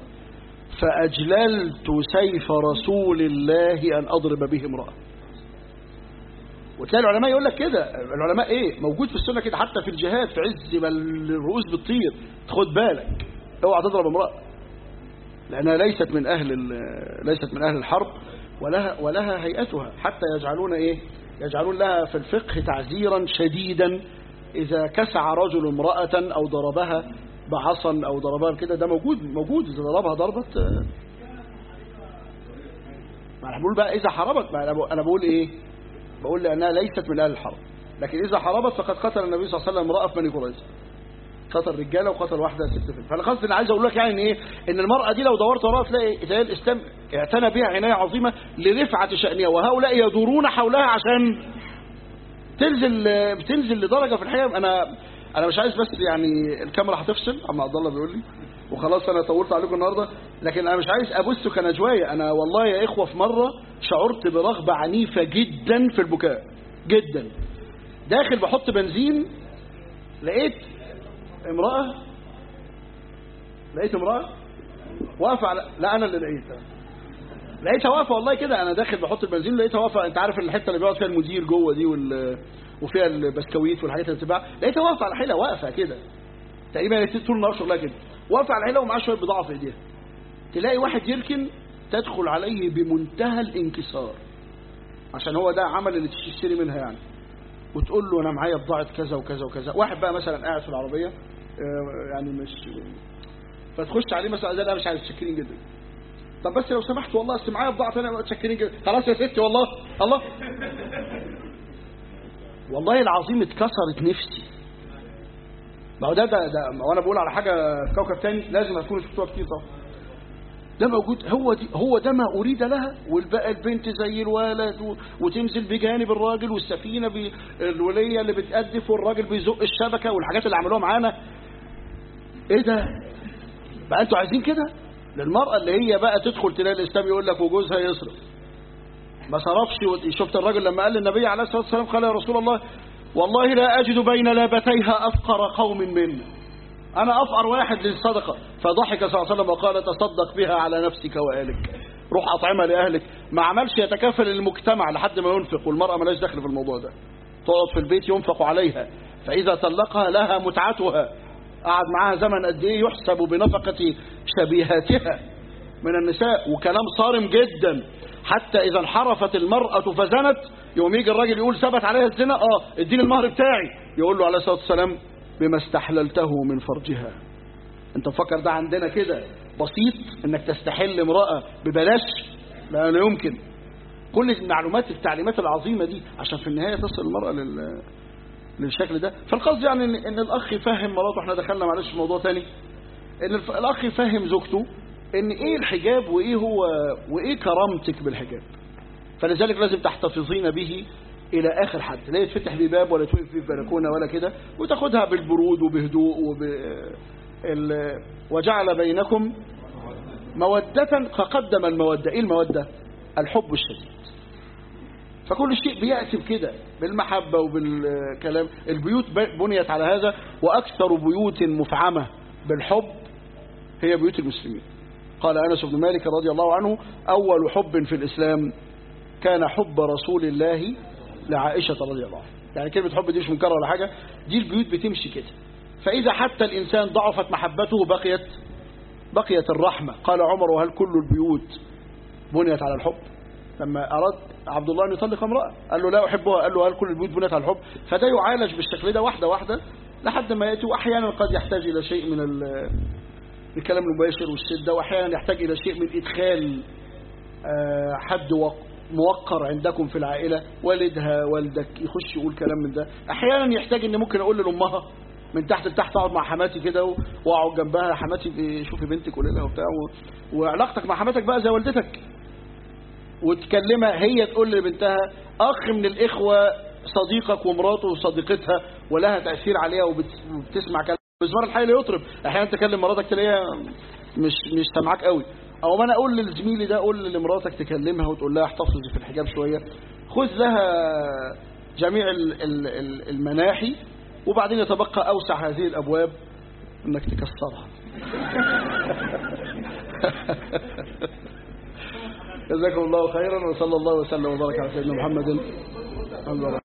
Speaker 2: فأجللت سيف رسول الله أن أضرب به امرأة وتلاقي العلماء يقول لك كده العلماء ايه موجود في السنة كده حتى في الجهاد في عز ما الرؤوس بتطير خد بالك اوعى تضرب امرأة لأنها ليست من أهل ال- ليست من أهل الحرب ولها ولها هيئتها حتى يجعلون إيه يجعلون لها في الفقه تعزيرا شديدا إذا كسع رجل امرأة أو ضربها بعصا أو ضربها كده ده موجود موجود إذا ضربها ضربة آه، ما انا بقول بقى إذا حاربت ما أنا بقول- أنا بقول إيه بقول لأنها ليست من أهل الحرب لكن إذا حاربت فقد قتل النبي صلى الله عليه وسلم امرأة في بني قريظة قتل رجاله وقتل واحده ست فيل فانا قصدي انا عايز اقول لك يعني ان ايه ان المراه دي لو دورت وراها تلاقي تلاقي الاسلام اعتنى بها عنايه عظيمه لرفعه شانها وهؤلاء يدورون حولها عشان تنزل بتنزل لدرجه في الحقيقه انا انا مش عايز بس يعني الكاميرا هتفصل عم عبد الله بيقول لي وخلاص انا طولت عليكم النهارده لكن انا مش عايز ابث كنجوايه انا والله يا اخوه في مره شعرت برغبه عنيفه جدا في البكاء جدا داخل بحط بنزين لقيت امراه لقيت امراه واقفه على لا انا اللي لقيتها لقيتها واقفه والله كده انا داخل بحط البنزين لقيتها واقفه انت عارف الحته اللي بيقعد فيها المدير جوه دي وال وفيها البسكويت والحاجات اللي بتتباع لقيتها واقفه على حيله واقفه كده تقريبا طول النهار شغلها كده واقفه على الحيله ومعاه شويه بضاعه في ايديها تلاقي واحد يركن تدخل عليه بمنتهى الانكسار عشان هو ده عمل اللي تشتري منها يعني وتقول له انا معايا بضاعه كذا وكذا وكذا واحد بقى مثلا قاعد في العربيه آه، يعني مش فتخش عليه مثلا ده لا مش عايز تشكرين جدا طب بس لو سمحت والله اصل معايا بضاعه ثانيه متشكرين جدا خلاص يا ستي والله الله والله العظيم اتكسرت نفسي ما هو ده ده, ده ما هو انا بقول على حاجه في كوكب تاني لازم هتكونوا شفتوها كتير طبعا ده موجود هو دي هو ده ما اريد لها والبقى البنت زي الولد و- وتنزل بجانب الراجل والسفينه ب- الوليه اللي بتقدف والراجل بيزق الشبكه والحاجات اللي عملوها معانا ايه ده بقى انتوا عايزين كده للمرأة اللي هي بقى تدخل تلاقي الإسلام يقول لك وجوزها يصرف ما صرفش و- شفت الراجل لما قال للنبي عليه الصلاة والسلام قال يا رسول الله والله لا أجد بين لابتيها أفقر قوم منا أنا أفقر واحد للصدقة فضحك صلى الله عليه وسلم وقال تصدق بها على نفسك وأهلك روح أطعمها لأهلك ما عملش يتكافل المجتمع لحد ما ينفق والمرأة ملاش دخل في الموضوع ده تقعد في البيت ينفق عليها فإذا طلقها لها متعتها قعد معاها زمن قد ايه يحسب بنفقة شبيهاتها من النساء وكلام صارم جدا حتى إذا انحرفت المرأة فزنت يوم يجي الراجل يقول ثبت عليها الزنا اه اديني المهر بتاعي يقول له عليه الصلاة والسلام بما استحللته من فرجها انت مفكر ده عندنا كده بسيط انك تستحل امرأة ببلاش لا لا يمكن كل المعلومات التعليمات العظيمة دي عشان في النهاية تصل المرأة لل للشكل ده فالقصد يعني ان, إن الاخ يفهم مراته احنا دخلنا معلش في موضوع تاني ان الف- الاخ يفهم زوجته ان ايه الحجاب وايه هو وايه كرامتك بالحجاب فلذلك لازم تحتفظين به الى اخر حد لا يتفتح بيه باب ولا يتوقف فيه بلكونه ولا كده وتاخدها بالبرود وبهدوء وب ال... وجعل بينكم مودة فقدم المودة ايه المودة الحب الشديد فكل شيء بيأتي بكده بالمحبة وبالكلام البيوت بنيت على هذا وأكثر بيوت مفعمة بالحب هي بيوت المسلمين قال أنس بن مالك رضي الله عنه أول حب في الإسلام كان حب رسول الله لعائشة رضي الله عنها يعني كلمة حب دي مش منكرة ولا حاجة دي البيوت بتمشي كده فإذا حتى الإنسان ضعفت محبته بقيت بقيت الرحمة قال عمر وهل كل البيوت بنيت على الحب لما أراد عبد الله أن يطلق امرأة قال له لا أحبها قال له هل كل البيوت بنيت على الحب فده يعالج بالشكل ده واحدة واحدة لحد ما يأتي وأحيانا قد يحتاج إلى شيء من ال- الكلام المباشر والشدة وأحيانا يحتاج إلى شيء من إدخال آه، حد وق- موقر عندكم في العائلة والدها والدك يخش يقول كلام من ده أحيانا يحتاج إن ممكن أقول لأمها من تحت لتحت اقعد مع حماتي كده و- واقعد جنبها حماتي ب- شوفي بنتك قولي لها وبتاع و- وعلاقتك مع حماتك بقى زي والدتك وتكلمها هي تقول لبنتها اخ من الاخوه صديقك ومراته وصديقتها ولها تاثير عليها وبت- وبتسمع كلام بزمار الحي لا يطرب احيانا تكلم مراتك تلاقيها مش مش سامعاك قوي او ما انا اقول لزميلي ده قول لمراتك تكلمها وتقول لها احتفظي في الحجاب شويه خذ لها جميع ال- ال- ال- المناحي وبعدين يتبقى اوسع هذه الابواب انك تكسرها جزاكم الله خيرا وصلى الله وسلم وبارك على سيدنا محمد